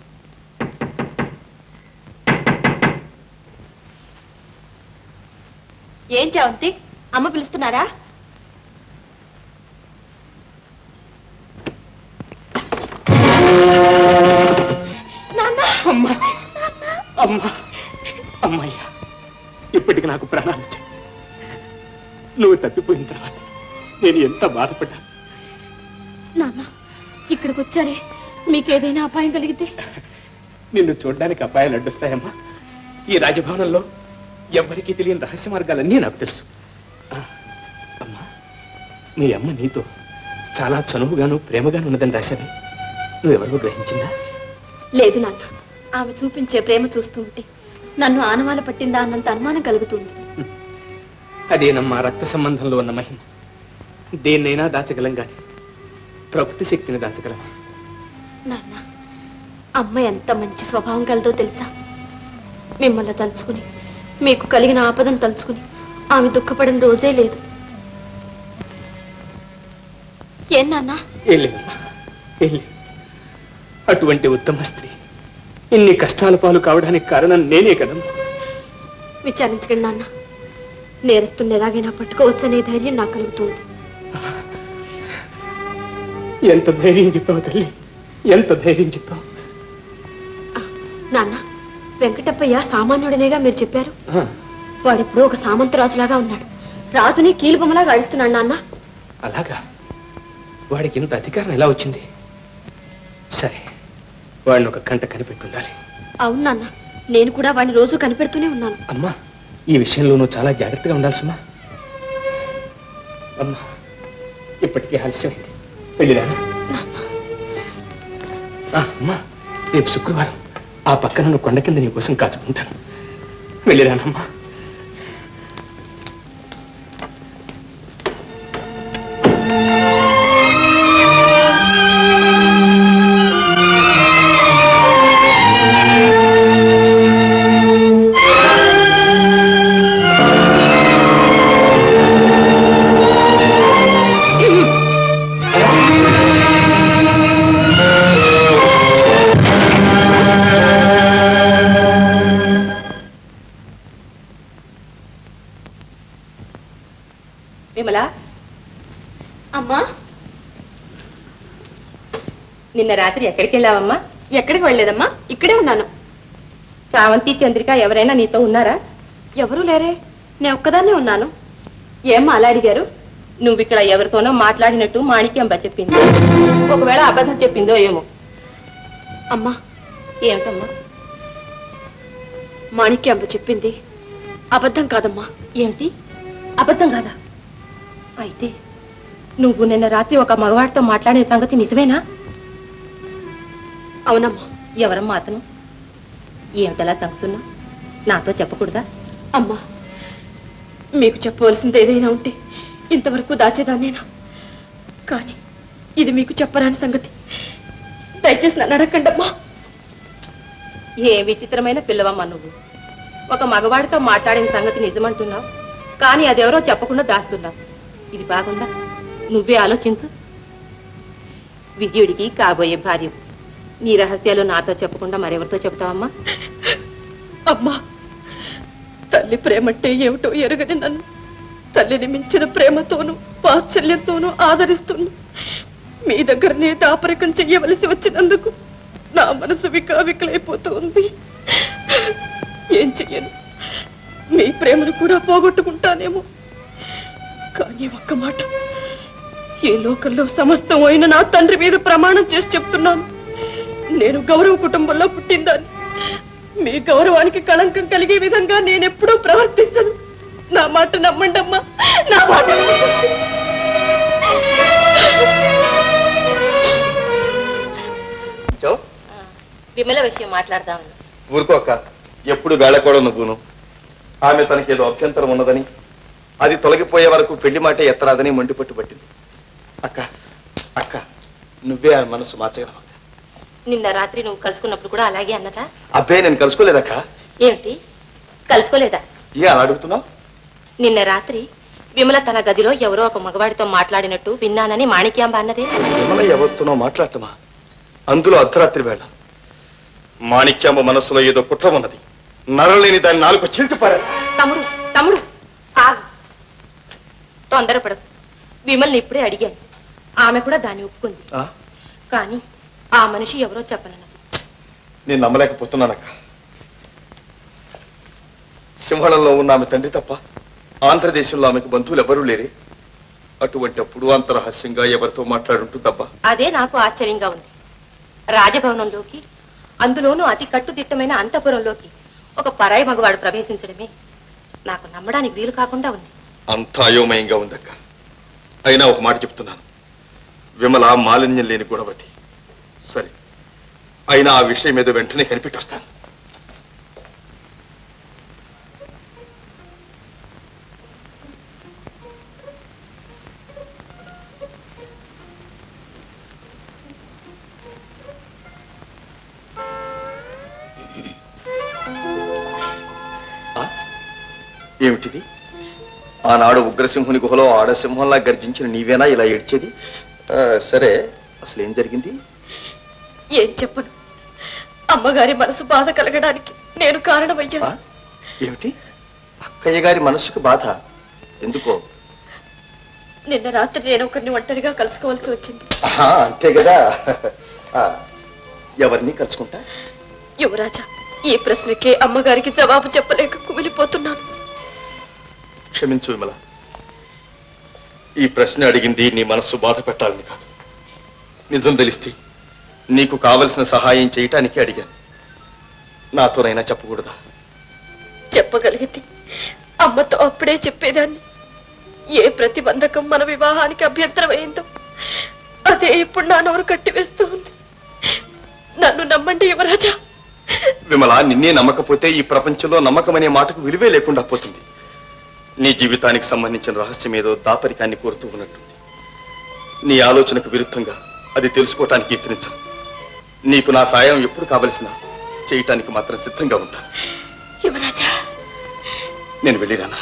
ఏం చావంతి అమ్మ పిలుస్తున్నారా అమ్మా అమ్మా అమ్మయ్యా ఇప్పటికి నాకు ప్రాణాలు వచ్చాయి నువ్వు తప్పిపోయిన తర్వాత నేను ఎంత బాధపడ్డా నాన్న ఇక్కడికి వచ్చారే మీకేదైనా అపాయం కలిగితే నిన్ను చూడడానికి అపాయాలు అడ్డొస్తాయమ్మా ఈ రాజభవనంలో ఎవ్వరికీ తెలియని రహస్య మార్గాలన్నీ నాకు తెలుసు ఆ, అమ్మా మీ అమ్మ నీతో చాలా చనువుగాను ప్రేమగాను ఉన్నదని రాశావే నువ్వెవరికో గ్రహించిందా లేదు నాన్న ఆమె చూపించే ప్రేమ చూస్తూ ఉంటే నన్ను ఆనవాల పట్టిందా అన్నంత అనుమానం కలుగుతుంది అదేనమ్మా రక్త సంబంధంలో ఉన్న మహిమ దేన్నైనా దాచగలం గాని ప్రకృతి శక్తిని దాచగలమా నాన్న అమ్మ ఎంత మంచి స్వభావం కలదో తెలుసా మిమ్మల్ని తలుచుకుని మీకు కలిగిన ఆపదను తలుచుకుని ఆమె దుఃఖపడిన రోజే లేదు ఏం నాన్న ఏం లేదమ్మా ఏం లేదు అటువంటి ఉత్తమ స్త్రీ ఇన్ని కష్టాల పాలు కావడానికి కారణం నేనే కదమ్మా విచారించకండి నాన్న నేరస్తుని ఎలాగైనా పట్టుకోవచ్చనే ధైర్యం నాకు కలుగుతుంది ఎంత ధైర్యం చెప్పావు తల్లి ఎంత ధైర్యం చెప్పావు నాన్న వెంకటప్పయ్య సామాన్యుడనేగా మీరు చెప్పారు ఆ, వాడిప్పుడు ఒక సామంతరాజులాగా ఉన్నాడు రాజుని కీలుబొమ్మలాగా అడుస్తున్నాడు నాన్న అలాగా వాడికి ఇంత అధికారం ఎలా వచ్చింది సరే వాడిని ఒక గంట కనిపెట్టుండాలి అవును నాన్న నేను కూడా వాడిని రోజు కనిపెడుతూనే ఉన్నాను అమ్మా ఈ విషయంలో నువ్వు చాలా జాగ్రత్తగా ఉండాల్సమ్మా అమ్మా ఇప్పటికే ఆలస్యమైంది వెళ్ళిరానా ఆ, అమ్మా రేపు శుక్రవారం ఆ పక్కన నువ్వు కొండ కింద నీ కోసం కాచుకుంటాను వెళ్ళిరానమ్మా విమల అమ్మా నిన్న రాత్రి ఎక్కడికి వెళ్ళావమ్మా ఎక్కడికి వెళ్ళలేదమ్మా ఇక్కడే ఉన్నాను చావంతి చంద్రిక ఎవరైనా నీతో ఉన్నారా ఎవరూ లేరే నేను ఒక్కదాన్నే ఉన్నాను ఏమ్మా అలా అడిగారు నువ్వు ఇక్కడ ఎవరితోనో మాట్లాడినట్టు మాణిక్యంబ చెప్పింది ఒకవేళ అబద్ధం చెప్పిందో ఏమో అమ్మా ఏమిటమ్మా మాణిక్యాంబ చెప్పింది అబద్ధం కాదమ్మా ఏమిటి అబద్ధం కాదా అయితే నువ్వు నిన్న రాత్రి ఒక మగవాడితో మాట్లాడే సంగతి నిజమేనా అవునమ్మా ఎవరమ్మా అతను ఏమిటలా చంపుతున్నా నాతో చెప్పకూడదా అమ్మా మీకు చెప్పవలసింది ఏదైనా ఉంటే ఇంతవరకు దాచేదానేనా కానీ ఇది మీకు చెప్పరాని సంగతి దయచేసి నన్ను అడగండి అమ్మా ఏ విచిత్రమైన పిల్లవమ్మా నువ్వు ఒక మగవాడితో మాట్లాడిన సంగతి నిజమంటున్నావు కానీ అదెవరో చెప్పకుండా దాస్తున్నావు ఇది బాగుందా నువ్వే ఆలోచించు విజయుడికి కాబోయే భార్య నీ రహస్యాలు నాతో చెప్పకుండా మరెవరితో చెప్తావమ్మా అమ్మా తల్లి ప్రేమంటే ఏమిటో ఎరగని నన్ను తల్లిని మించిన ప్రేమతోనూ వాత్సల్యంతోనూ ఆదరిస్తున్నా మీ దగ్గరనే దాపరికం చెయ్యవలసి వచ్చినందుకు నా మనసు వికావికలైపోతూ ఉంది ఏం చెయ్యను మీ ప్రేమను కూడా పోగొట్టుకుంటానేమో కానీ ఒక్క మాట ఈ లోకంలో సమస్తం అయిన నా తండ్రి మీద ప్రమాణం చేసి చెప్తున్నాను నేను గౌరవ కుటుంబంలో పుట్టిందాన్ని మీ గౌరవానికి కళంకం కలిగే విధంగా నేనెప్పుడూ ప్రవర్తించను నా మాట నమ్మండి అమ్మా నా మాట నమ్మండి. విమల విషయం మాట్లాడదామని ఊరుకోక ఎప్పుడు వేళకోవడం నువ్వును ఆమె తనకేదో అభ్యంతరం ఉన్నదని అది తొలగిపోయే వరకు పెళ్లి మాట ఎత్తరాదని మండిపట్టు పట్టింది అక్క అక్క నువ్వే ఆ మనసు మార్చగలవు నిన్న రాత్రి నువ్వు కలుసుకున్నప్పుడు కూడా అలాగే అన్నదా అబ్బే నేను కలుసుకోలేదక్క ఏమిటి కలుసుకోలేదా ఏ అలా అడుగుతున్నావు నిన్న రాత్రి విమల తన గదిలో ఎవరో ఒక మగవాడితో మాట్లాడినట్టు విన్నానని మాణిక్యాంబ అన్నదే విమల ఎవరితోనో మాట్లాడటమా అందులో అర్ధరాత్రి వేళ మాణిక్యాంబ మనస్సులో ఏదో కుట్ర ఉన్నది నరలేని దాన్ని నాలుగు చింతిపారా తమ్ముడు తమ్ముడు ఆగు తొందరపడకు విమల్ని ఇప్పుడే అడిగాను ఆమె కూడా దాన్ని ఒప్పుకుంది ఆ? కానీ ఆ మనిషి ఎవరో చెప్పనన్నది నేను నమ్మలేకపోతున్నానక్క సింహళంలో ఉన్న ఆమె తండ్రి తప్ప ఆంధ్రదేశంలో ఆమెకు బంధువులు ఎవరూ లేరే అటువంటి అప్పుడు అంత రహస్యంగా ఎవరితో మాట్లాడుంటుందబ్బా అదే నాకు ఆశ్చర్యంగా ఉంది రాజభవనంలోకి అందులోనూ అతి కట్టుదిట్టమైన అంతఃపురంలోకి ఒక పరాయి మగవాడు ప్రవేశించడమే నాకు నమ్మడానికి వీలు కాకుండా ఉంది అంత అయోమయంగా ఉందక్క అయినా ఒక మాట చెప్తున్నాను విమల మాలిన్యం లేని గుణవతి సరే అయినా ఆ విషయం మీద వెంటనే కనిపెట్టొస్తాను ఏమిటిది ఆనాడు ఉగ్రసింహుని గుహలో ఆడసింహంలా గర్జించిన నీవేనా ఇలా ఏడ్చేది ఆ, సరే అసలు ఏం జరిగింది ఏం చెప్పను అమ్మగారి మనసు బాధ కలగడానికి నేను కారణమయ్యాను ఏమిటి అక్కయ్య గారి మనస్సుకు బాధ ఎందుకో నిన్న రాత్రి నేను ఒకరిని ఒంటరిగా కలుసుకోవాల్సి వచ్చింది ఆహా, అంతే కదా ఆ, ఎవరిని కలుసుకుంటా యువరాజా ఈ ప్రశ్నకే అమ్మగారికి జవాబు చెప్పలేక కుమిలిపోతున్నాను క్షమించు విమల ఈ ప్రశ్న అడిగింది నీ మనస్సు బాధ పెట్టాలని కాదు నిజం తెలిస్తే నీకు కావలసిన సహాయం చేయటానికి అడిగాను నాతోనైనా చెప్పకూడదా చెప్పగలిగితే అమ్మతో అప్పుడే చెప్పేదాన్ని ఏ ప్రతిబంధకం మన వివాహానికి అభ్యంతరమైందో అదే ఇప్పుడు నా నోరు కట్టివేస్తూ ఉంది నన్ను నమ్మండి యువరాజా విమల నిన్నే నమ్మకపోతే ఈ ప్రపంచంలో నమ్మకం అనే మాటకు విలువే లేకుండా పోతుంది నీ జీవితానికి సంబంధించిన రహస్యం ఏదో దాపరికాన్ని కోరుతూ ఉన్నట్టుంది నీ ఆలోచనకు విరుద్ధంగా అది తెలుసుకోవటానికి యత్నించను నీకు నా సాయం ఎప్పుడు కావలసిన చేయటానికి మాత్రం సిద్ధంగా ఉంటాను యువరాజా నేను వెళ్ళిరానా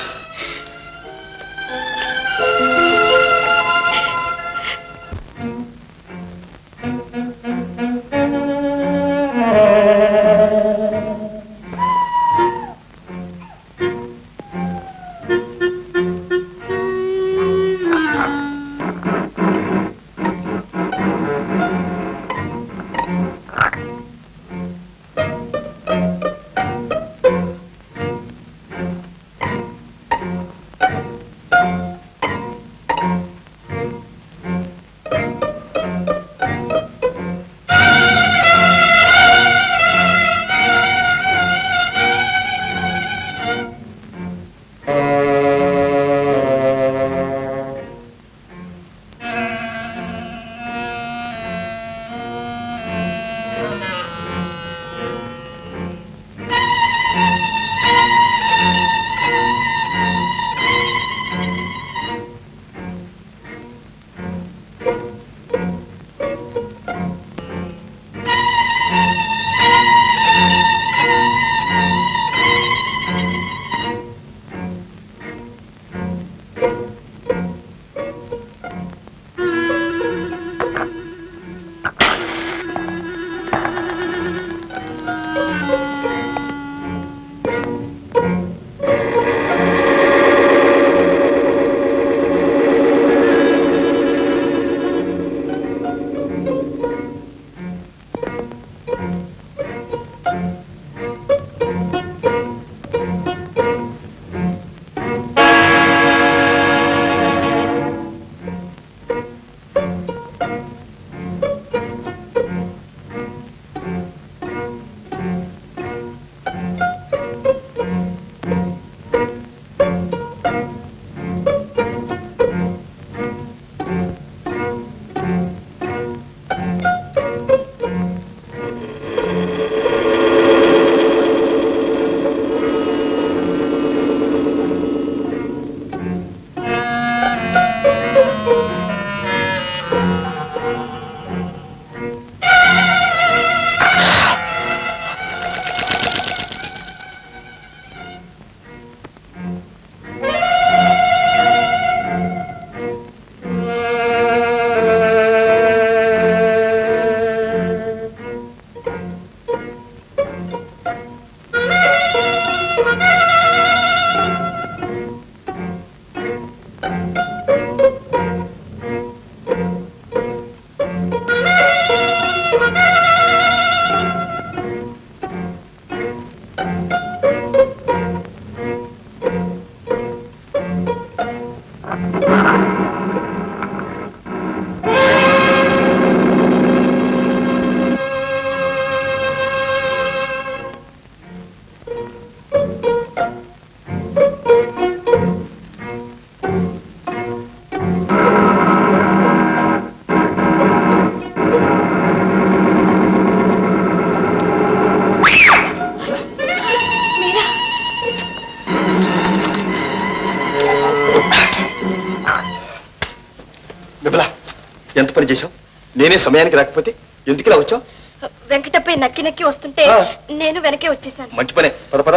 నేనే సమయానికి రాకపోతే ఎందుకు ఇలా వచ్చావు వెంకటపై నక్కి నక్కి వస్తుంటే నేను వెనకే వచ్చేసాను మంచి పనే పద పద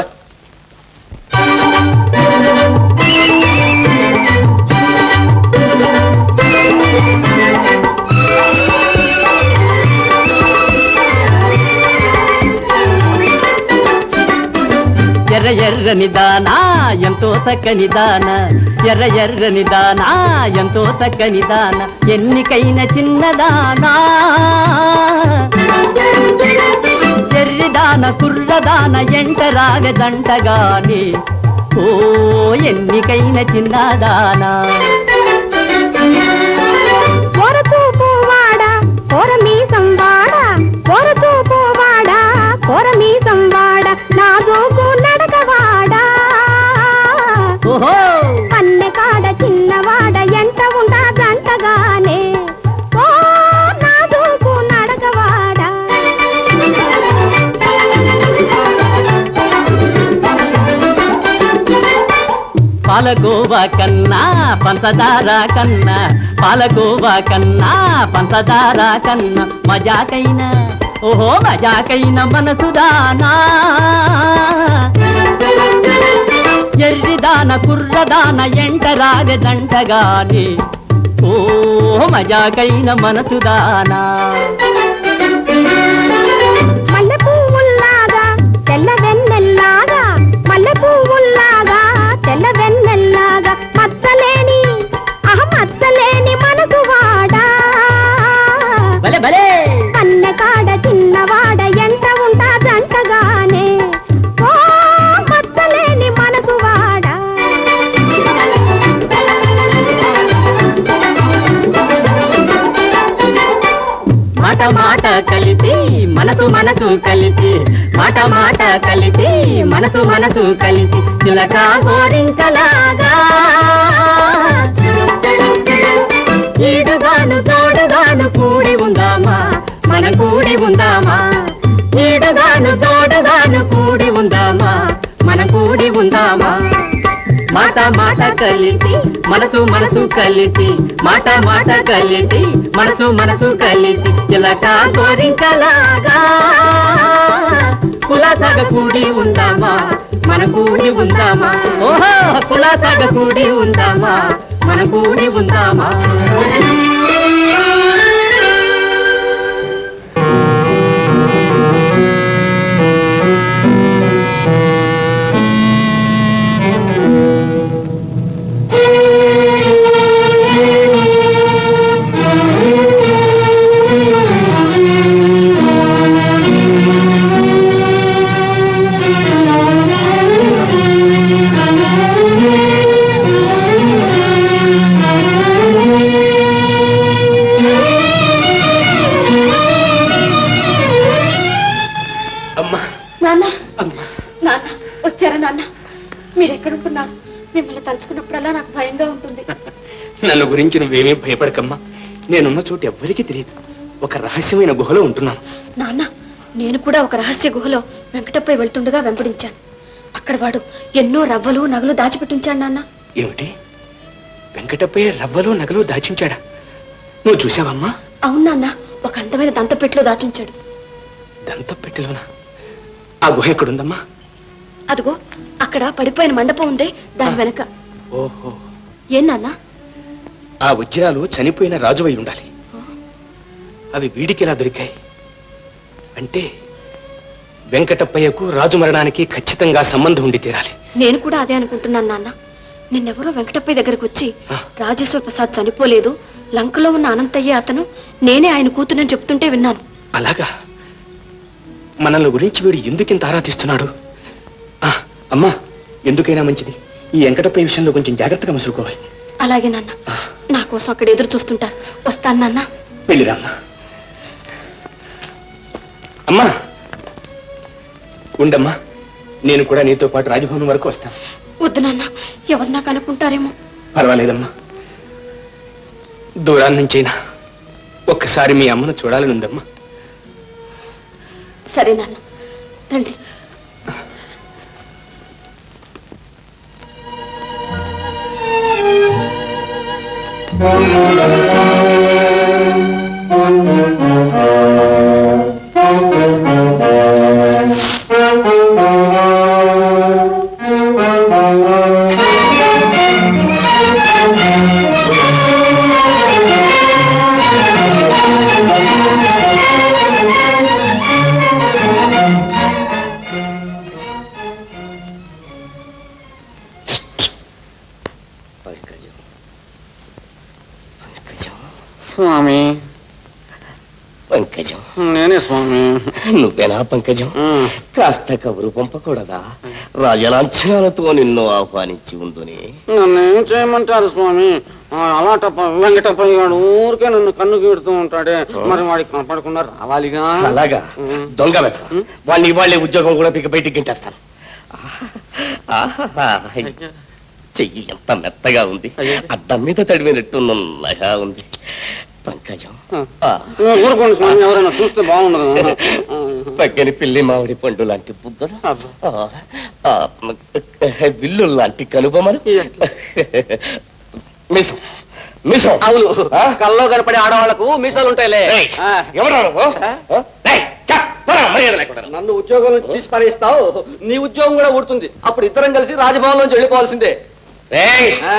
ఎర్ర ఎర్రని దానా ఎంతో చక్కని దాన ఎర్ర ఎర్రని దానా ఎంతో చక్కని దాన ఎన్నికైన చిన్నదానా ఎర్రిదాన కుర్రదాన ఎంట రాగదంటగాని ఓ ఎన్నికైన చిన్నదానా కోరచూపు వాడా కోరమీసం వాడా కోరచూపు వాడా కోరమీసం వాడా నా జోకు నడకవాడా ఓహో కన్నె కాడ చిన్నవాడ ఎంట ఉంటా జంటగానే ఓ నా జోకు నడకవాడా పాలకోవా కన్నా పంచదార కన్నా పాలకోవా కన్నా పంచదార కన్నా మజాకైనా ఓహో మజాకైన మనసుదానా ఎర్రిదాన కుర్రదాన ఎంట రాగదంటగాని ఓ మజాకైన మనసుదానా మల్లె పువ్వుల్లాగా తెల్ల వెన్నెల్లాగా మల్లె పువ్వుల్లాగా తెల్ల వెన్నెల్లాగా మచ్చలేని అహ మచ్చలేని మనసు వాడా భలే భలే కన్నె కాడ చిన్నవాడ ఎంట ఉంటా జంటగానే ఓ మచ్చలేని మనసు వాడా మాట మాట కలిసి మనసు మనసు కలిసి మాట మాట కలిసి మనసు మనసు కలిసి చిలక గోరింకలాగా ఈడుగాను తోడుగాను కూడి ఉందామా మన కూడి ఉందామా ఈడుగాను తోడుగాను కూడి ఉందామా మన కూడి ఉందామా మాట మాట కలిసి మనసు మనసు కలిసి మాట మాట కలిసి మనసు మనసు కలిసి చిలక గోరింకలాగా కులాసాగ కూడి ఉందామా మన కూడి ఉందామా ఓహో కులాసాగ కూడి ఉందామా మన కూడి ఉందామా అమ్మా నాన్న నాన్న వచ్చారా నాన్న మీరు ఎక్కడుంటున్నారు మిమ్మల్ని తలుచుకున్నప్పుడల్లా నాకు భయంగా ఉంటుంది నన్ను గురించి నువ్వేమీ భయపడకమ్మా నేనున్న చోటు ఎవ్వరికీ తెలియదు ఒక రహస్యమైన గుహలో ఉంటున్నాను నాన్న నేను కూడా ఒక రహస్య గుహలో వెంకటపై వెళ్తుండగా వెంబడించాను అక్కడ వాడు ఎన్నో రవ్వలు నగలు దాచిపెట్టించాడు నాన్న ఏమిటి వెంకటప్పయ్య రవ్వలో నగలు దాచించాడా నువ్వు చూసావమ్మా అవును నాన్న ఒక అందమైన దంతపెట్టులో దాచుంచాడు దంతపెట్టెలోనా ఆ గుహ ఎక్కడుందమ్మా అదిగో అక్కడ పడిపోయిన మండపం ఉందే దాని వెనక ఓహో ఏం నాన్న ఆ వజ్రాలు చనిపోయిన రాజువై ఉండాలి అవి వీడికి ఎలా దొరికాయి అంటే వెంకటప్పయ్యకు రాజు మరణానికి ఖచ్చితంగా సంబంధం ఉండి తీరాలి నేను కూడా అదే అనుకుంటున్నాను నాన్న నిన్నెవరో వెంకటప్పయ్య దగ్గరకు వచ్చి రాజేశ్వర ప్రసాద్ చనిపోలేదు లంకలో ఉన్న అనంతయ్య అతను నేనే ఆయన కూతురని చెప్తుంటే విన్నాను అలాగా మనల్ని గురించి వీడు ఎందుకింత ఆరాధిస్తున్నాడు ఆ, అమ్మా ఎందుకైనా మంచిది ఈ వెంకటప్పయ్య విషయంలో కొంచెం జాగ్రత్తగా మసులుకోవాలి అలాగే నాన్న నా కోసం అక్కడ ఎదురు చూస్తుంటారు వస్తాను నాన్న వెళ్ళిరామ్మా అమ్మా ఉండమ్మా నేను కూడా నీతో పాటు రాజభవనం వరకు వస్తాను వద్దు నాన్న ఎవరు నాకు అనుకుంటారేమో పర్వాలేదమ్మా దూరాన్ని నుంచైనా ఒక్కసారి మీ అమ్మను చూడాలని ఉందమ్మా సరే నాన్న రండి స్వామి పంకజం నేనే స్వామి నువ్వేనా పంకజం కాస్త కబురు పంపకూడదా రాజలాంఛనాలతో నిన్ను ఆహ్వానించి ఉందుని నన్ను ఏం చేయమంటారు స్వామి ఆ అలాటప్ప వెంకటప్ప గాడు ఊరికే నన్ను కన్ను గీడుతూ ఉంటాడే మరి వాడికి కనపడకుండా రావాలిగా అలాగా దొంగ వెత వాడిని వాళ్ళే ఉద్యోగం కూడా పిక బయటికి గింటేస్తాను ఆహాహా. చెయ్యి ఎంత మెత్తగా ఉంది అద్దం మీద తడివినట్టు నున్నగా ఉంది పంకజం ఆ. ఊరుకోండి స్వామి ఎవరైనా చూస్తే బాగుండదు పక్కని పిల్లి మామిడి పండు లాంటి బుగ్గలు ఆ, ఆ, విల్లు లాంటి కనుబొమలు మిసం మిసం అవును కల్లో కనపడే ఆడవాళ్లకు మీసాలు ఉంటాయిలే ఎవరు నన్ను ఉద్యోగం నుంచి తీసి పారేస్తావు నీ ఉద్యోగం కూడా ఊడుతుంది అప్పుడు ఇద్దరం కలిసి రాజభవన్ నుంచి వెళ్ళిపోవాల్సిందే ఆ.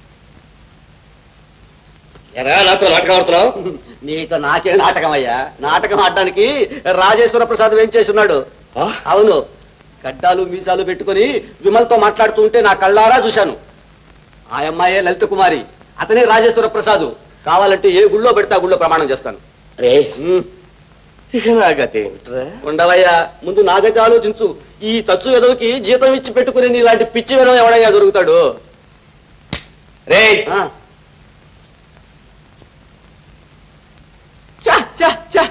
ఎరా నాతో నాటకం ఆడుతున్నావు నీతో నాకే నాటకం అయ్యా నాటకం ఆడడానికి రాజేశ్వర ప్రసాద్ ఏం చేస్తున్నాడు అవును గడ్డాలు మీసాలు పెట్టుకొని విమల్తో మాట్లాడుతూ ఉంటే నా కళ్ళారా చూశాను ఆ అమ్మాయే లలిత కుమారి అతనే రాజేశ్వర ప్రసాద్ కావాలంటే ఏ గుళ్ళో పెడితే ఆ గుళ్ళో ప్రమాణం చేస్తాను రే ఇక నాగతేమిట్రా ఉండవయ్యా ముందు నాగతి ఆలోచించు ఈ చచ్చు వెదవికి జీతం ఇచ్చి పెట్టుకుని నీలాంటి పిచ్చి వెదవ ఎవడయ్యా దొరుకుతాడు రే చా చా చా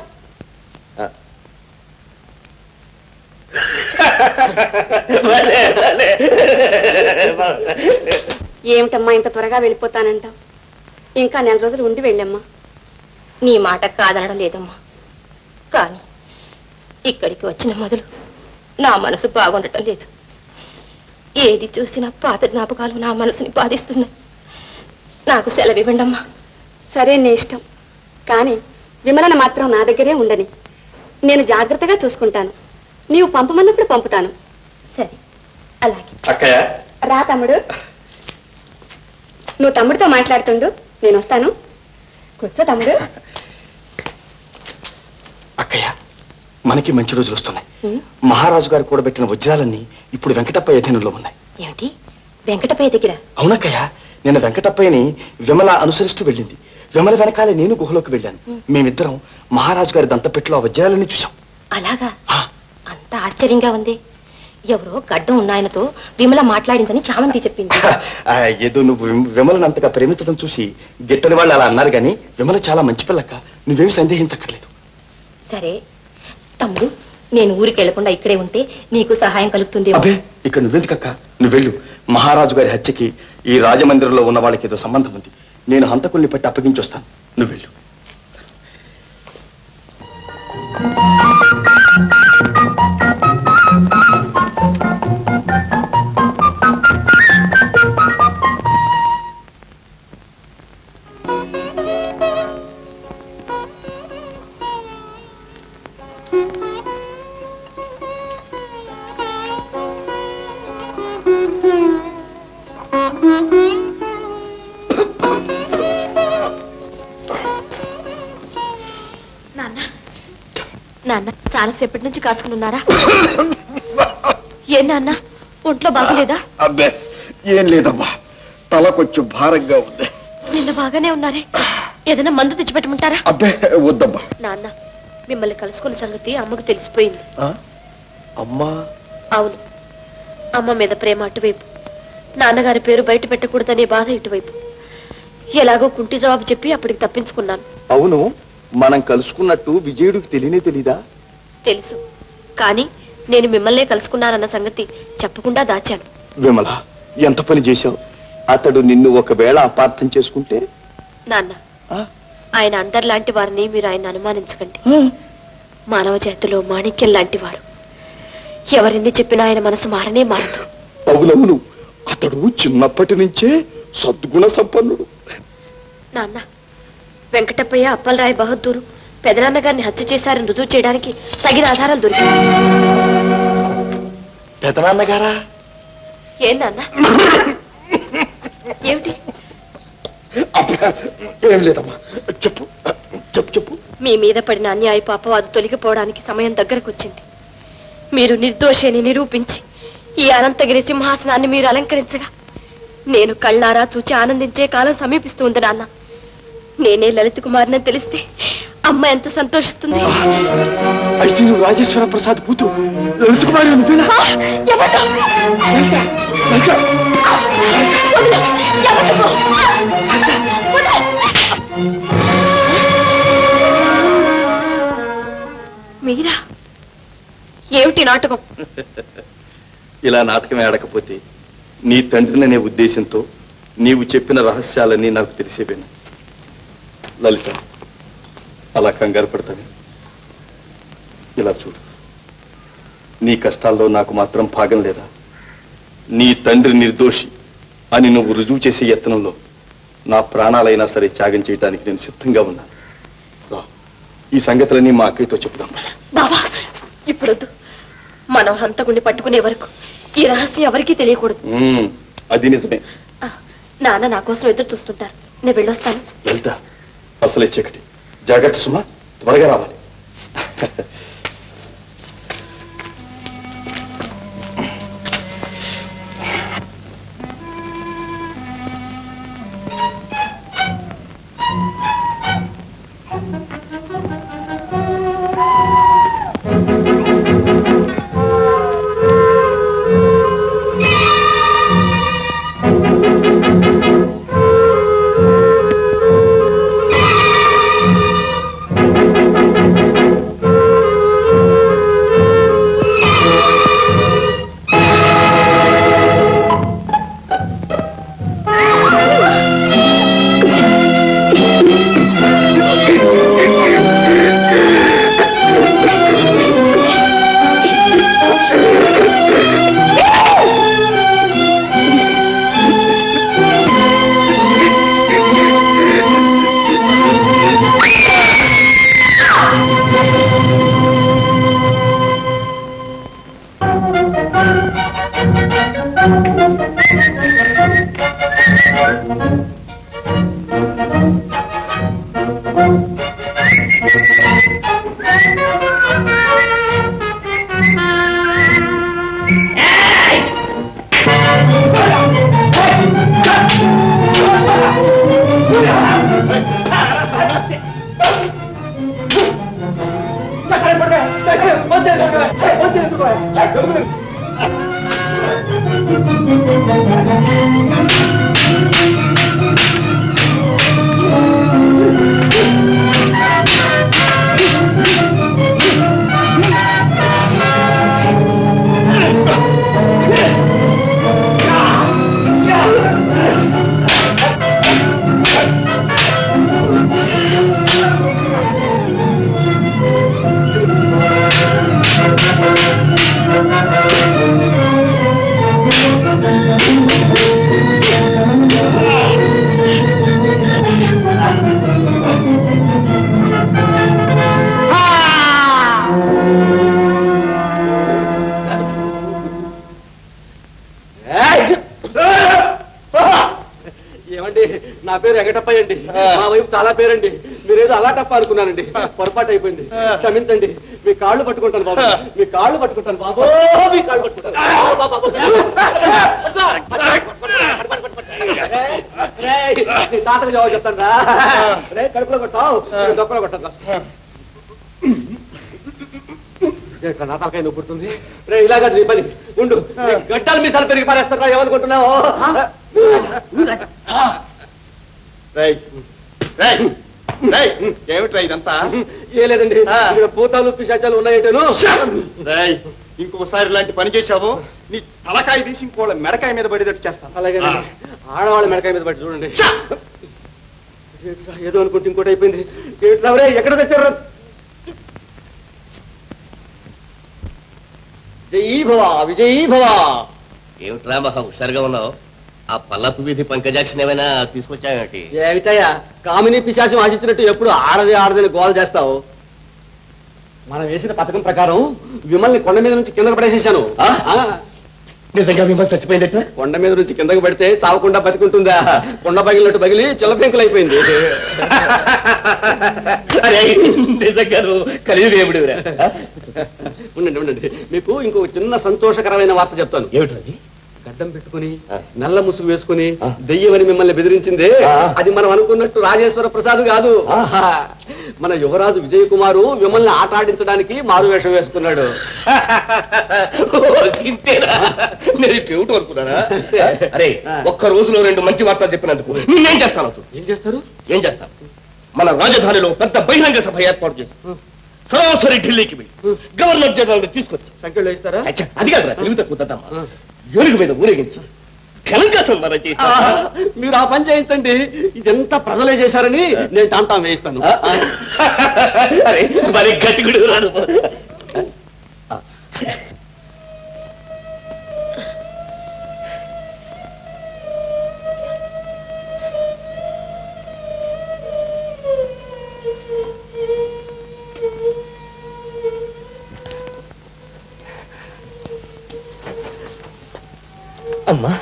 ఏమిటమ్మా ఇంత త్వరగా వెళ్ళిపోతానంటావు ఇంకా నెల రోజులు ఉండి వెళ్ళమ్మా నీ మాట కాదనడం లేదమ్మా కానీ ఇక్కడికి వచ్చిన మొదలు నా మనసు బాగుండటం లేదు ఏది చూసినా పాత జ్ఞాపకాలు నా మనసుని బాధిస్తున్నాయి నాకు సెలవివ్వండమ్మా సరే నీ ఇష్టం కానీ విమలన మాత్రం నా దగ్గరే ఉండని నేను జాగ్రత్తగా చూసుకుంటాను నీవు పంపమన్నప్పుడు పంపుతాను సరే అలాగే అక్కయ్య రా తమ్ముడు నువ్వు తమ్ముడితో మాట్లాడుతుండు నేను వస్తాను కూర్చో తమ్ముడు అక్కయ్య మనకి మంచి రోజులు వస్తున్నాయి మహారాజు గారు కూడబెట్టిన వజ్రాలన్నీ ఇప్పుడు వెంకటప్ప అధీనంలో ఉన్నాయి ఏమిటి వెంకటపయ్య దగ్గర అవునక్కయ్య నిన్న వెంకటప్పయ్యని విమల అనుసరిస్తూ వెళ్ళింది విమల వెనకాలే నేను గుహలోకి వెళ్ళాను మేమిద్దరం మహారాజు గారి దంతపెట్టులో ఆ వజ్రాలన్నీ చూసాం అలాగా అంత ఆశ్చర్యంగా ఉంది ఎవరో గడ్డం ఉన్నాయనతో విమల మాట్లాడిందని చామంతి చెప్పింది ఆ, ఏదో నువ్వు విమ- విమలను అంతగా ప్రేమించడం చూసి గిట్టని వాళ్ళు అలా అన్నారు గాని విమల చాలా మంచి పిల్లక్క నువ్వేమి సందేహించక్కర్లేదు సరే తమ్ముడు నేను ఊరికి వెళ్లకుండా ఇక్కడే ఉంటే నీకు సహాయం కలుగుతుంది అబ్బే ఇక్కడ నువ్వెందుకక్క నువ్వు వెళ్ళు మహారాజు గారి హత్యకి ఈ రాజమందిరంలో ఉన్న వాళ్ళకి ఏదో సంబంధం ఉంది నేను హంతకుల్ని పట్టి అప్పగించొస్తాను నువ్వు వెళ్ళు నాన్న నాన్న చాలాసేపటి నుంచి కాచుకుని ఉన్నారా ఏ నాన్న ఒంట్లో బాగలేదా అబ్బే ఏం లేదమ్మా తల కొంచెం భారంగా ఉంది నిన్న బాగానే ఉన్నారే ఏదైనా మందు తెచ్చిపెట్టమంటారా అబ్బే వద్దమ్మా నాన్న మిమ్మల్ని కలుసుకున్న సంగతి అమ్మకు తెలిసిపోయింది ఆ? అమ్మా అవును అమ్మ మీద ప్రేమ అటువైపు నాన్నగారి పేరు బయట పెట్టకూడదనే బాధ ఇటువైపు ఎలాగో కుంటి జవాబు చెప్పి అప్పటికి తప్పించుకున్నాను అవును మనం కలుసుకున్నట్టు విజయుడికి తెలియనే తెలీదా తెలుసు కానీ నేను మిమ్మల్నే కలుసుకున్నానన్న సంగతి చెప్పకుండా దాచాను విమల ఎంత పని చేశావు అతడు నిన్ను ఒకవేళ అపార్థం చేసుకుంటే నాన్న ఆయన అందరిలాంటి వారిని మీరు ఆయన అనుమానించకండి మానవ జాతిలో మాణిక్యం లాంటి వారు ఎవరిని చెప్పినా ఆయన మనసు మారనే మారదు అవునవును అతడు చిన్నప్పటి నుంచే సద్గుణ సంపన్నుడు నాన్న వెంకటప్పయ్య అప్పలరాయ్ బహదూరు పెదనాన్న గారిని హత్య చేశారని రుజువు చేయడానికి తగిన ఆధారాలు దొరికాయి పెదనాన్నగారా ఏం నాన్న ఏమిటి ఏం లేదమ్మా చెప్పు చెప్పు చెప్పు మీ మీద పడిన అన్యాయపు అపవాదు తొలగిపోవడానికి సమయం దగ్గరకు వచ్చింది మీరు నిర్దోషి అని నిరూపించి ఈ అనంతగిరి సింహాసనాన్ని మీరు అలంకరించగా నేను కళ్ళారా చూచి ఆనందించే కాలం సమీపిస్తూ ఉంది నాన్న నేనే లలిత కుమార్ని తెలిస్తే అమ్మ ఎంత సంతోషిస్తుంది అయితే నువ్వు రాజేశ్వర ప్రసాద్ కూతురు లలిత కుమారి నువ్వేనా మీరా ఏమిటి నాటకం ఇలా నాటకం ఆడకపోతే నీ తండ్రిననే ఉద్దేశంతో నీవు చెప్పిన రహస్యాలన్నీ నాకు తెలిసేవేను లలిత అలా కంగారు పడతాను ఇలా చూడు నీ కష్టాల్లో నాకు మాత్రం భాగం లేదా నీ తండ్రి నిర్దోషి అని నువ్వు రుజువు చేసే యత్నంలో నా ప్రాణాలైనా సరే త్యాగం చేయడానికి నేను సిద్ధంగా ఉన్నాను రా, ఈ సంగతులన్నీ మా అక్కయ్యతో చెప్పుదాం బాబా ఇప్పుడొద్దు మనం హంతకుణ్ణి పట్టుకునే వరకు ఈ రహస్యం ఎవరికీ తెలియకూడదు ఉమ్, అది నిజమే నాన్న నా కోసం ఎదురు చూస్తుంటారు నేను వెళ్ళొస్తాను లలిత అసలే చీకటి జాగ్రత్త సుమా త్వరగా రావాలి ఏమండి నా పేరు వెంకటప్పయ్య అండి మా వైపు చాలా పేరండి మీరేదో అలాటప్ప అనుకున్నానండి పొరపాటు అయిపోయింది క్షమించండి మీ కాళ్ళు పట్టుకుంటాను బాబు మీ కాళ్ళు పట్టుకుంటాను బాబు మీ కాళ్ళు పట్టుకుంటాను బాబు, బాబు, రేయ్, నీ తాతకు జవాబు చెప్తాను రా రే కడుపులో కొట్టావు నేను దొక్కలో కొట్టాను కాస్త. ఎట్లా నా తలకాయ నొప్పి పుడుతుంది రే ఇలాగా నీ పని ఉండు నీ గడ్డలు మీసాలు పెరిగి పారేస్తారా ఏమనుకుంటున్నావు రేయ్, రేయ్, రేయ్, ఏమిట్రా ఇదంతా ఏ లేదండి ఇక్కడ భూతాలు పిశాచాలు ఉన్నాయంటేను రేయ్, ఇంకోసారి ఇలాంటి పని చేశావు నీ తలకాయ తీసి ఇంకోళ్ళ మెడకాయ మీద పడేటట్టు చేస్తాను అలాగే ఆడవాళ్ళ మెడకాయ మీద పట్టి చూడండి ఏట్రా, ఏదో అనుకుంటే ఇంకోటి అయిపోయింది ఎట్లా రే ఎక్కడ తెచ్చారు జై భవ విజయీ భవ ఏమిట్రా మహా హుషారుగా ఉన్నావు ఆ పల్లపు వీధి పంకజాక్షన్ ఏమైనా తీసుకొచ్చావేమిటి ఏమిటయ్యా కామిని పిశాచం ఆశించినట్టు ఎప్పుడు ఆడది ఆడదని గోల్ చేస్తావు మనం వేసిన పథకం ప్రకారం విమల్ని కొండ మీద నుంచి కిందకు పడేసేసాను ఆ. నిజంగా మిమ్మల్ని చచ్చిపోయిందట కొండ మీద నుంచి కిందకు పడితే చావకుండా బతికుంటుందా కొండ పగిలినట్టు పగిలి చిల్లపెంకులు అయిపోయింది అరే నిజంగా నువ్వు కలియుగేవుడు ఉండండి ఉండండి మీకు ఇంకో చిన్న సంతోషకరమైన వార్త చెప్తాను ఏమిటది గడ్డం పెట్టుకుని నల్ల ముసుగు వేసుకుని దెయ్యమని మిమ్మల్ని బెదిరించిందే అది మనం అనుకున్నట్టు రాజేశ్వర ప్రసాద్ కాదు మన యువరాజు విజయ్ కుమారు మిమ్మల్ని ఆట ఆడించడానికి మారు వేషం వేసుకున్నాడు సింతేనా నేను కేమిటి అనుకున్నానా అరే ఒక్క రోజులో రెండు మంచి వార్తలు చెప్పినందుకు నేనేం చేస్తాను చూడు. ఏం చేస్తారు ఏం చేస్తాను మన రాజధానిలో పెద్ద బహిరంగ సభ ఏర్పాటు చేసి సరాసరి ఢిల్లీకి వెళ్ళి గవర్నర్ జనరల్ తీసుకొచ్చి సంఖ్యలో ఇస్తారా అచ్చా, అది కాదురా తెలివి తక్కువ దద్దమ్మ. ఏనుగు మీద ఊరేగించి ఘనంగా సంబరం చేసి ఆ, మీరు ఆ పని చేయించండి ఇదంతా ప్రజలే చేశారని నేను టాంటాం వేయిస్తాను అరే మరి గట్టిగుడు రాదు అమ్మా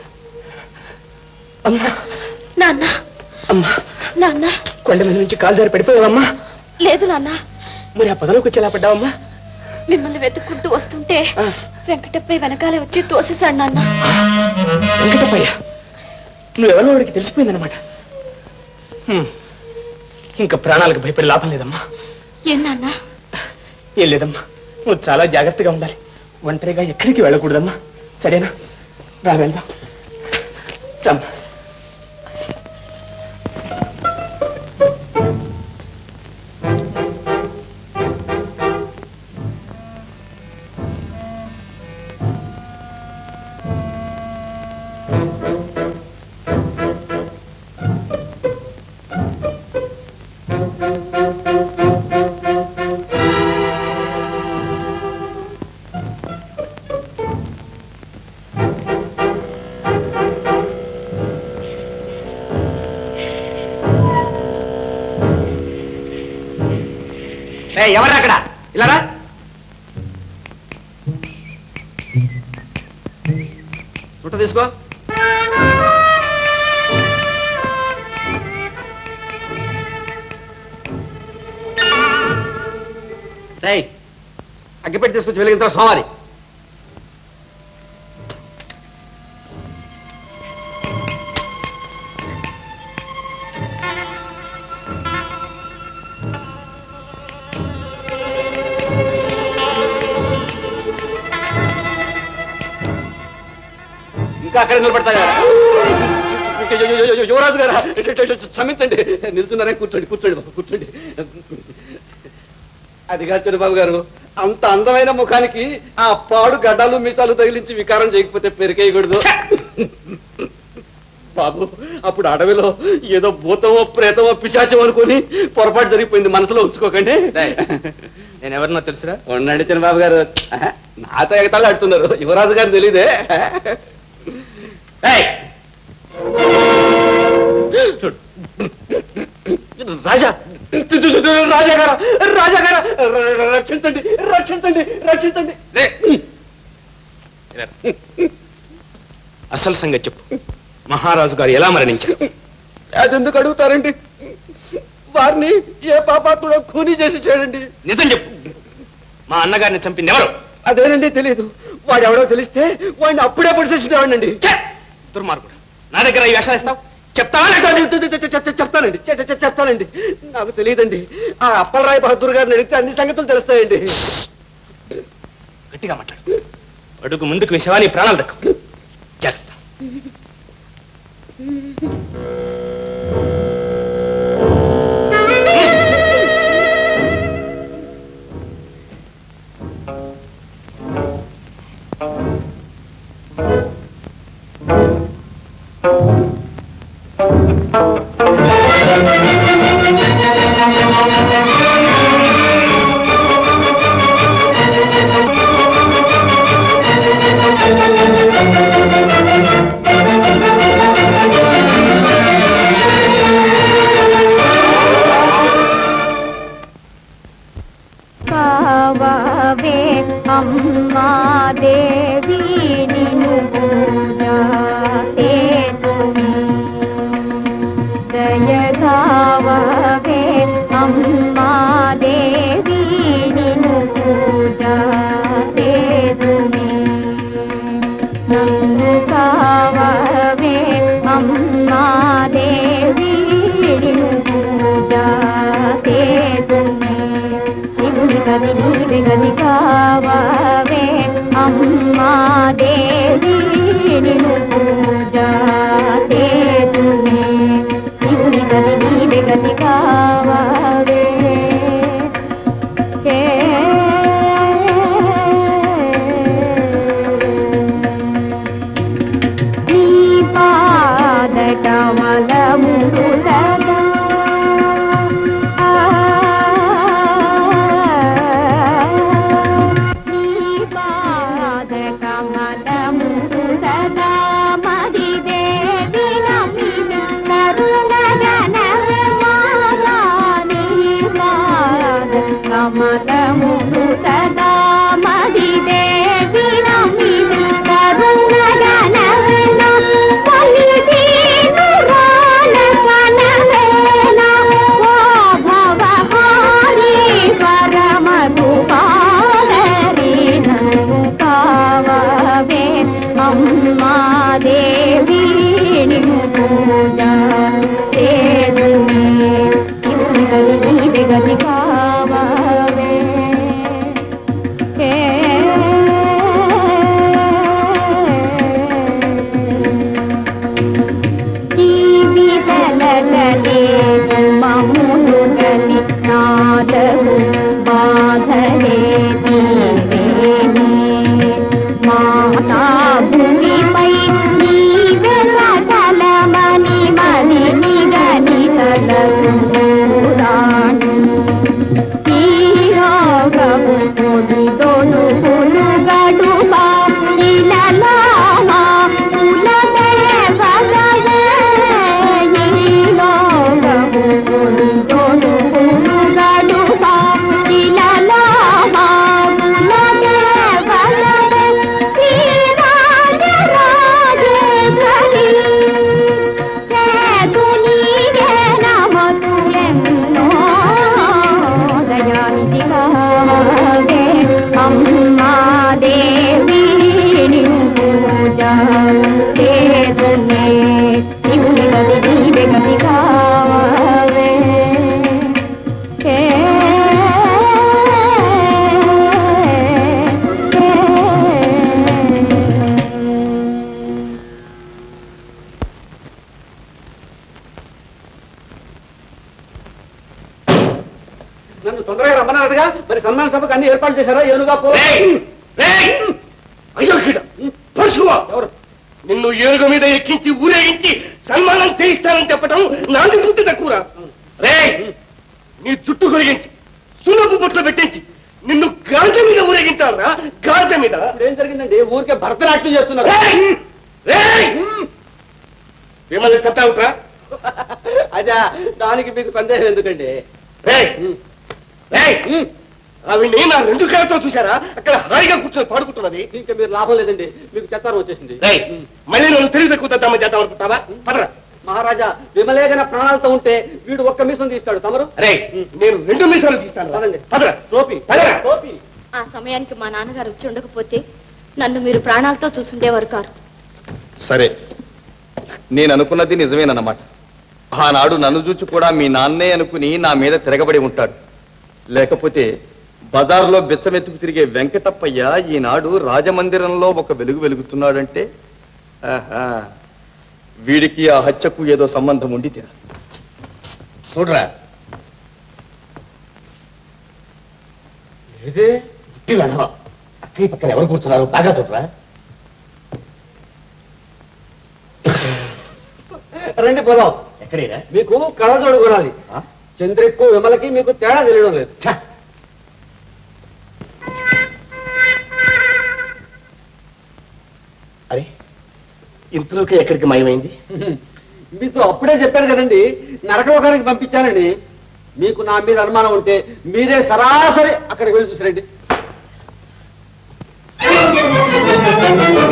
అమ్మా నాన్న అమ్మా నాన్న కొండ మీద నుంచి కాలు జారి పడిపోయావమ్మా లేదు నాన్న మరి ఆ పదలోకి వచ్చి ఎలా పడ్డావమ్మా మిమ్మల్ని వెతుక్కుంటూ వస్తుంటే వెంకటప్పయ్య వెనకాలే వచ్చి తోసేశాడు నాన్న వెంకటప్పయ్య నువ్వెవరో వాడికి తెలిసిపోయిందనమాట హ్మ్. ఇంకా ప్రాణాలకు భయపడి లాభం లేదమ్మా ఏం నాన్న ఏం లేదమ్మా నువ్వు చాలా జాగ్రత్తగా ఉండాలి ఒంటరిగా ఎక్కడికి వెళ్ళకూడదమ్మా సరేనా రా వెళ్దాం రమ్మా ఎవరు అక్కడ ఇలా రా చుట్ట తీసుకో రేయ్ అగ్గిపెట్టి తీసుకొచ్చి వెలిగించిన సోమారి ఇంకా అక్కడ నిలబడతారా యువరాజు గారా క్షమించండి నిల్చున్నారే కూర్చోండి కూర్చోండి బాబు కూర్చోండి అది కాదు చంద్రబాబు గారు అంత అందమైన ముఖానికి ఆ పాడు గడ్డాలు మీసాలు తగిలించి వికారం చేయకపోతే పెరికేయకూడదు బాబు అప్పుడు అడవిలో ఏదో భూతమో ప్రేతమో పిశాచం అనుకుని పొరపాటు జరిగిపోయింది మనసులో ఉంచుకోకండి నేను ఎవరినో తెలుసురా ఉండండి చంద్రబాబు గారు ఆహా, నాతో ఎగతాలు ఆడుతున్నారు యువరాజు గారు తెలియదే ఏయ్! చూడు రాజా చు- చు- చు- చు- రాజా గారు రాజా గారు ర- ర- రక్షించండి రక్షించండి రక్షించండి అసలు సంగతి చెప్పు మహారాజు గారు ఎలా మరణించారు అది ఎందుకు అడుగుతారండి వారిని ఏ పాపాత్ముడో ఖూనీ చేసి చేయడండి నిజం చెప్పు మా అన్నగారిని చంపింది ఎవరు అదేనండి తెలియదు వాడు ఎవడో తెలిస్తే వాడిని అప్పుడే పొడిచేసేవాడినండి దుర్మార్గుడు నా దగ్గర ఈ వేషాలు ఇస్తావు చెప్తావా చెప్తానండి చె- చె- చె- చెప్తానండి నాకు తెలియదండి ఆ అప్పలరాయ్ బహదూర్ గారిని అడిగితే అన్ని సంగతులు తెలుస్తాయండి గట్టిగా మాట్లాడు అడుగు ముందుకు వేసావా నీ ప్రాణాలు దక్కవు జాగ్రత్త Thank you. కావవే అమ్మా దేవి నిను పూజ సేతుమి దయగావవే అమ్మా దేవి నిను పూజ సేతుమి నన్ను కావవే అమ్మా దేవి నిను పూజ సేతుమి శివుని గది నీవే గది కావవే అమ్మా దేవి నిను పూజ సేతుమి శివుని గది నీవే గది కావవే ఏ నీ పాద కమలములు సదా నీ పాద కమలములు సదా మది దేవి నమిత కరుణగణవే మాగా నీ పాద కమలములు సదా మది దేవి నమిత కరుణగణవే కలిదీను రాల కనవేల ఓ భవహారి పరమ కృపాలరి నన్ను కావవే అమ్మా దేవి నిన్ను పూజ చేదుని శివుని గది నీవే గది కావవే ఏ జీవితలకలే సుమములు గని నాదము బాధలే దీవేనే మాతా భూమిపై నీవే సకలమని మది నిగని తలకు సూరాణి తీరోగము పొడి తొడుగులు గడుబా ఇలలామా కులదేవగలే ఈలోగము పొడి తొడుగులు గడుబా ఇలలామా కులదేవగలే శ్రీరాజరాజేశ్వరి చేతునీగే నమతులెన్నో దయానిధి కావే అమ్మా దేవి నిన్ను పూజ చేతునే శివుని గది నీవే గది కావే ఏ నన్ను తొందరగా రమ్మన్నారటగా మరి సన్మాన సభకు అన్ని ఏర్పాటు చేశారా ఏనుగా పో అయోగ్యుడ పరశువా ఎవరు నిన్ను ఏనుగు మీద ఎక్కించి ఊరేగించి సన్మానం చేయిస్తానని చెప్పటం నాది బుద్ధి తక్కువరా రే నీ చుట్టూ కొరిగించి సున్నపు బొట్లు పెట్టించి నిన్ను గాడిద మీద ఊరేగించాలరా గాడిద మీద ఏం జరిగిందండి ఊరికే భరతనాట్యం చేస్తున్నారు రేయ్! మిమ్మల్ని చెప్తావుట్రా అదే దానికి మీకు సందేహం ఎందుకండి రేయ్! రేయ్! ఆవిడ్ని నా రెండు కాళ్ళతో చూసారా అక్కడ హాయిగా కూర్చొని పాడుకుంటున్నది ఇంకా మీరు లాభం లేదండి మీకు చెత్తారు వచ్చేసింది రేయ్! మళ్ళీ నన్ను తెలివి తక్కువ దమ్మ చేద్దాం అనుకుంటావా పదరా మహారాజా విమలేగన ప్రాణాలతో ఉంటే వీడు ఒక్క మీసం తీస్తాడు తమరు రే నేను రెండు మీసాలు తీస్తాను పదండి పదరా టోపీ పదరా టోపీ ఆ సమయానికి మా నాన్నగారు వచ్చి ఉండకపోతే నన్ను మీరు ప్రాణాలతో చూసుండేవారు కారు సరే నేను అనుకున్నది నిజమేనన్నమాట ఆనాడు నన్ను చూచి కూడా మీ నాన్నే అనుకుని నా మీద తిరగబడి ఉంటాడు లేకపోతే బజార్లో బిచ్చమెత్తుకు తిరిగే వెంకటప్పయ్య ఈనాడు రాజమందిరంలో ఒక వెలుగు వెలుగుతున్నాడంటే ఆహా, వీడికి ఆ హత్యకు ఏదో సంబంధం ఉండి తీరా చూడరా ఏదే గుట్టి వెధవ అక్కడి పక్కన ఎవరు కూర్చున్నారు బాగా చూడరా రండి పోదాం ఎక్కడేరా మీకు కళ్ళజోడు కొనాలి చంద్రెక్కు విమలకి మీకు తేడా తెలియడం లేదు అరే ఇంతలోకి ఎక్కడికి మాయమైంది మీతో అప్పుడే చెప్పాను కదండి నరకలోకానికి పంపించానని మీకు నా మీద అనుమానం ఉంటే మీరే సరాసరి అక్కడికి వెళ్ళి చూసిరండి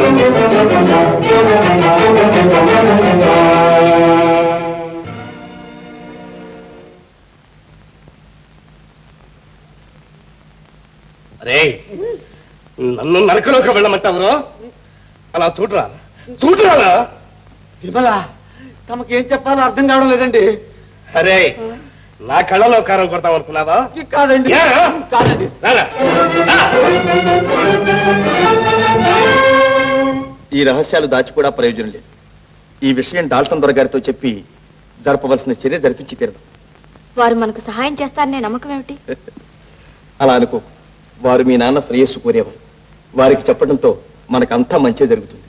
అరే నన్ను నరకలోకి వెళ్ళమంటావురో అలా చూడరా చూడరా విమల తమకేం చెప్పాలో అర్థం కావడం లేదండి అరే నా కళ్ళలో కారం కొడతాం అనుకున్నావా కాదండి ఏ? కాదండి రారా ఈ రహస్యాలు దాచి కూడా ప్రయోజనం లేదు ఈ విషయం డాల్టన్ దొరగారితో చెప్పి జరపవలసిన చర్య జరిపించి తీరదు వారు మనకు సహాయం చేస్తారనే నమ్మకం ఏమిటి అలా అనుకో వారు మీ నాన్న శ్రేయస్సు కోరేవారు వారికి చెప్పడంతో మనకంతా మంచి జరుగుతుంది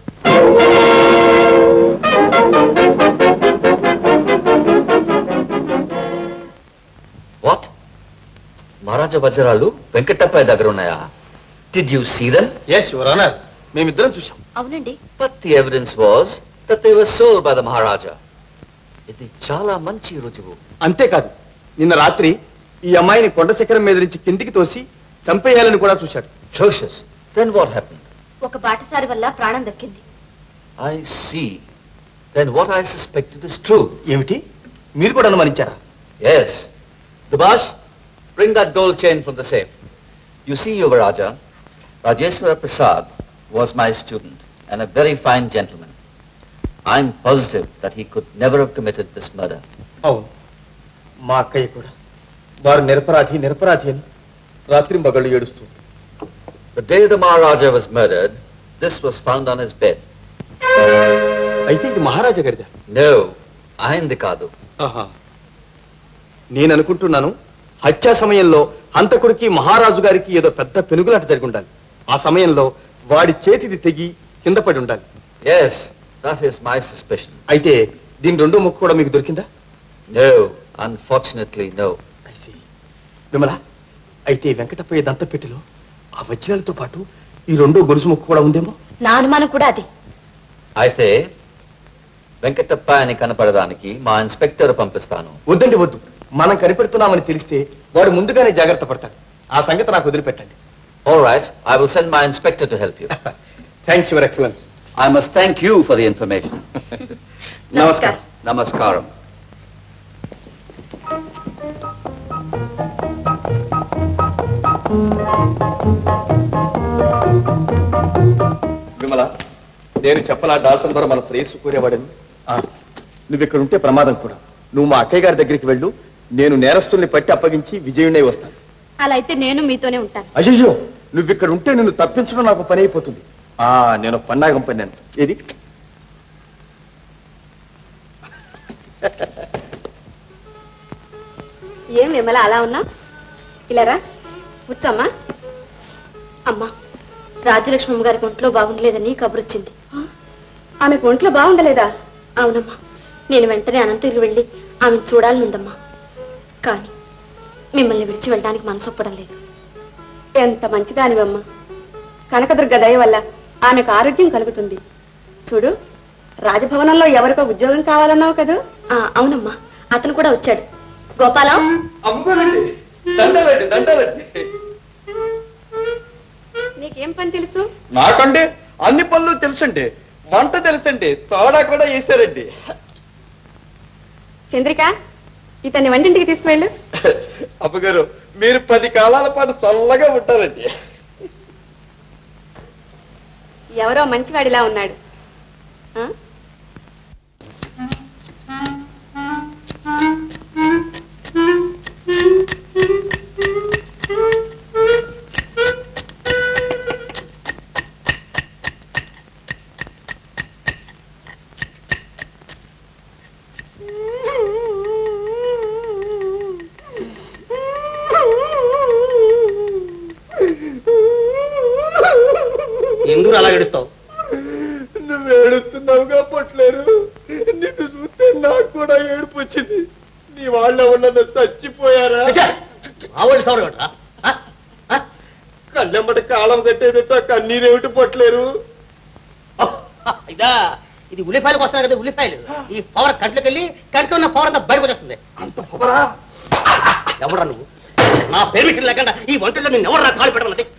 వాట్ మహారాజా వజ్రాలు వెంకటప్పయ్య దగ్గర ఉన్నాయా did you see them yes your honour మేమిద్దరం చూసాం అవునండి but the evidence was that they were sold by the maharaja ఇది చాలా మంచి రుజువు అంతేకాదు నిన్న రాత్రి ఈ అమ్మాయిని కొండ శిఖరం మీద నుంచి కిందికి తోసి చంపేయాలని కూడా చూశాడు Atrocious. Then what happened? ఒక బాటసారి వల్ల ప్రాణం దక్కింది I see. Then what I suspected is true. ఏమిటి మీరు కూడా అనుమానించారా Yes. Dubash, bring that gold chain from the safe. You see, Yuvaraja, Rajeswara Prasad was my student and a very fine gentleman. I'm positive that he could never have committed this murder. అవును మా అక్కయ్య కూడా వారు నిరపరాధి నిరపరాధి అని రాత్రి మగళ్ళు ఏడుస్తుంది The day the Maharaja was murdered, this was found on his bed. అయితే ఇది మహారాజా గారిదా No, ఆయనది కాదు ఆహా. నేను అనుకుంటున్నాను హత్యా సమయంలో హంతకుడికి మహారాజు గారికి ఏదో పెద్ద పెనుగులాట జరిగి ఉండాలి ఆ సమయంలో వాడి చేతిది తెగి కింద పడి ఉండాలి Yes, that is my suspicion. అయితే దీని రెండో ముక్కు కూడా మీకు దొరికిందా No, unfortunately, no. విమల అయితే ఈ వెంకటప్పయ్య దంతపెట్టిలో ఆ వజ్రాలతో పాటు ఈ రెండో గొలుసు ముక్కు కూడా ఉందేమో నా అనుమానం కూడా అది అయితే వెంకటప్ప అని కనపడడానికి మా ఇన్స్పెక్టర్ పంపిస్తాను వద్దండి వద్దు మనం కనిపెడుతున్నామని తెలిస్తే వాడు ముందుగానే జాగ్రత్త పడతాడు ఆ సంగతి నాకు వదిలిపెట్టండి All right, I will send my inspector to help you. Thanks your excellence I must thank you for the information. నమస్కారం Namaskaram. విమల నేను చెప్పనా డాల్టన్ ద్వారా మన శ్రేయస్సు కోరేవాడని ఆ, నువ్వు ఇక్కడ ఉంటే ప్రమాదం కూడా నువ్వు మా అక్కయ్య గారి దగ్గరికి వెళ్ళు నేను నేరస్తుల్ని పట్టి అప్పగించి విజయుణ్ణి వస్తాను అలా అయితే నేను మీతోనే ఉంటాను అయ్యో నువ్వు ఇక్కడ ఉంటే నిన్ను తప్పించడం నాకు పని అయిపోతుంది ఆ నేను పన్నాగం పన్నాను ఏది ఏం విమల అలా ఉన్నా ఇలారా వచ్చమ్మా అమ్మా రాజ్యలక్ష్మి గారికి ఒంట్లో బాగుండలేదని కబురొచ్చింది ఆమెకు ఒంట్లో బాగుండలేదా అవునమ్మా నేను వెంటనే అనంతగిరి వెళ్ళి ఆమెను చూడాలనుందమ్మా కానీ మిమ్మల్ని విడిచి వెళ్ళడానికి మనసు ఒప్పడం లేదు ఎంత మంచిదానివమ్మా కనకదుర్గ దయ వల్ల ఆమెకు ఆరోగ్యం కలుగుతుంది చూడు రాజభవనంలో ఎవరికో ఉద్యోగం కావాలన్నావు కదూ అవునమ్మా అతను కూడా వచ్చాడు గోపాలం అమ్ముకోనండి దండాలండి దండాలండి నీకేం పని తెలుసు నాకండి అన్ని పనులు తెలుసండి వంట తెలుసండి తోడా కూడా వేశారండి చంద్రిక ఇతన్ని వంటింటికి తీసుకువెళ్ళు అమ్మగారు మీరు పది కాలాల పాటు చల్లగా ఉంటారండి ఎవరో మంచివాడిలా ఉన్నాడు ఆ? ఎందుకు అలా ఎడుతావు నువ్వు ఏడుస్తున్నావుగా పొట్లేరు నిన్ను చూస్తే నాకు కూడా ఏడుపు వచ్చింది నీ వాళ్ళ ఉన్న చచ్చిపోయారా ఆవిడ సౌరగట్రా కళ్ళెమ్మట కాలం కట్టేదట కన్నీరేమిటి పొట్లేరు ఇదా ఇది ఉల్లిపాయలకు వస్తున్నాయి కదా ఉల్లిపాయలు ఈ పవర్ కంట్లోకి వెళ్ళి కంట్లో ఉన్న పవర్ అంతా బయటకు వచ్చేస్తుంది అంత పవరా ఎవడరా నువ్వు నా పెర్మిషన్ లేకుండా ఈ వంటలో నేను ఎవరు కాలు పెట్టమన్నది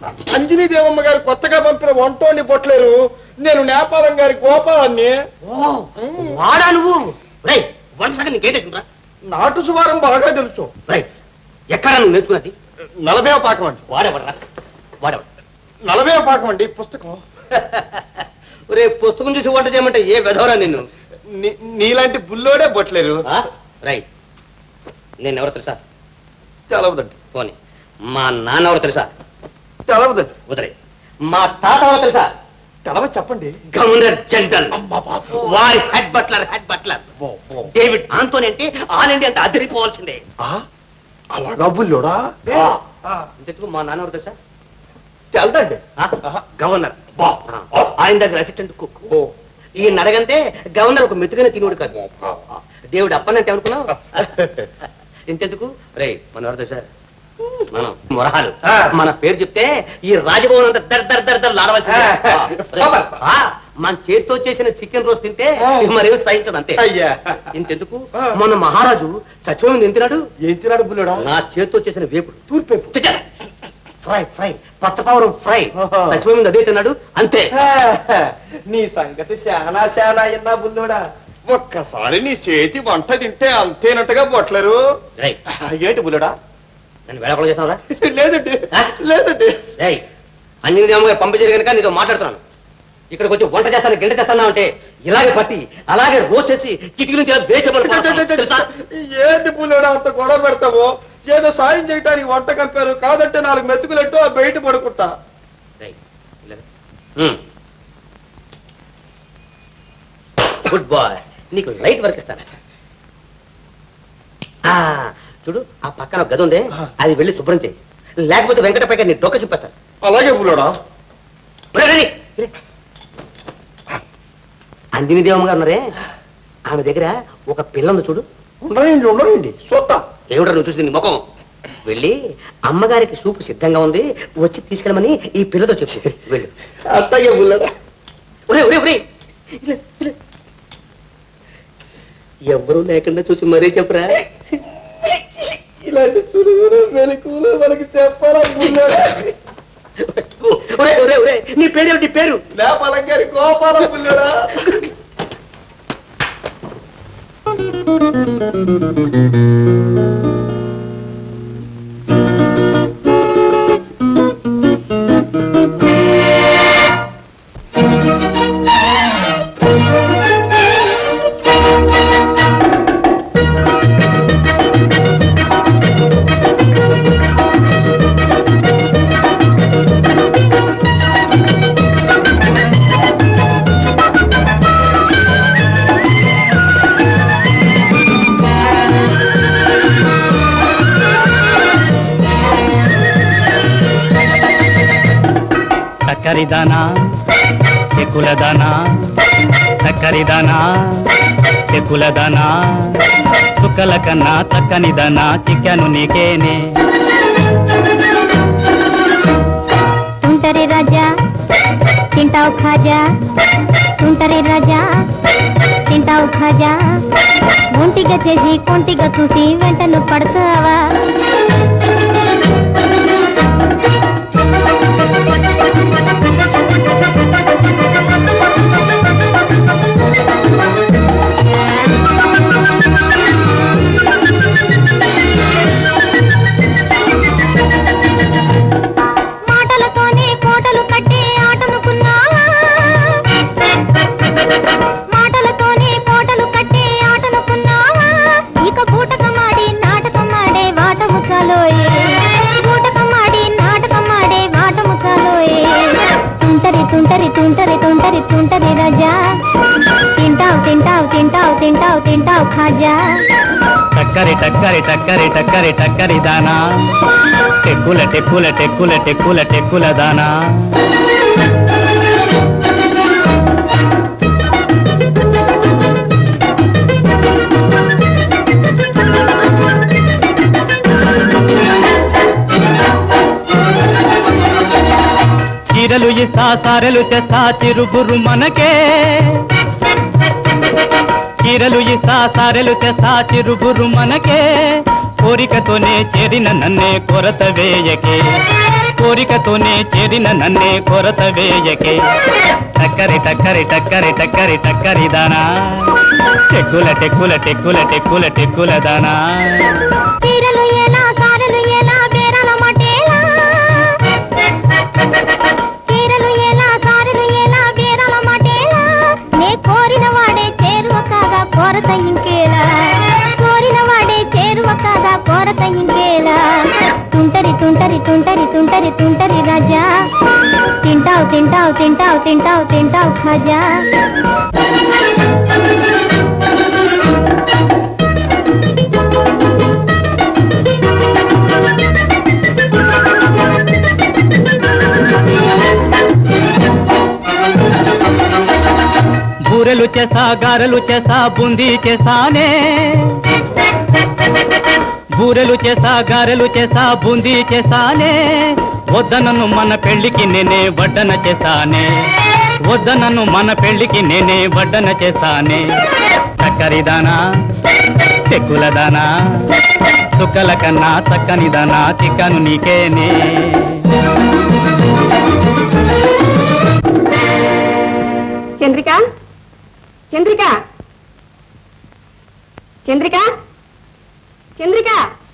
అంజనీ దేవమ్మ గారు కొత్తగా పంపిన వంటోని పొట్లేరు నేను నేపాలం గారి గోపాలాన్ని వాడా నువ్వు రై వన్ సెకండ్ నీకేటేసిండ్రా నాటు సుమారం బాగా తెలుసు రై ఎక్కడ నువ్వు నేర్చుకున్నది నలభై పాకం అండి వాడెవడరా వాడెవడ నలభై పాకం అండి పుస్తకం రే పుస్తకం చూసి వంట చేయమంటే ఏ వెధవరా నిన్ను నీ- నీలాంటి బుల్లోడే బొట్లేరు రై నేను ఎవరు తెలుసా తెలవదండి పోనీ మా నాన్న ఎవరు తెలుసా తెలవదండి వదిలే మా తాత ఎవరు తెలుసా తెలవ చెప్పండి గవర్నర్ జనరల్ వారి head butler head butler David Anthony అంటే ఆల్ ఇండియా అంత అదిరిపోవాల్సిందే అలాగా బుల్లోడా ఇంతకు మా నాన్న ఎవరు తెలుసా తెలదండి గవర్నర్ ఆయన దగ్గర అసిస్టెంట్ కుక్ ఈయన అడగంటే గవర్నర్ ఒక మెతుకనే తినోడు కాదు దేవుడు అప్పనంటే అనుకున్నావు ఇంతెందుకు రే మన ఎవరు తెలుసా మనం మొరహాలు మన పేరు చెప్తే ఈ రాజభవన్ అంతా దర్ దర్ దర్ దర్ లాడవలసిందే రే, ఆ, మన చేతితో చేసిన చికెన్ రోస్ట్ తింటే మరేం సహించదు అంతే అయ్యా. ఇంతెందుకు మన మహారాజు చచ్చిపోయింది ఏం తిన్నాడు ఏం తిన్నాడు బుల్లోడా నా చేతితో చేసిన వేపుడు తూర్పేపు ఫ్రై ఫ్రై పచ్చపావరం ఫ్రై చచ్చిపోయింది అదే తిన్నాడు అంతే నీ సంగతి శానా శానా అయ్యిందా బుల్లోడా ఒక్కసారి నీ చేతి వంట తింటే అంతేనట్టుగా బొట్లేరు రేయ్, ఏంటి బుల్లోడా నన్ను వేళపడ చేస్తావరా లేదండి లేదండి రేయ్ అన్ని అమ్మగారు పంపించారు కనుక నీతో మాట్లాడుతున్నాను ఇక్కడికి వచ్చి వంట చేస్తాను గింట చేస్తాను అంటే ఇలాగే పట్టి అలాగే రోస్ట్ చేసి కిటికీ నుంచి వేచబడి ఏంటి బుల్లోడా అంత గొడవ పెడతావు ఏదో సాయం చేయడానికి వంట కంపారు కాదంటే నాలుగు మెతుకులెట్టు ఆ బయట పడుకుంటా గుడ్ బాయ్ నీకు లైట్ వర్క్ ఇస్తాను ఆ, చూడు ఆ పక్కన ఒక గది ఉంది అది వెళ్ళి శుభ్రం చేయి లేకపోతే వెంకటపై నీ డొక్క చూపిస్తాను అలాగే బుల్లోడా అందిని దేవమ్మ గారు ఉన్నారే ఆమె దగ్గర ఒక పిల్ల ఉంది చూడు ఉండరండి ఉండరండి చూద్దాం ఏమిటో నువ్వు చూసి నీ ముఖం వెళ్ళి అమ్మగారికి సూపు సిద్ధంగా ఉంది వచ్చి తీసుకెళ్ళమని ఈ పిల్లతో చెప్పు వెళ్ళు అత్తగే బుల్లడా ఒరే ఒరే ఒరే ఇలా, ఇలా. ఎవ్వరూ లేకుండా చూసి మరీ చెప్పరా ఇలాంటి సులువులు మెలకులు మనకి చెప్పాలా బుల్లోడా ఒరే ఒరే ఒరే నీ పేరేమిటి పేరు నేపాలం గారి గోపాల బుల్లోడా చక్కరిదానా చెక్కులదానా చక్కరిదానా చెక్కులదానా చుక్కల కన్నా చక్కనిదానా చిక్కాను నీకేనే తుంటరి రాజా తింటావు ఖాజా తుంటరి రాజా తింటావు ఖాజా ఒంటిగా చేసి కొంటిగా చూసి వెంటను పడతావా మాటలతోనే కోటలు కట్టే ఆటనుకున్నావా మాటలతోనే కోటలు కట్టే ఆటనుకున్నావా ఇక బూటకమాడి నాటకమాడే వాటము చాలోయే బూటకమాడి నాటకమాడే వాటము చాలోయే తుంటరి తుంటరి తుంటరి తుంటరి తుంటరి రాజా తింటావు తింటావు తింటావు తింటావు తింటావు ఖాజా టక్కరి టక్కరి టక్కరి టక్కరి టక్కరి దానా టెక్కుల టెక్కుల టెక్కుల టెక్కుల టెక్కుల దానా చీరలు ఇస్తా సారెలు తెస్తా చిరుగురు మనకే చీరలు ఇస్తా సారెలు తెస్తా చిరుగురు మనకే కోరికతోనే చేరిన నన్నే కొరత వేయకే కోరికతోనే చేరిన నన్నే కొరత వేయకే టక్కరి టక్కరి టక్కరి టక్కరి టక్కరి దానా టెక్కుల టెక్కుల టెక్కుల టెక్కుల టెక్కుల దానా చీరలు ఎలా సారలు ఎలా బేరాల మటేలా చీరలు ఎలా సారలు ఎలా బేరాల మటేలా నే కోరిన వాడే చేరువ కాగా కొరత ఇంకేలా కోరిన వాడే చేరువ కాగా కొరత ఇంకేలా తుంటరి తుంటరి తుంటరి తుంటరి తుంటరి రాజా తింటావు తింటావు తింటావు తింటావు తింటావు ఖజా బూరెలు చేసా గారెలు చేసా బూందీ చేసానే బూరెలు చేసా గారెలు చేసా బూందీ చేసానే వద్దనను మన పెళ్లికి నేనే వడ్డన చేసానే వద్దనను మన పెళ్లికి నేనే వడ్డన చేసానే చక్కరిదానా చెక్కులదానా చుక్కల కన్నా చక్కనిదానా చిక్కను నీకేనే చంద్రిక చంద్రిక చంద్రిక చంద్రిక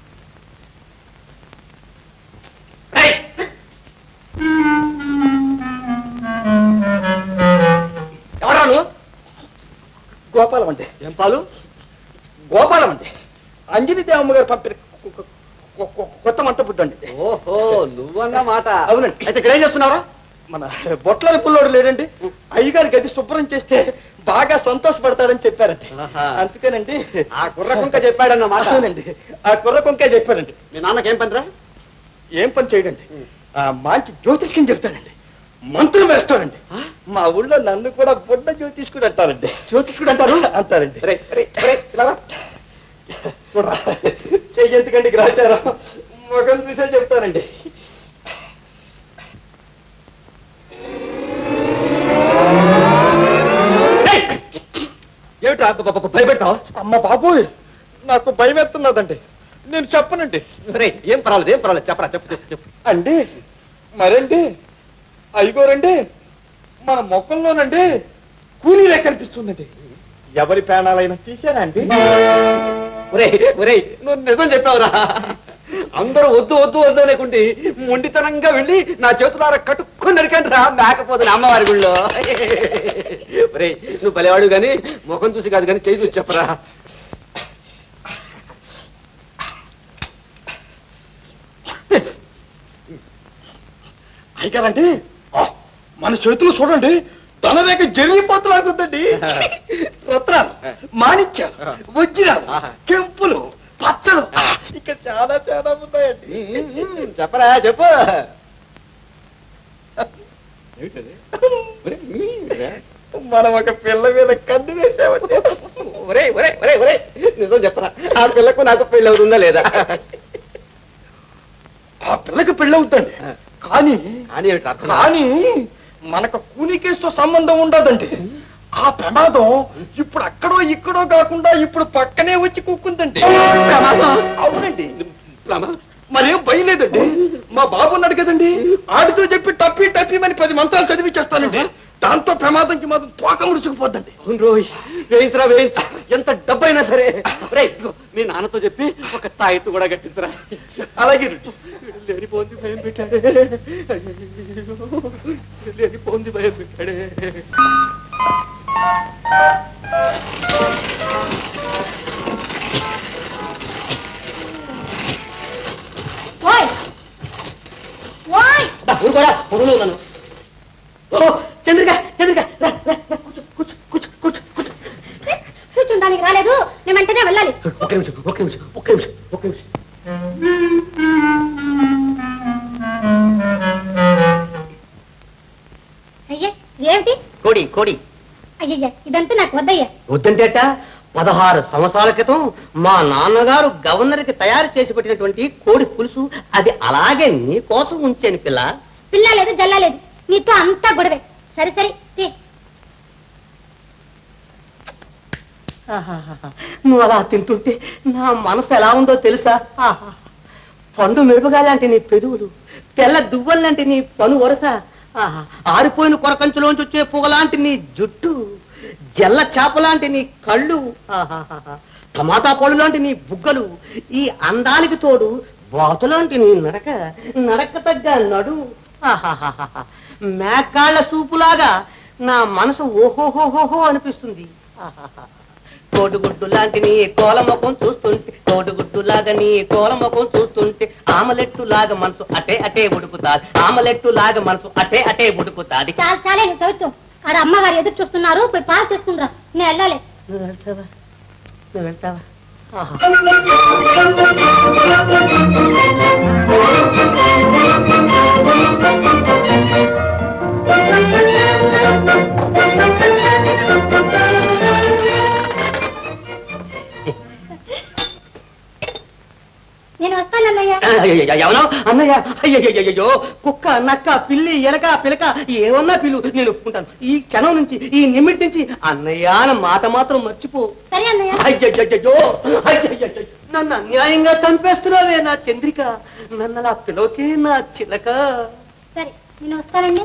ఎవరాలు గోపాలం అంటే ఏం పాలు గోపాలం అంటే అంజని దేవమ్మ గారు పంపిన కు- కు- కు- కు- కొత్త మంట బుడ్డు అండి ఓహో నువ్వన్న మాట అవునండి అయితే ఇక్కడ ఏం చేస్తున్నారా మన బొట్ల పుల్లోడు లేడండి అయ్యగారి గది శుభ్రం చేస్తే బాగా సంతోషపడతాడని చెప్పారండి అందుకేనండి ఆ కుర్ర కుంక చెప్పాడన్న మాట అవునండి ఆ కుర్ర కుంకే చెప్పాడండి మీ నాన్నకి ఏం పనిరా ఏం పని చేయడండి ఆ మంచి జ్యోతిష్కం చెప్తాడండి మంత్రం వేస్తాడండి మా ఊళ్ళో నన్ను కూడా బుడ్డ జ్యోతిష్కుడు అంటారండి జ్యోతిష్కుడు అంటారు అంటారండి చెయ్యెందుకండి గ్రహచారం ముఖం చూసే చెప్తానండి ఏమిట్రా భయపెడతావు అమ్మ బాబోయ్ నాకు భయం ఎత్తున్నదండి నేను చెప్పనండి ఏం పర్వాలేదు ఏం పర్వాలేదు చెప్పరా చెప్పు చెప్పు చెప్పు అండి మరండి అయ్యగోరండి మన మొక్కల్లోనండి కూలీలే కనిపిస్తుందండి ఎవరి ప్రాణాలైనా తీసారా అండి ఒరే ఒరే నువ్వు నిజం చెప్పావురా అందరూ వద్దు వద్దు వద్దు అనేకుంటే మొండితనంగా వెళ్ళి నా చేతులారా కట్టుకొని నరికండి రా మేకపోతే అమ్మవారి గుళ్ళో ఒరే నువ్వు భలేవాడు గాని ముఖం చూసి కాదు కానీ చేయి చూసి చెప్పరా అయ్యారంటే మన చేతులు చూడండి ధనరేఖ జరిగిపోతలాగుతుందండి రత్నాలు మాణిక్యాలు వజ్రాలు కెంపులు పచ్చలు ఇక చాలా చాలా ఉన్నాయండి చెప్పరా చెప్పు మనం ఒక పిల్ల మీద కన్ను వేసామండి ఒరే ఒరే ఒరే ఒరే నిజం చెప్పరా ఆ పిల్లకు నాకు పెళ్ళి అవుతుందా లేదా ఆ పిల్లకి పెళ్ళి అవుతుంది కానీ కానీ మనకు కూనికేస్తో సంబంధం ఉండదండి ఆ ప్రమాదం ఇప్పుడు అక్కడో ఇక్కడో కాకుండా ఇప్పుడు పక్కనే వచ్చి కూకుందండి అవునండి మరేం భయం లేదండి మా బాబు ఉన్నాడు కదండి ఆడితో చెప్పి టప్పి టప్పి అని పది మంత్రాలు చదివిచ్చేస్తానండి దాంతో ప్రమాదంకి మాత్రం తోక ముడుచుకుపోద్దండి రోయ్ వేయించరా వేయించు ఎంత డబ్బైనా సరే రే మీ నాన్నతో చెప్పి ఒక తాయెత్తు కూడా కట్టించరా అలాగే లేనిపోంది భయం పెట్టాడే లేనిపోంది భయం పెట్టాడే ఓయ్ ఓయ్ ఊరుకోరా పొగలు ఉన్నాను ఓ చంద్రిక చంద్రిక రా, రా, రా, కూర్చో, కూర్చో, కూర్చో, కూర్చో, కూర్చో. కూర్చుండానికి రాలేదు నేను వెంటనే వెళ్ళాలి ఒక్క నిమిషం ఒక్క నిమిషం ఒక్క నిమిషం ఒక్క నిమిషం అయ్యే ఇదేమిటి కోడి కోడి అయ్యయ్య ఇదంతా నాకు వద్దయ్యా వద్దంటేట పదహారు సంవత్సరాల క్రితం మా నాన్నగారు గవర్నర్కి తయారు చేసి పెట్టినటువంటి కోడి పులుసు అది అలాగే నీ కోసం ఉంచాను పిల్ల పిల్ల లేదు జల్లా లేదు నీతో అంతా గొడవే సరే సరే తీ. ఆహాహాహా. నువ్వు అలా తింటుంటే నా మనసు ఎలా ఉందో తెలుసా ఆహా. పండు మిరపగా లాంటి నీ పెదవులు తెల్ల దువ్వల్లాంటి నీ పను వరస ఆహా, ఆరిపోయిన కొరకంచులోంచి వచ్చే పొగలాంటి నీ జుట్టు జల్ల చేపలాంటి నీ కళ్ళు ఆహాహాహా. టమాటా పళ్ళు లాంటి నీ బుగ్గలు ఈ అందానికి తోడు బాతులాంటి నీ నడక నడక తగ్గ నడు ఆహాహాహా. మేకాళ్ళ సూపులాగా నా మనసు ఓహోహోహోహో అనిపిస్తుంది ఆహాహా. కోడిగుడ్డు లాంటి నీ కోలముఖం చూస్తుంటే కోడిగుడ్డు లాగా నీ కోలముఖం చూస్తుంటే ఆమలెట్టు లాగా మనసు అటే అటే ఉడుకుతాది ఆమలెట్టు లాగా మనసు అటే అటే ఉడుకుతాది చాలు చాలే నువ్వు కవిత్వం ఆడ అమ్మగారు ఎదురు చూస్తున్నారు పోయి పాలు తీసుకునిరా నేను వెళ్ళాలి నువ్వు వెళ్తావా నువ్వు వెళ్తావా ఆహా. నేను వస్తానన్నయ్య అయ్యయ్యయ్య, ఎవరో అన్నయ్య అయ్యయ్యయ్యో కుక్క నక్క పిల్లి ఎలక పిలక ఏమన్నా పిల్లు నేను ఒప్పుకుంటాను ఈ క్షణం నుంచి ఈ నిమిటి నుంచి అన్నయ్య అన్న మాట మాత్రం మర్చిపో సరే అన్నయ్య అయ్యయ్యయ్యో అయ్యయ్యయ్యో నన్ను అన్యాయంగా చంపేస్తున్నావే నా చంద్రిక నన్ను అలా పిలవకే నా చిలక సరే నేను వస్తానండి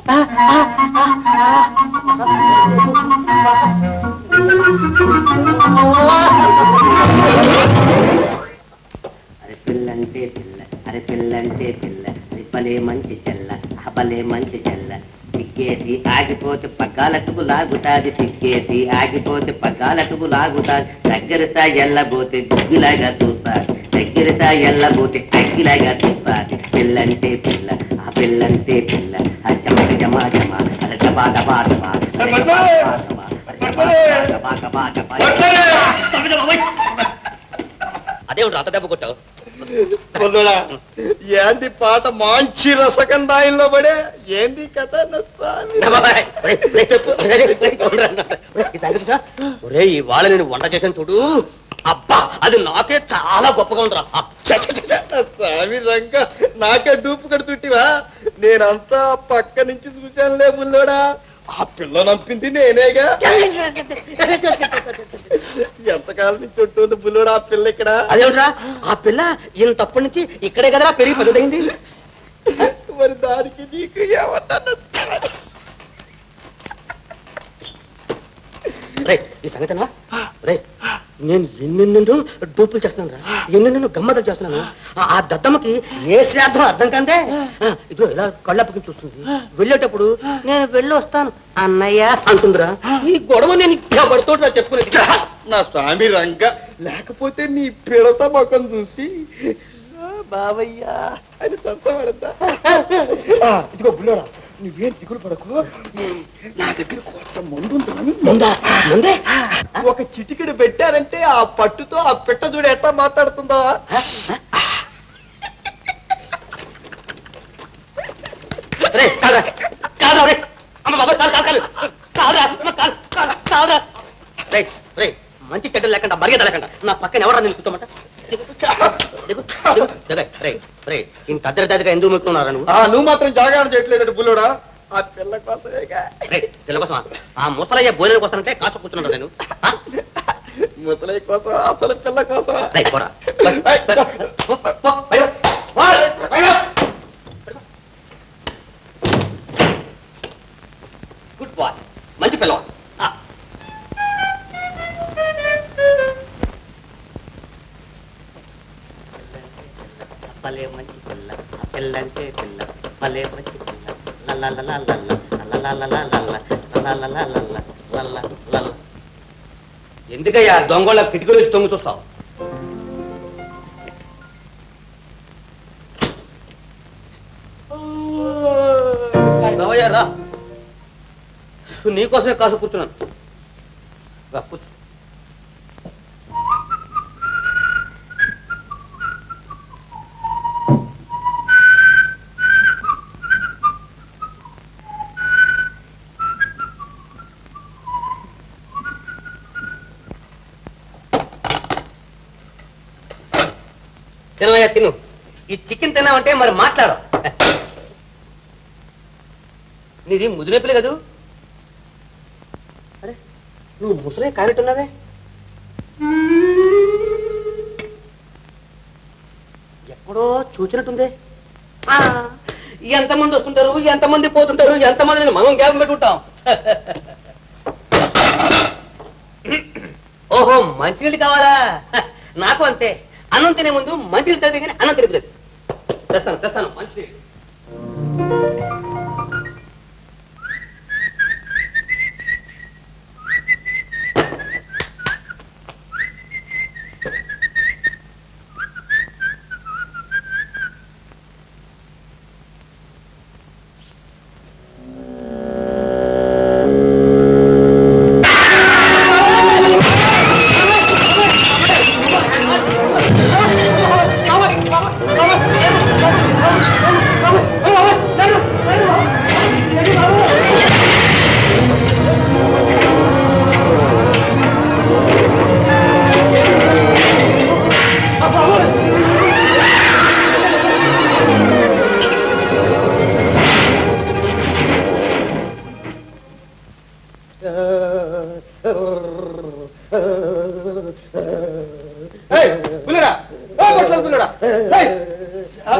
అరే పిల్లంటే పిల్ల అరే పిల్లంటే పిల్ల అరే భలే మంచి చెల్ల ఆ భలే మంచి చెల్ల సిక్కేసి ఆగిపోతే పగ్గాలటుకు లాగుతాది సిక్కేసి ఆగిపోతే పగ్గాలటుకు లాగుతాది దగ్గర సా ఎల్లబోతే గుగ్గిలాగా చూస్తాది దగ్గర సా ఎల్లబోతే అగ్గిలాగా చూస్తాది పిల్లంటే పిల్ల ఆ పిల్లంటే పిల్ల ఆ జమక జమా జమా అరే డబా డబా డబా అరే డబా డబా డబా అరే డబా డబా డబా డబా అదేమిటి అంత దెబ్బ కొట్టావు కొల్లుడా ఏంది పాట మంచి రసకందాయంలో పడే ఏంది కథ నా స్వామి ఒరే ఇవాళ నేను వంట చేశాను చూడు అబ్బా అది నాకే చాలా గొప్పగా ఉండరా నా స్వామి రంగ నాకే డూపు కడుతుంటివా నేనంతా పక్క నుంచి చూశానులే బుల్లోడా ఆ పిల్ల నంపింది నేనేగా ఎంతకాలం నుంచి ఉంటుంది బుల్లోడా ఆ పిల్ల ఇక్కడ అదేమిట్రా ఆ పిల్ల ఇంతప్పటి నుంచి ఇక్కడే కదరా పెరిగి పెద్దదైంది మరి దానికి నీకు ఏమన్నా రే ఈ సంగతినా రే నేను ఎన్నెన్నెన్నో డూపులు చేస్తున్నాను రా ఎన్నెన్నెన్నో గమ్మతులు చేస్తున్నాను ఆ- ఆ దద్దమ్మకి ఏ శ్రాద్ధం అర్థం కందే ఆ, ఇదిగో ఇలా కళ్ళప్పకి చూస్తుంది వెళ్ళేటప్పుడు నేను వెళ్ళి వస్తాను అన్నయ్య అంటుందిరా ఈ గొడవ నేను ఎవరితో చెప్పుకునేది నా స్వామి రంగ లేకపోతే నీ పిడత మొఖం చూసి "ఆ, బావయ్యా అని సంతపడతా ఇదిగో బుల్లోడా నువ్వేం దిగులు పడకు నా దగ్గర కొత్త మందు ఉందని ముందా ముందే ఒక చిటికెడు పెట్టారంటే ఆ పట్టుతో ఆ పిట్ట చూడు ఎట్లా మాట్లాడుతుందా రే కాదురా కాదురా రే అమ్మ బాబా కాదు కాదు కాదు కాదురా అమ్మ కాదు కాదు కాదురా రే రే మంచి చెడ్డలు లేకుండా మర్యాద లేకుండా నా పక్కన ఎవరా నేను కూర్చోమంట దిగు, దిగు, దిగు, దిగు. రే రే ఇంత అద్దరి దాదిగా ఎందుకు ముట్టున్నారా నువ్వు ఆ, నువ్వు మాత్రం జాగ్రత్త చేయట్లేదు బుల్లోడా ఆ పిల్ల కోసమేగా రే పిల్ల కోసం ఆ ముసలయ్య బోరెల కోసం అంటే కాసు కూర్చున్నాడు నేను ముసలయ్య కోసం అసలు పిల్ల కోసం రే పోరా గుడ్ బాయ్ మంచి పిల్లవాడు ఆ. భలే మంచి పిల్ల ఆ పిల్లంటే పిల్ల భలే మంచి పిల్ల ఎందుకయ్యా దొంగల కిటికీలో వచ్చి తొంగి చూస్తావు రావయ్యా రా నీకోసమే కాసు కూర్చున్నాను రా కూర్చో తినవయ్యా తిను ఈ చికెన్ తిన్నావంటే మరి మాట్లాడు నీది ముదినొప్పిలే కదూ అరే నువ్వు ముసలే కానట్టున్నావే ఎక్కడో చూచినట్టుందే ఆ, ఎంతమంది వస్తుంటారు ఎంతమంది పోతుంటారు ఎంతమందిని మనం గ్యాప్ పెట్టుకుంటాం ఓహో మంచినీళ్ళు కావాలా నాకు అంతే అన్నం తినే ముందు మంచినీళ్ళు తాగితే కానీ అన్నం తిరుగుతుంది తెస్తాను తెస్తాను మంచినీళ్ళు ఏయ్, పుల్లడా ఓ కొట్ల పుల్లడా ఏయ్, ఆ,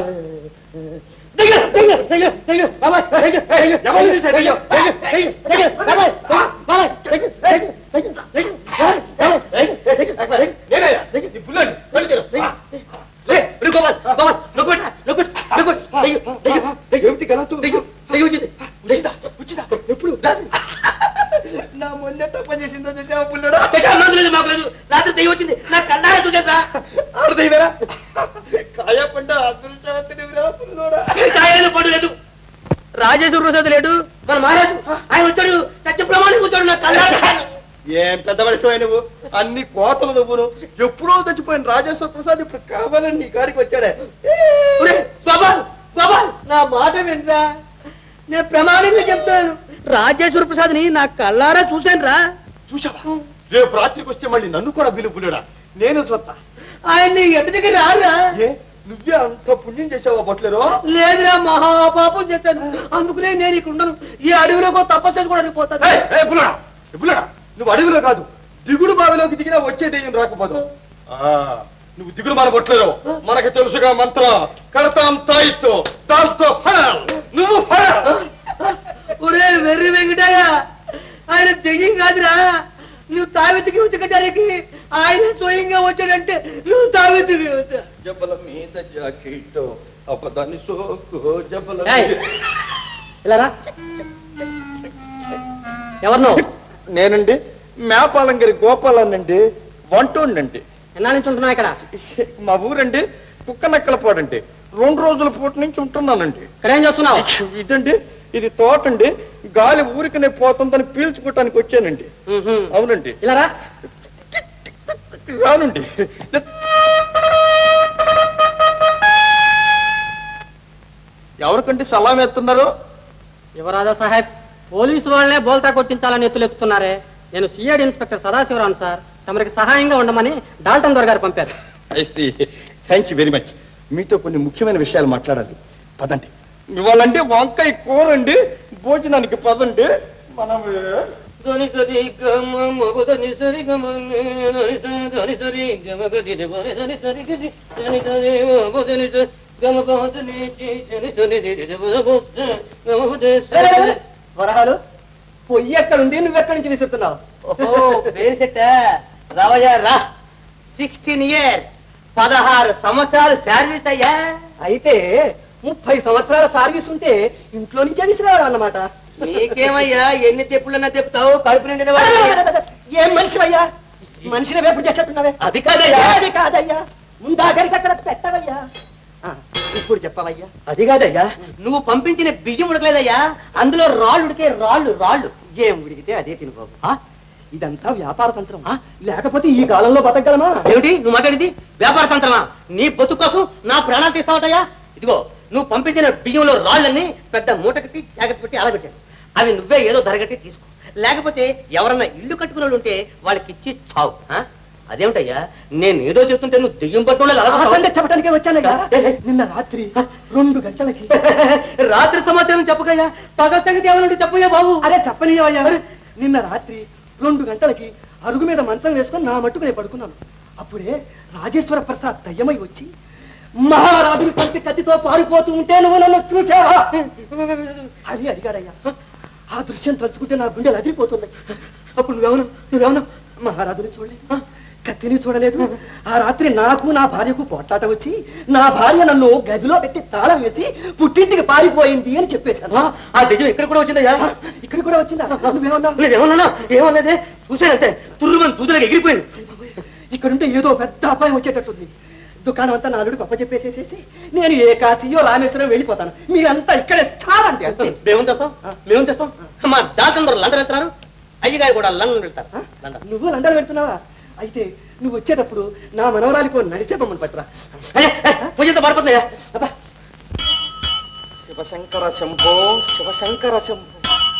దిగు, దిగు, దిగు, దిగు, బాబాయ్, దిగు, దిగు, ఎవరు తీశారు? దిగు, దిగు, దిగు, దిగు, బాబాయ్, ఆ, బాబాయ్, దిగు, దిగు, దిగు, దిగు, బాబాయ్, బాబాయ్, దిగు, దిగు, దిగు, నేనయ్యా, దిగు, ఈ పుల్లని, తొలి తీరు, దిగు, లే, ఇడు గోపాల్, గోపాల్, నువ్వు కొట్టు, నువ్వు కొట్టు, నువ్వు కొట్టు, దిగు, దిగు, దిగు, ఏమిటి గలతు? దిగు, దిగు, వచ్చింది, వచ్చిందా, వచ్చిందా, ఎప్పుడు రాత్రి. నా ముందట పనిచేసిందో చూసావా పుల్లడా నాకు లేదు మాకు లేదు రాత్రి దెయ్యం వచ్చింది నా కన్నారా చూసేట్రా ఆడదైవరా కాయపడ్డ అదృష్టవంతుడివిరా పుల్లోడా కాయలు పడు లేదు రాజేశ్వర ప్రసాద్ లేడు మన మహారాజు ఆయన వచ్చాడు సత్య ప్రమాణం కూర్చోడు నా కళ్ళ ఏం పెద్ద మనిషి నువ్వు అన్ని కోతలు నువ్వును ఎప్పుడో చచ్చిపోయిన రాజేశ్వర ప్రసాద్ ఇప్పుడు కావాలని నీ కాడికి వచ్చాడే గోపాల్ గోపాల్ నా మాట వినరా నేను ప్రమాణంగా చెప్తాను రాజేశ్వర ప్రసాద్ ని నా కళ్ళారా చూశాను రా చూసావా రేపు రాత్రికి వస్తే మళ్ళీ నన్ను కూడా బిల్లు పుల్లడా నేను సొత్త ఆయన్ని ఎదుటికి రారా ఏ నువ్వే అంత పుణ్యం చేసావా బొట్లేరో లేదురా మహాపాపం చేశాను అందుకనే నేను ఇక్కడ ఉండను ఈ అడవిలో తపస్సు కూడా పోతాను ఏయ్, ఏయ్, పుల్లడా పుల్లడా నువ్వు అడవిలో కాదు దిగుడు బావిలోకి దిగినా వచ్చే దెయ్యం రాకపోదు ఆ, నువ్వు దిగుడు మన బొట్లేరో మనకి తెలుసుగా మంత్రం కడతాం తాయితో దాంతో ఫడల్ నువ్వు ఫడల్ ఒరే వెర్రి వెంకటయ్య ఆయన దెయ్యం కాదురా నువ్వు తావెత్తికి ఉతికటానికి ఆయన స్వయంగా వచ్చాడంటే నువ్వు తావెత్తికి ఉతు. జబల మీద జాకెట్ అపదాని సోకు జబల ఏయ్, ఇలా రా ఎవరినో నేనండి మేపాలంగిరి గోపాలన్నండి వంటోండండి ఎన్నాళ్ళ నుంచి ఉంటున్నావు ఇక్కడ మా ఊరండి కుక్క నక్కల పాడండి రెండు రోజుల పూట నుంచి ఉంటున్నానండి ఇక్కడ ఏం చేస్తున్నావు ఇదండి ఇది తోటండి గాలి ఊరికనే పోతుందని పీల్చుకోవటానికి వచ్చానండి అవునండి ఇలా రా రానండి ఎవరికంటే సలాం ఎత్తున్నారు యువరాజా సాహెబ్ పోలీసు వాళ్ళనే బోల్తా కొట్టించాలని ఎత్తులెత్తుతున్నారే నేను సిఐడి ఇన్స్పెక్టర్ సదాశివరావు సార్ తమరికి సహాయంగా ఉండమని డాల్టన్ దొర గారు పంపారు థ్యాంక్ యూ వెరీ మచ్ మీతో కొన్ని ముఖ్యమైన విషయాలు మాట్లాడాలి పదండి ఇవాళంటే వంకాయ కూర అండి భోజనానికి పదండి మనం ధని సరి గమ మగ ధని సరి గమ ధని సరి ధని సరి గమ గది రే బరి ధని సరి గది ధని ధని మగ ధని సరి గమ గమ ధని చి ధని సరి రే రే బర బొత్త గమ బొత్త సరి వరహాలు పొయ్యి ఎక్కడ ఉంది నువ్వు ఎక్కడి నుంచి విసురుతున్నావు ఓహో పేరు సెట్ట రావయ్యా రా సిక్స్టీన్ ఇయర్స్ పదహారు సంవత్సరాలు సర్వీస్ అయ్యా అయితే ముప్పై సంవత్సరాల సర్వీస్ ఉంటే ఇంట్లో నుంచే విసిరాడు అన్నమాట నీకేమయ్యా ఎన్ని తెప్పులన్నా తెప్పుతావు కడుపు నిండిన ఏం మనిషి అయ్యా మనిషిని వేపుడు చేసేట్టున్నావే అది కాదయ్యా అది కాదయ్యా ముందాగరికి అక్కడ పెట్టవయ్యా ఆ, ఇప్పుడు చెప్పవయ్యా అది కాదయ్యా నువ్వు పంపించిన బియ్యం ఉడకలేదయ్యా అందులో రాళ్ళు ఉడికే రాళ్ళు రాళ్ళు ఏం ఉడికితే అదే తిను బాబు ఆ? ఇదంతా వ్యాపార తంత్రం ఆ? లేకపోతే ఈ కాలంలో బతకగలమా ఏమిటి నువ్వు మాట్లాడింది వ్యాపార తంత్రమా నీ బతుకు కోసం నా ప్రాణాలు తీస్తావటయ్యా ఇదిగో నువ్వు పంపించిన బియ్యంలో రాళ్ళని పెద్ద మూట కట్టి జాగ్రత్త పెట్టి అలబెట్టాను అవి నువ్వే ఏదో ధరగట్టి తీసుకో లేకపోతే ఎవరన్నా ఇల్లు కట్టుకున్న వాళ్ళు ఉంటే వాళ్ళకి ఇచ్చి చావు ఆ? అదేమిటయ్యా నేను ఏదో చెప్తుంటే నువ్వు దెయ్యం పట్టుకోలే చెప్పడానికే వచ్చానయ్యా నిన్న రాత్రి రెండు గంటలకి రాత్రి సమాచారం చెప్పకయ్యా పగ సంగతి ఏమన్నా చెప్పయ్యా బాబు అరే చెప్పనీయవయ్యా నిన్న రాత్రి రెండు గంటలకి అరుగు మీద మంచం వేసుకొని నా మట్టుకు నేను పడుకున్నాను అప్పుడే రాజేశ్వర ప్రసాద్ దయ్యమై వచ్చి మహారాజుని కంటి కత్తితో పారిపోతూ ఉంటే నువ్వు నన్ను చూసావా అని అడిగాడయ్యా ఆ దృశ్యం తలుచుకుంటే నా గుండెలు అదిరిపోతున్నాయి అప్పుడు నువ్వేమన్నా నువ్వేమన్నా మహారాజుని చూడలేదు ఆ, కత్తిని చూడలేదు ఆ రాత్రి నాకు నా భార్యకు పోట్లాట వచ్చి నా భార్య నన్ను గదిలో పెట్టి తాళం వేసి పుట్టింటికి పారిపోయింది అని చెప్పేశాను ఆ దెయ్యం ఇక్కడ కూడా వచ్చిందయ్యా ఇక్కడ కూడా వచ్చిందా నువ్వేమన్నా నేనేమన్నా ఏమన్నదే చూసానంటే తుర్రుమని దూదలకి ఎగిరిపోయింది ఇక్కడుంటే ఏదో పెద్ద అపాయం వచ్చేటట్టుంది దుకాణం అంతా నా అల్లుడికి అప్పచెప్పేసేసేసి నేను ఏ కాశీయో రామేశ్వరం వెళ్ళిపోతాను మీరంతా ఇక్కడే చాలండి అంతే మేము తెస్తాం మేము తెస్తాం మా డాక్టర్ లండన్ వెళ్తారు అయ్యగారు కూడా లండన్ వెళ్తారు లండన్ నువ్వు లండన్ వెళ్తున్నావా అయితే నువ్వు వచ్చేటప్పుడు నా మనవరాలికి ఓ నడిచే బొమ్మను పట్టురా పూజంతో పడిపోతున్నాయా అబ్బా శివశంకర శంభో శివశంకర శంభో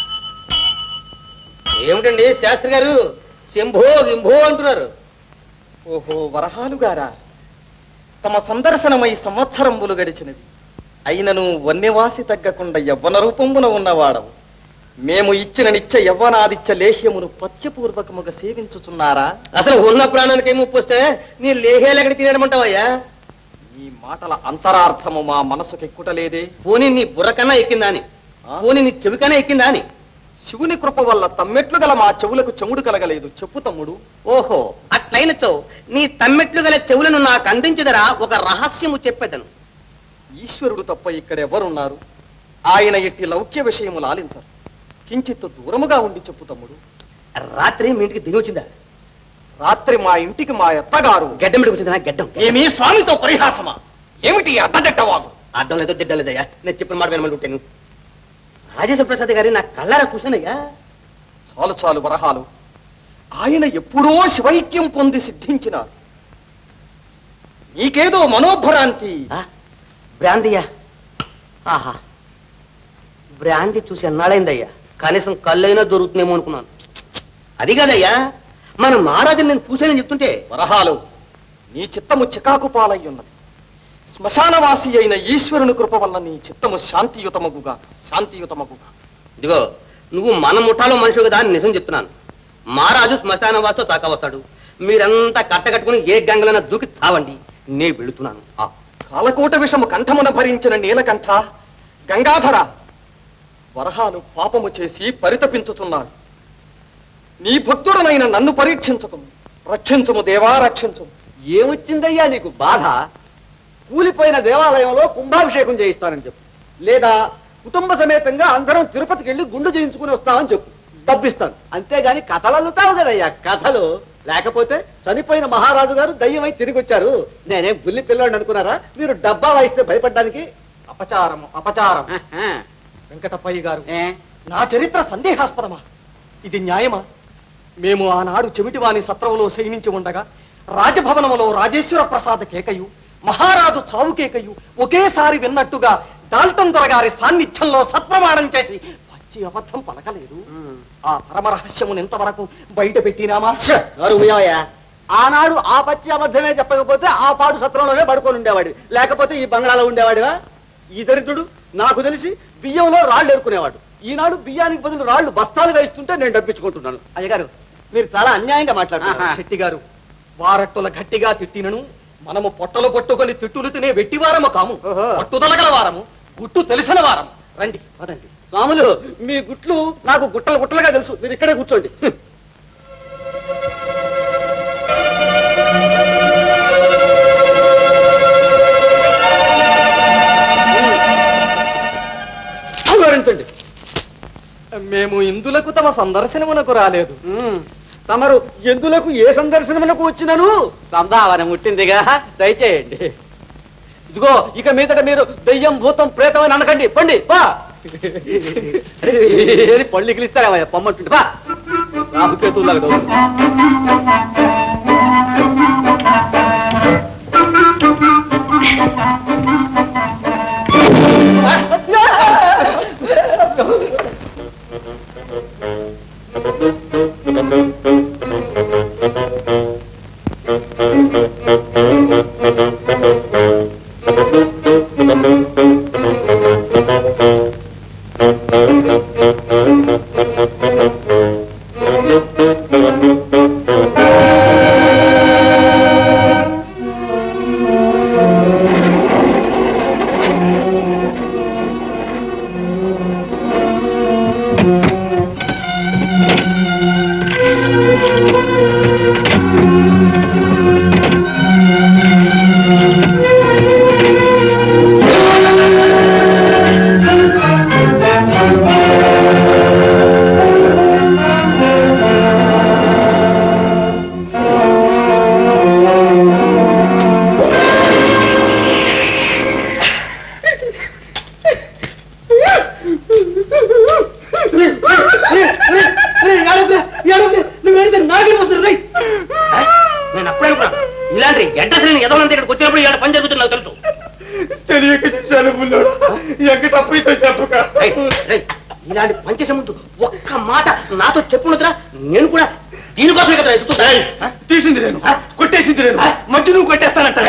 ఏమిటండి శాస్త్రి గారు శంభో గింభో అంటున్నారు ఓహో వరహాలు గారా తమ సందర్శనమై సంవత్సరంబులు గడిచినవి అయినను వన్యవాసి తగ్గకుండా యవ్వన రూపంబున ఉన్నవాడవు మేము ఇచ్చిన నిత్య యవ్వనాదిత్య లేహ్యమును పత్యపూర్వకముగా సేవించుచున్నారా అసలు ఉన్న ప్రాణానికి ఏమి వస్తే నీ లేహేలు ఎక్కడ తినడమంటావయ్యా ఈ మాటల అంతరార్థము మా మనసుకెక్కుటలేదే పోనీ నీ బుర్ర కన్నా ఎక్కిందా అని పోనీ నీ చెవి కన్నా ఎక్కిందా అని శివుని కృప వల్ల తమ్మెట్లు గల మా చెవులకు చెముడు కలగలేదు చెప్పు తమ్ముడు ఓహో అట్లయినచో నీ తమ్మెట్లు గల చెవులను నాకు అందించదరా ఒక రహస్యము చెప్పేదను ఈశ్వరుడు తప్ప ఇక్కడ ఎవరున్నారు ఆయన ఎట్టి లౌక్య విషయములు ఆలించరు కించిత్ దూరముగా ఉండి చెప్పు తమ్ముడు రాత్రి మీ ఇంటికి దిగి వచ్చిందా రాత్రి మా ఇంటికి మా అత్తగారు గడ్డం పెట్టుకొచ్చిందా గడ్డం ఏమీ స్వామితో పరిహాసమా ఏమిటి అడ్డదట్టవాదు అడ్డం లేదో దిడ్డం లేదయ్యా నేను చెప్పిన మాట వినమంటుంటాను రాజేశ్వర ప్రసాద్ గారి నా కళ్ళారా చూశానయ్యా చాలు చాలు వరహాలు ఆయన ఎప్పుడో శివైక్యం పొంది సిద్ధించినారు నీకేదో మనోభ్రాంతి బ్రాందియా ఆహా బ్రాంతి చూసి ఎన్నాళ్ళైందయ్యా కనీసం కళ్ళైనా దొరుకుతుందేమో అనుకున్నాను అది కాదయ్యా మన మహారాజుని నేను చూశానని చెప్తుంటే వరహాలు నీ చిత్తము చికాకు పాలై ఉన్నది శ్మశానవాసి అయిన ఈశ్వరుని కృప వల్ల నీ చిత్తము శాంతియుతమగుగా శాంతియుతమగుగా ఇదిగో నువ్వు మన ముఠాలో మనిషి కదా అని నిజం చెప్తున్నాను మహారాజు శ్మశాన వాసుతో తాక వస్తాడు మీరంతా కట్టకట్టుకుని ఏ గంగలైనా దూకి చావండి నే వెళుతున్నాను ఆ. కాలకోట విషము కంఠమున భరించిన నీలకంఠ గంగాధర వరహాలు పాపము చేసి పరితపించుతున్నాడు నీ భక్తుడనైన నన్ను పరీక్షించకము రక్షించుము దేవా రక్షించుము ఏమొచ్చిందయ్యా నీకు బాధ కూలిపోయిన దేవాలయంలో కుంభాభిషేకం చేయిస్తానని చెప్పు లేదా కుటుంబ సమేతంగా అందరం తిరుపతికి వెళ్ళి గుండు చేయించుకుని వస్తామని చెప్పు డబ్బిస్తాను అంతేగాని కథలు అల్లుతావు కదయ్యా కథలు లేకపోతే చనిపోయిన మహారాజు గారు దయ్యమై తిరిగి వచ్చారు నేనేం బుల్లి పిల్లాడిని అనుకున్నారా మీరు డబ్బా వాయిస్తే భయపడడానికి అపచారము అపచారం వెంకటప్పయ్య గారు నా చరిత్ర సందేహాస్పదమా ఇది న్యాయమా మేము ఆనాడు చెమిటివాని సత్రములో శయనించి ఉండగా రాజభవనములో రాజేశ్వర ప్రసాద్ కేకయు మహారాజు చావు కేకయు ఒకేసారి విన్నట్టుగా డాల్టన్ దొరగారి సాన్నిధ్యంలో సత్ప్రమాణం చేసి పచ్చి అబద్ధం పలకలేదు ఆ పరమ రహస్యమును ఎంతవరకు బయట పెట్టినామా అరుమయ్యా ఆనాడు ఆ పచ్చి అబద్ధమే చెప్పకపోతే ఆ పాడు సత్రంలోనే పడుకొని ఉండేవాడు లేకపోతే ఈ బంగ్లాలో ఉండేవాడివా ఈ దరిద్రుడు నాకు తెలిసి బియ్యంలో రాళ్ళు ఎరుకునేవాడు ఈనాడు బియ్యానికి బదులు రాళ్ళు బస్తాలుగా ఇస్తుంటే నేను డబ్బించుకుంటున్నాను అయ్యగారు మీరు చాలా అన్యాయంగా మాట్లాడుతున్నారు శెట్టి గారు వారట్టుల గట్టిగా తిట్టినను మనము పొట్టలు పట్టుకొని తిట్టులు తినే వెట్టివారము కాము పట్టుదల గల వారము గుట్టు తెలిసిన వారము రండి పదండి స్వాములు మీ గుట్లు నాకు గుట్టలు గుట్టలుగా తెలుసు మీరు ఇక్కడే కూర్చోండి వివరించండి మేము ఇందులకు తమ సందర్శనమునకు రాలేదు తమరు ఎందులకు ఏ సందర్శనమునకు వచ్చినను సందావన ముట్టిందిగా దయచేయండి ఇదిగో ఇక మీదట మీరు దెయ్యం భూతం ప్రేతం అని అనకండి పండి పా ఏది పళ్ళు ఇకిలిస్తారేమయ్యా పొమ్మంటుంటే పా రాహుకేతులాగా డోలు. ఆ అడ్రస్ నేను ఎదవనంత ఇక్కడికి వచ్చినప్పుడు ఇక్కడ పని జరుగుతుంది నాకు తెలుసు తెలియక చూశాను బుల్లోడు ఎక్క తప్పితో చెప్పక రేయ్, రేయ్, ఇలాంటి పంచేసే ముందు ఒక్క మాట నాతో చెప్పునుద్రా నేను కూడా దీనికోసమే కదా ఎదుగుతున్నా తీసింది నేను కొట్టేసింది నేను మధ్య నువ్వు కొట్టేస్తానంట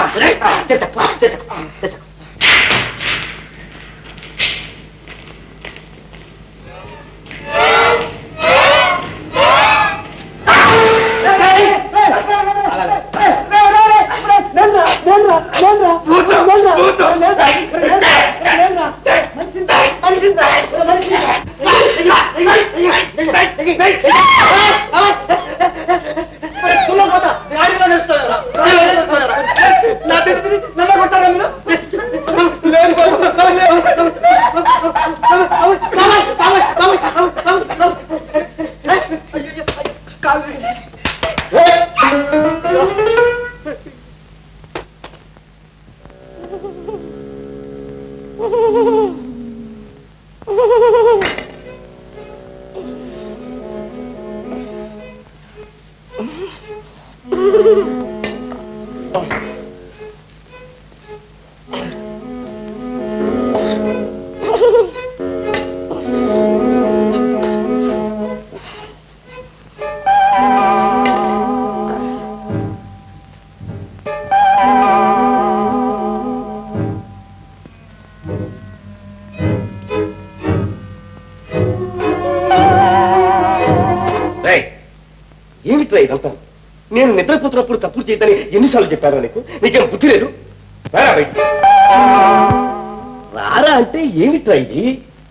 రేయ్, ఏమిట్రా ఇదంతా నేను నిద్రపోతున్నప్పుడు తప్పుడు చేయదని ఎన్నిసార్లు చెప్పారా నీకు నీకేం బుద్ధి లేదు రారా బయటికి. రారా అంటే ఏమిట్రా ఇది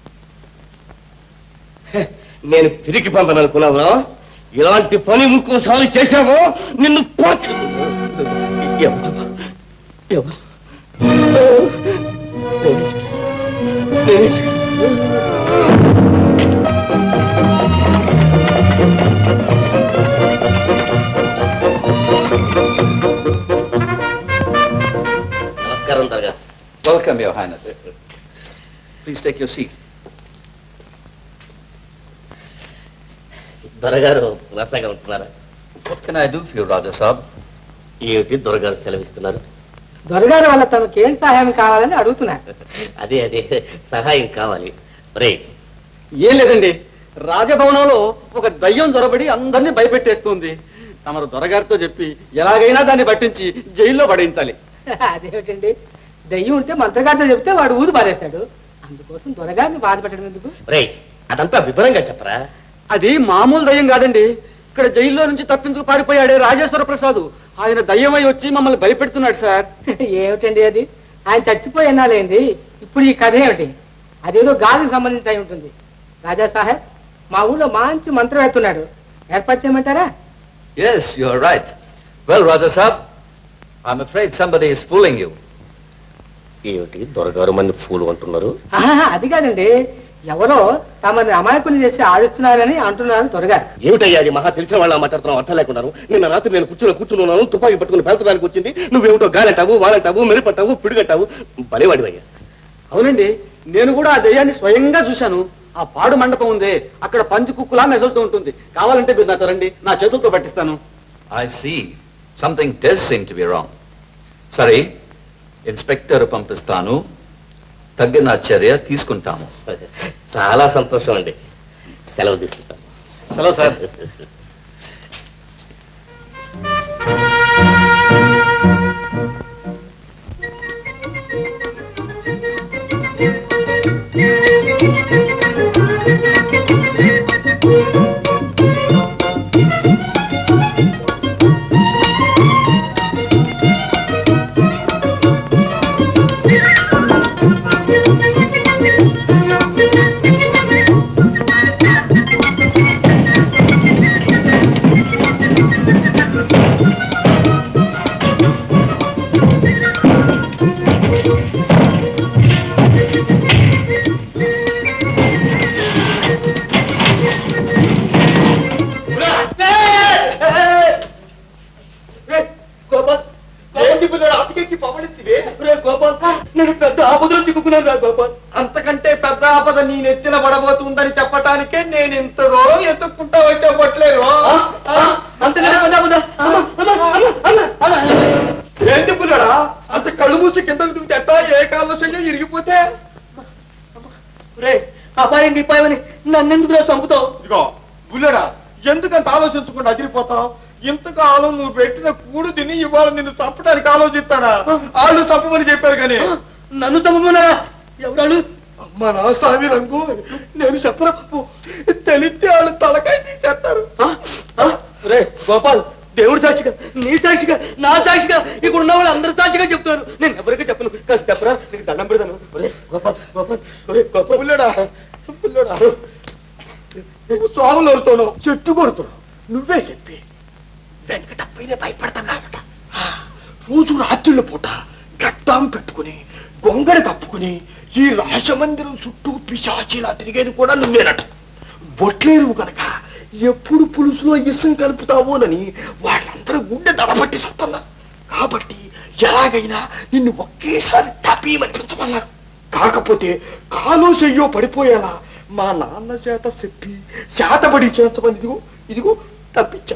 హె, నేను తిరిగి పంపను అనుకున్నావా ఇలాంటి పని ఇంకోసారి చేశావో నిన్ను పాతి ఎవరు ఎవరు నేనే చేశాను. నమస్కారం దర్గా welcome your highness please take your seat దొరగారు ఉల్లాసంగా ఉంటున్నారా what can I do for you రాజా సాబ్ ఏమిటి దొరగారు సెలవిస్తున్నారు దొరగారు వల్ల తమకు ఏం సహాయం కావాలని అడుగుతున్నా అదే అదే సహాయం కావాలి రే ఏం లేదండి రాజభవనంలో ఒక దయ్యం దొరబడి అందరినీ భయపెట్టేస్తుంది తమరు దొరగారితో చెప్పి ఎలాగైనా దాన్ని పట్టించి జైల్లో పడేయించాలి అదేమిటండి దయ్యం ఉంటే మంత్రగారితో చెప్తే వాడు ఊది పారేస్తాడు అందుకోసం దొరగారిని బాధ పెట్టడం ఎందుకు రే అదంతా వివరంగా చెప్పరా అది మామూలు దయ్యం కాదండి ఇక్కడ జైల్లో నుంచి తప్పించుకు పారిపోయాడే రాజేశ్వర ప్రసాద్ ఆయన దయ్యమై వచ్చి మమ్మల్ని భయపెడుతున్నాడు సార్ ఏమిటండి అది ఆయన చచ్చిపోయి ఎన్నాలేంది ఇప్పుడు ఈ కథ ఏమిటి అదేదో గాలికి సంబంధించి అయి ఉంటుంది రాజా సాహెబ్ మా ఊళ్ళో మంచి మంత్రం ఎత్తున్నాడు ఏర్పాటు చేయమంటారా Yes, you're right. Well, Raja Saab, I'm afraid somebody is fooling you. ఏమిటి దొరగారు మంది ఫూలు అంటున్నారు ఆహా, అది కాదండి ఎవరో తమని అమాయకులు చేసి ఆడిస్తున్నారని అంటున్నారు త్వరగారు ఏమిటయ్యా అది మహా తెలిసిన వాళ్ళ మాట్లాడుతున్నావు అర్థం లేకున్నాను నిన్న రాత్రి నేను కూర్చుని కూర్చున్నాను తుపాకీ పట్టుకుని పెంచడానికి వచ్చింది నువ్వేమిటో గాలంటావు వాలంటావు మెరుపంటావు పిడుగంటావు బలేవాడివయ్యా అవునండి నేను కూడా ఆ దయ్యాన్ని స్వయంగా చూశాను ఆ పాడు మండపం ఉంది అక్కడ పంది కుక్కులా మెసలుతూ ఉంటుంది కావాలంటే మీరు నాతో రండి నా చేతులతో పట్టిస్తాను I see. Something does seem to be wrong. సరే ఇన్స్పెక్టర్ పంపిస్తాను తగిన చర్య తీసుకుంటాము చాలా సంతోషం అండి సెలవు తీసుకుంటాను సెలవు సార్ నేను పెద్ద ఆపదలో చిక్కుకున్నాను రా గోపాల్ అంతకంటే పెద్ద ఆపద నీ నెత్తిన పడబోతుందని చెప్పటానికే నేను ఇంత దూరం ఎత్తుక్కుంటా వచ్చా పట్టలేను అంతకంటే పెద్ద ఆపద అమ్మ, అమ్మ, అమ్మ, అమ్మ, అమ్మ, అమ్మ. అపాయం గిపాయమని నన్నెందుకు రా చంపుతావు ఇదిగో బుల్లెడా ఎందుకంత ఆలోచించకుండా అదిరిపోతావు ఇంతకాలం నువ్వు పెట్టిన కూడు తిని ఇవాళ నిన్ను చంపడానికి ఆలోచిస్తానా వాళ్ళు చంపమని చెప్పారు కానీ నన్ను చంపమన్నారా ఎవరాడు అమ్మ నా స్వామి రంగు నేను చెప్పరా తెలిస్తే వాళ్ళు తలకాయ తీసేస్తారు రే గోపాల్ దేవుడు సాక్షిగా నీ సాక్షిగా నా సాక్షిగా ఇక్కడ ఉన్న వాళ్ళు అందరు సాక్షిగా చెప్తారు నేను ఎవరికి చెప్పను కాస్త చెప్పరా నీకు దండం పెడతాను ఒరే, గోపాల్ గోపాల్ ఒరే, గోపాల్ బుల్లెడా బుల్లెడా నువ్వు స్వాములు కొడుతాను చెట్టు కొడుతావు నువ్వే చెప్పి వెంకటప్పైన భయపడతాడట రోజు రాత్రిళ్ళ పూట గడ్డం పెట్టుకుని గొంగడ కప్పుకుని ఈ రాజమందిరం చుట్టూ పిశాచిలా తిరిగేది కూడా నువ్వేనట బొట్లేరు కనుక ఎప్పుడు పులుసులో ఇసం కలుపుతావోనని వాళ్ళందరూ గుండె దడబట్టి సత్తన్నారు కాబట్టి ఎలాగైనా నిన్ను ఒకేసారి తప్పీమనిపించమన్నారు కాకపోతే కాలో చెయ్యో పడిపోయేలా మా నాన్న చేత చెప్పి శాతబడి చేస్తామని ఇదిగో ఇదిగో తప్పించా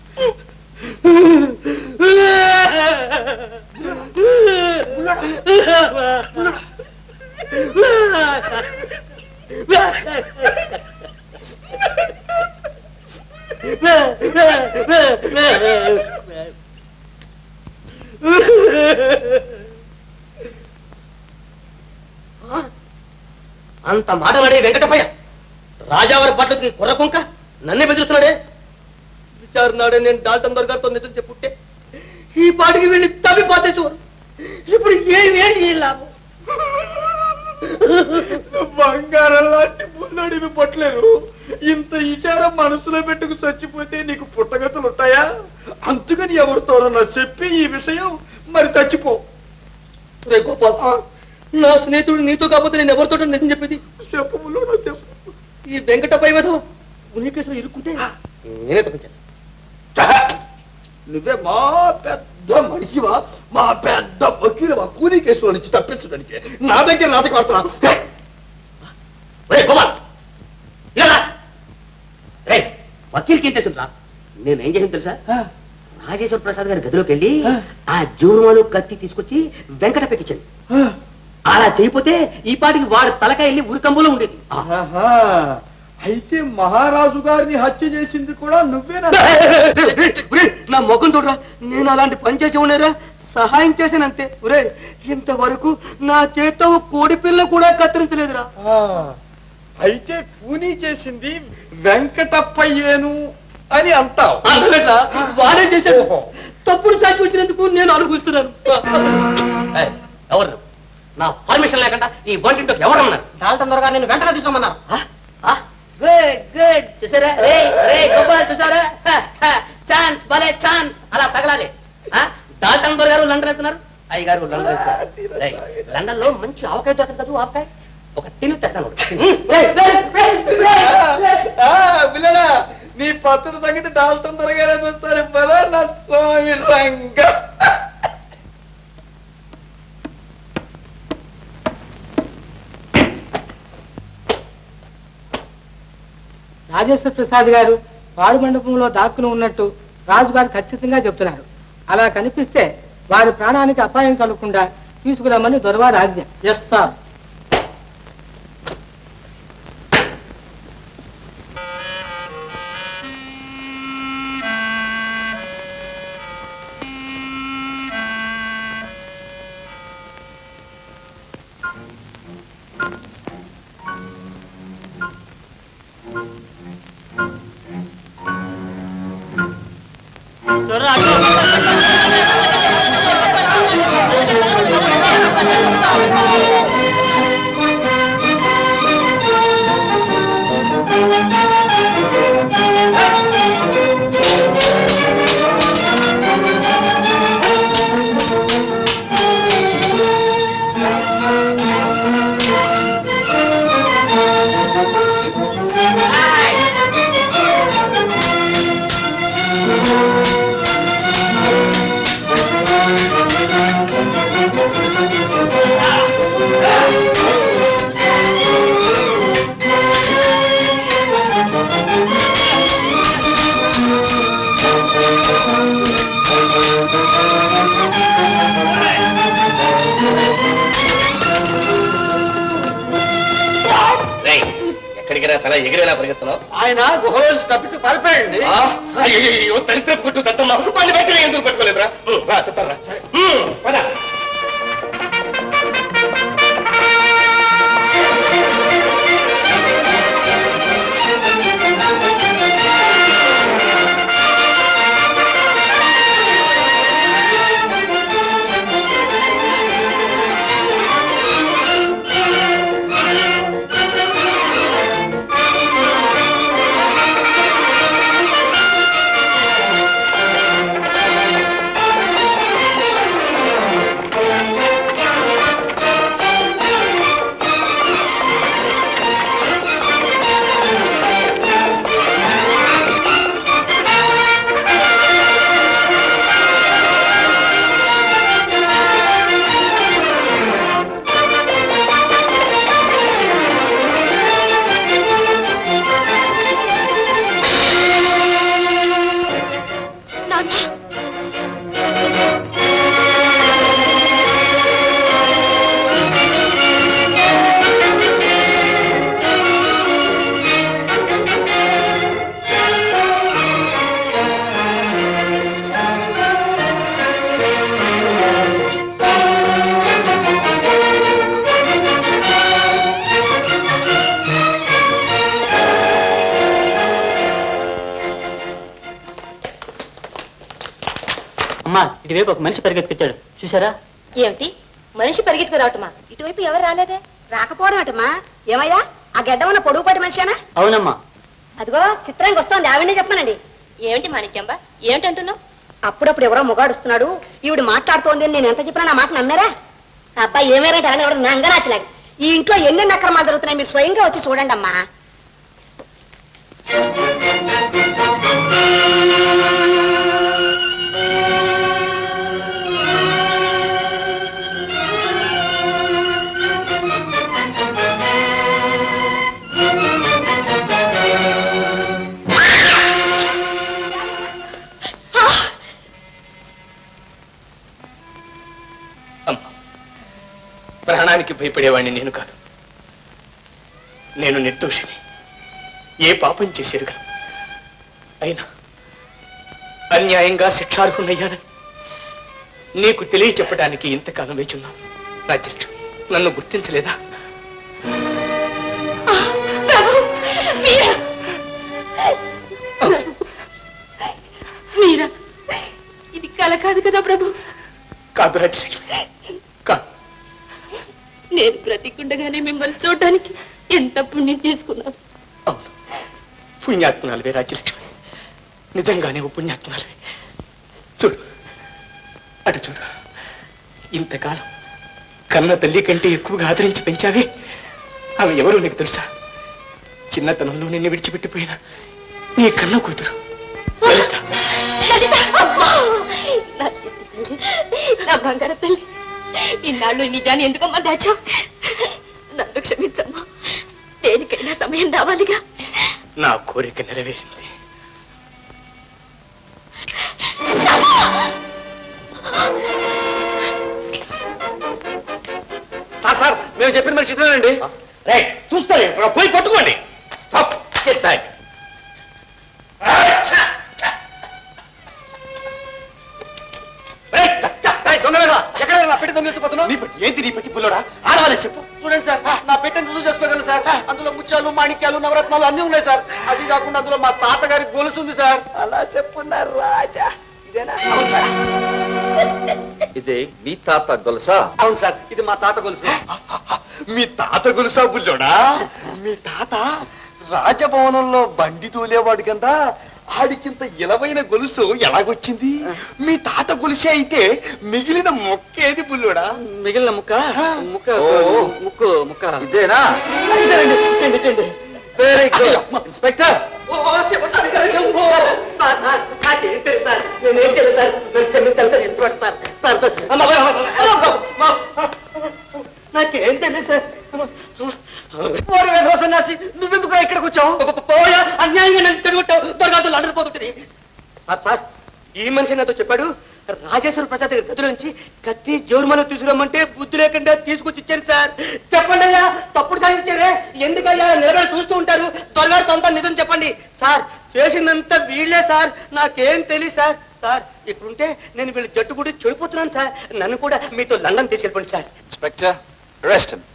అంత మాటలాడే వెంకటపయ్య రాజావారి పట్లకి కుర్ర కుంక నన్నే బెదిరిస్తున్నాడే విచారనాడే నేను డాల్టన్ దొరగారితో నిజం చెప్పుంటే ఈ పాటికి వెళ్ళి తవ్విపోతే చూడు ఇప్పుడు ఏమి ఏం చేయాలి బంగారం లాంటి మున్నడివి పొట్టలేరు ఇంత విచారం మనసులో పెట్టుకు చచ్చిపోతే నీకు పుట్టగతులు ఉంటాయా అందుకని ఎవరితోనన్నా చెప్పి ఈ విషయం మరి చచ్చిపో రే గోపాల్ నా స్నేహితుడు నీతో కాకపోతే నేను ఎవరితో నిజం చెప్పేది చెప్పు చెప్పు ఈ వెంకటపై మీద ఉనికేశ్వర ఇరుక్కుంటే నేనే తప్పించాను నువ్వే మా పెద్ద మనిషివా మా పెద్ద వకీలవా కూలీ కేసులో నుంచి తప్పించడానికి నా దగ్గర నాటకం ఆడుతున్నా ఒరే గోపాల్ ఇలా రా. రేయ్ వకీల్కి ఏం తెలుసురా నేను ఏం చేసాను తెలుసా రాజేశ్వర ప్రసాద్ గారి గదిలోకి వెళ్ళి ఆ జూరుమాలు కత్తి తీసుకొచ్చి వెంకటపెక్కించాను అలా చేయపోతే ఈ పాటికి వాడు తలకాయ వెళ్ళి ఉరికంబులో ఉండేది ఆహా. అయితే మహారాజు గారిని హత్య చేసింది కూడా నువ్వేనా ఒరేయ్, నా ముఖం చూడరా నేను అలాంటి పని చేసి ఉండేరా సహాయం చేశానంతే ఒరే ఇంతవరకు నా చేత్తో ఒక కోడి పిల్ల కూడా కత్తిరించలేదురా ఆ, అయితే కూనీ చేసింది వెంకటప్పయ్యేను అని అంటావు అర్థమేట్లా వాడే చేశాడు తప్పుడు సాక్షి వచ్చినందుకు నేను అనుభవిస్తున్నాను ఏయ్, ఎవరు నువ్వు? నా పర్మిషన్ లేకుండా ఈ వంటింటో ఎవరన్నారు డాల్టన్ దొరగా నేను వెంటనే తీసుకోమన్నారు గుడ్ గుడ్ చూసారా రే రే గోపాల్ చూసారా ఛాన్స్ భలే ఛాన్స్ అలా తగలాలి ఆ? డాల్టన్ దొర గారు లండన్ వెళ్తున్నారు అయ్య గారు లండన్ వెళ్తున్నారు రేయ్, లండన్ లో మంచి ఆవకాయ దొరకదు కదా ఆవకాయ ఒక టిన్ తెస్తాను పిల్లడా నీ పత్రుడు సంగతి డాల్టన్ దొరగానే చూస్తారు పదా నా స్వామి రంగ రాజేశ్వర ప్రసాద్ గారు వాడు మండపంలో దాక్కుని ఉన్నట్టు రాజుగారు ఖచ్చితంగా చెప్తున్నారు అలా కనిపిస్తే వారి ప్రాణానికి అపాయం కలగకుండా తీసుకురమ్మని దొరవారి ఆజ్ఞ ఎస్ సార్ ఆ ఎగిరేలా పరిగెత్తున్నావు ఆయన గుహలోంచి తప్పించి పారిపోయాడండి ఆ, అయ్యయ్యో దరిద్ర పుట్టు దత్తమ్మ వాళ్ళని బయట ఎందుకు పెట్టుకోలేదురా ఉ, రా చెప్తారా ఉ, పద నాన్న అమ్మా ఇటువైపు ఒక మనిషి పరిగెత్తుకొచ్చాడు చూసారా ఏమిటి మనిషి పరిగెత్తుకు రావటమా ఇటువైపు ఎవరు రాలేదే రాకపోవడం అటమ్మా ఏమయ్యా ఆ గడ్డ ఉన్న పొడుగు పట్టి మనిషేనా అవునమ్మా అదిగో చిత్రానికి వస్తోంది ఆవిడనే చెప్పమనండి ఏమిటి మాణిక్యంబా ఏమిటంటున్నావు అప్పుడప్పుడు ఎవరో మొగాడుస్తున్నాడు ఈవిడ మాట్లాడుతోంది అని నేను ఎంత చెప్పినా నా మాట నమ్మారా ఆ అబ్బాయి ఏమేరంటే ఆయన ఎవరు నంగనాచలాగా ఈ ఇంట్లో ఎన్నెన్ని అక్రమాలు జరుగుతున్నాయి మీరు స్వయంగా వచ్చి చూడండి అమ్మా ప్రాణానికి భయపడేవాడిని నేను కాదు నేను నిర్దోషిని ఏ పాపం చేసేరుగా అయినా అన్యాయంగా శిక్షార్హునయ్యానని నీకు తెలియచెప్పడానికి ఇంతకాలం వేచున్నాను రాజ్యలక్ష్మి నన్ను గుర్తించలేదా ప్రభు మీరా మీరా ఇది కల కాదు కదా ప్రభు కాదు రాజ్యలక్ష్మి నేను బ్రతికుండగానే మిమ్మల్ని చూడడానికి ఎంత పుణ్యం చేసుకున్నాను పుణ్యాత్మనాలవే రాజ్యలక్ష్మి నిజంగానే ఓ పుణ్యాత్మనాలవే చూడు అటు చూడు ఇంతకాలం కన్న తల్లి కంటే ఎక్కువగా ఆదరించి పెంచావే ఆమె ఎవరో నీకు తెలుసా చిన్నతనంలో నిన్ను విడిచిపెట్టిపోయిన నీ కన్న కూతురు లలిత అమ్మా! నా చిట్టి తల్లి నా బంగారు తల్లి ఇన్నాళ్ళు ఈ నిజాన్ని ఎందుకమ్మా దాచావు నన్ను క్షమించమ్మా దేనికైనా సమయం రావాలిగా నా కోరిక నెరవేరింది సార్ సార్ మేము చెప్పిన మరి చిత్రమేనండి రైట్ చూస్తారు పోయి పట్టుకోండి స్టాప్ గెట్ బ్యాక్ ఎక్కడ నా పెట్టి దొంగిలించిపోతున్నావు ఏంటి నీ పెట్టి పుల్లోడా ఆడవాలే చెప్పు చూడండి సార్ నా పెట్టెని రుజువు చేసుకోగలను సార్ అందులో ముత్యాలు మాణిక్యాలు నవరత్నాలు అన్ని ఉన్నాయి సార్ అది కాకుండా అందులో మా తాతగారి గొలుసు ఉంది సార్ అలా చెప్పున్నారు రాజా ఇదేనా అవును సార్ ఇది మీ తాత గొలుసా అవును సార్ ఇది మా తాత గొలుసు మీ తాత గొలుసా బుల్లోడా మీ తాత రాజభవనంలో బండి తోలేవాడు కదా ఆడికింత ఇలవైన గొలుసు ఎలాగొచ్చింది మీ తాత గొలుసే అయితే మిగిలిన మొక్కేది బుల్లోడా మిగిలిన ముక్క ముక్క ఓ. ముక్కు ముక్క ఇదేనా ఇదేనండి చెండి చెండి వెరీ గుడ్ ఇన్స్పెక్టర్ నేనేం తెలియదు సార్ నన్ను క్షమించాలి సార్ ఎంత సార్ సార్ సార్ అమ్మ, అమ్మ, అమ్మ, అమ్మ, అమ్మ. నాకేం తెలియదు సార్ ఓరి వేధవ సన్యాసి నువ్వెందుకు ఇక్కడికి వచ్చావు అన్యాయంగా నన్ను తిరుగుతావు దొరగాదు లండర్ పోతుంటది సార్ సార్ ఈ మనిషి నాతో చెప్పాడు రాజేశ్వర ప్రసాద్ దగ్గర గదిలోంచి కత్తి జోరుమల తీసుకురమ్మంటే బుద్ధి లేకుండా తీసుకొచ్చి ఇచ్చారు సార్ చెప్పండి అయ్యా తప్పుడు సాధించారే ఎందుకయ్యా నిలబడి చూస్తూ ఉంటారు త్వరగా తొంత నిజం చెప్పండి సార్ చేసిందంతా వీళ్ళే సార్ నాకేం తెలియదు సార్ సార్ ఇక్కడుంటే నేను వీళ్ళ జట్టు కూడా చెడిపోతున్నాను సార్ నన్ను కూడా మీతో లండన్ తీసుకెళ్ళిపోండి సార్ Inspector, arrest him.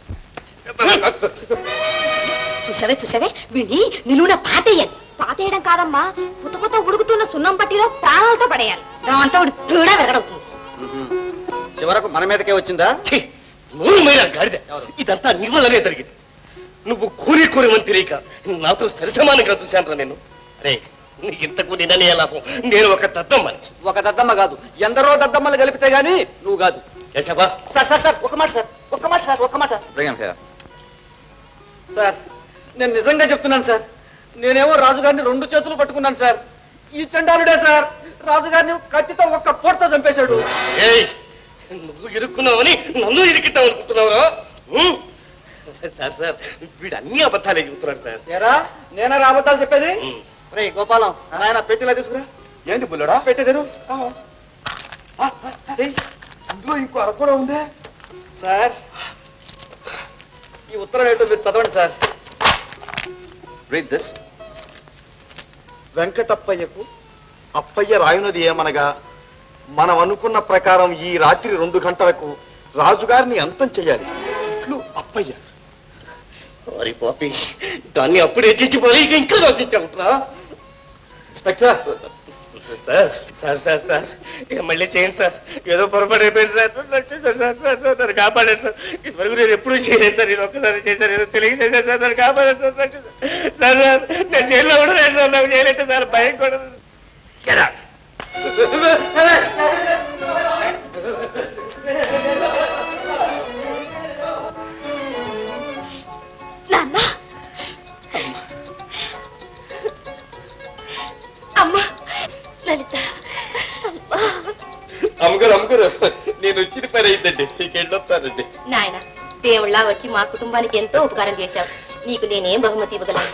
చూసావే చూసావే వీడిని నిలువున పాతేయాలి పాతేయడం కాదమ్మా కొత్త కొత్త ఉడుకుతున్న సున్నం పట్టిలో ప్రాణాలతో పడేయాలి దాంతో వాడి పీడ వెరగడవుతుంది చివరకు మన మీదకే వచ్చిందా నూరు మైనా గాడిద ఇదంతా నీ వల్లనే జరిగింది నువ్వు కూలి కూరమని తెలియక నాతో సరిసమానంగా చూశాను నేను రే నీ ఇంతకు నిన్ననే లాభం నేను ఒక దద్దమ్మని ఒక దద్దమ్మ కాదు ఎందరో దద్దమ్మలు కలిపితే గాని నువ్వు కాదు చేసావా సార్ సార్ సార్ ఒక మాట సార్ ఒక్క మాట సార్ ఒక్క మాట Bring him here. సార్ నేను నిజంగా చెప్తున్నాను సార్ నేనేమో రాజుగారిని రెండు చేతులు పట్టుకున్నాను సార్ ఈ చండాలుడే సార్ రాజుగారిని కత్తితో ఒక్క పోటుతో చంపేశాడు ఏయ్ నువ్వు ఇరుక్కున్నావని నన్ను ఇరికిద్దాం అనుకుంటున్నావురా ఉమ్? సార్ సార్ వీడు అన్ని అబద్ధాలే చెబుతున్నాడు సార్ ఏరా నేనా రాబద్దాలు చెప్పేది రే గోపాలం ఆయన పెట్టిలా తీసుకురా ఏంటి బుల్లడా పెట్టేదేరు ఇందులో ఇంకో అర కూడా ఉందే సార్ ఈ ఉత్తరం ఏంటో మీరు చదవండి సార్ Read this. వెంకటప్పయ్యకు అప్పయ్య రాయునది ఏమనగా మనం అనుకున్న ప్రకారం ఈ రాత్రి రెండు గంటలకు రాజుగారిని అంతం చెయ్యాలి ఇట్లు అప్పయ్య అరే పాపి దాన్ని అప్పుడే చచ్చిపోయి ఇక ఇంకా నవ్వించావుట్రా inspector sir sir sir sir ఇక మళ్ళీ చేయండి సార్ ఏదో పొరపాటు అయిపోయింది సార్ నన్ను సార్ సార్ సార్ సార్ నన్ను కాపాడండి సార్ ఇదివరకు నేను ఎప్పుడూ చేయలేదు సార్ నేను ఒక్కసారి చేశాను ఏదో తెలియక చేశాను సార్ నన్ను కాపాడండి సార్ సార్ సార్ సార్ నేను జైల్లో కూడా లేదు సార్ నాకు చేయలేదు సార్ భయం కూడా Get out. నాన్న అమ్మా లలిత అమ్మగారు అమ్మగారు నేను వచ్చిన పని అయిందండి నీకు వెళ్ళొస్తానండి నాయన దేవుళ్ళ వచ్చి మా కుటుంబానికి ఎంతో ఉపకారం చేశావు నీకు నేనేం బహుమతి ఇవ్వగలను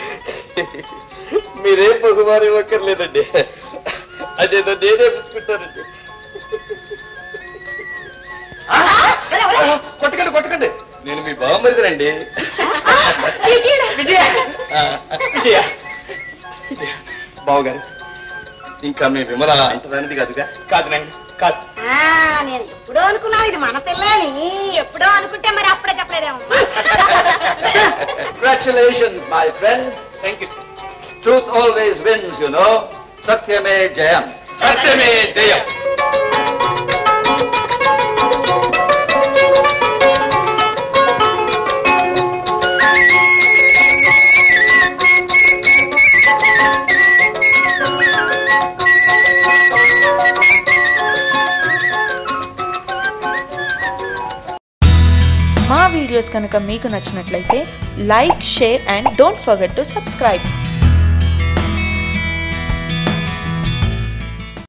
మీరేం బహుమానం ఇవ్వక్కర్లేదండి అదేదో నేనే పుచ్చుకుంటానండి కొట్టకండి కొట్టకండి నేను మీ బామ్మదినండి విజయ విజయ బావగారు ఇంకా మీ విమల అంతదానిది కాదుగా కాదు నాయన కాదు నేను ఎప్పుడో అనుకున్నాను ఇది మన పిల్లని ఎప్పుడో అనుకుంటే మరి అప్పుడే చెప్పలేదేమో Congratulations, my friend. Thank you, sir. Truth always wins, you know. Satyame Jayam. Satyame Jayam. మా వీడియోస్ కనుక మీకు నచ్చినట్లయితే like share and don't forget to subscribe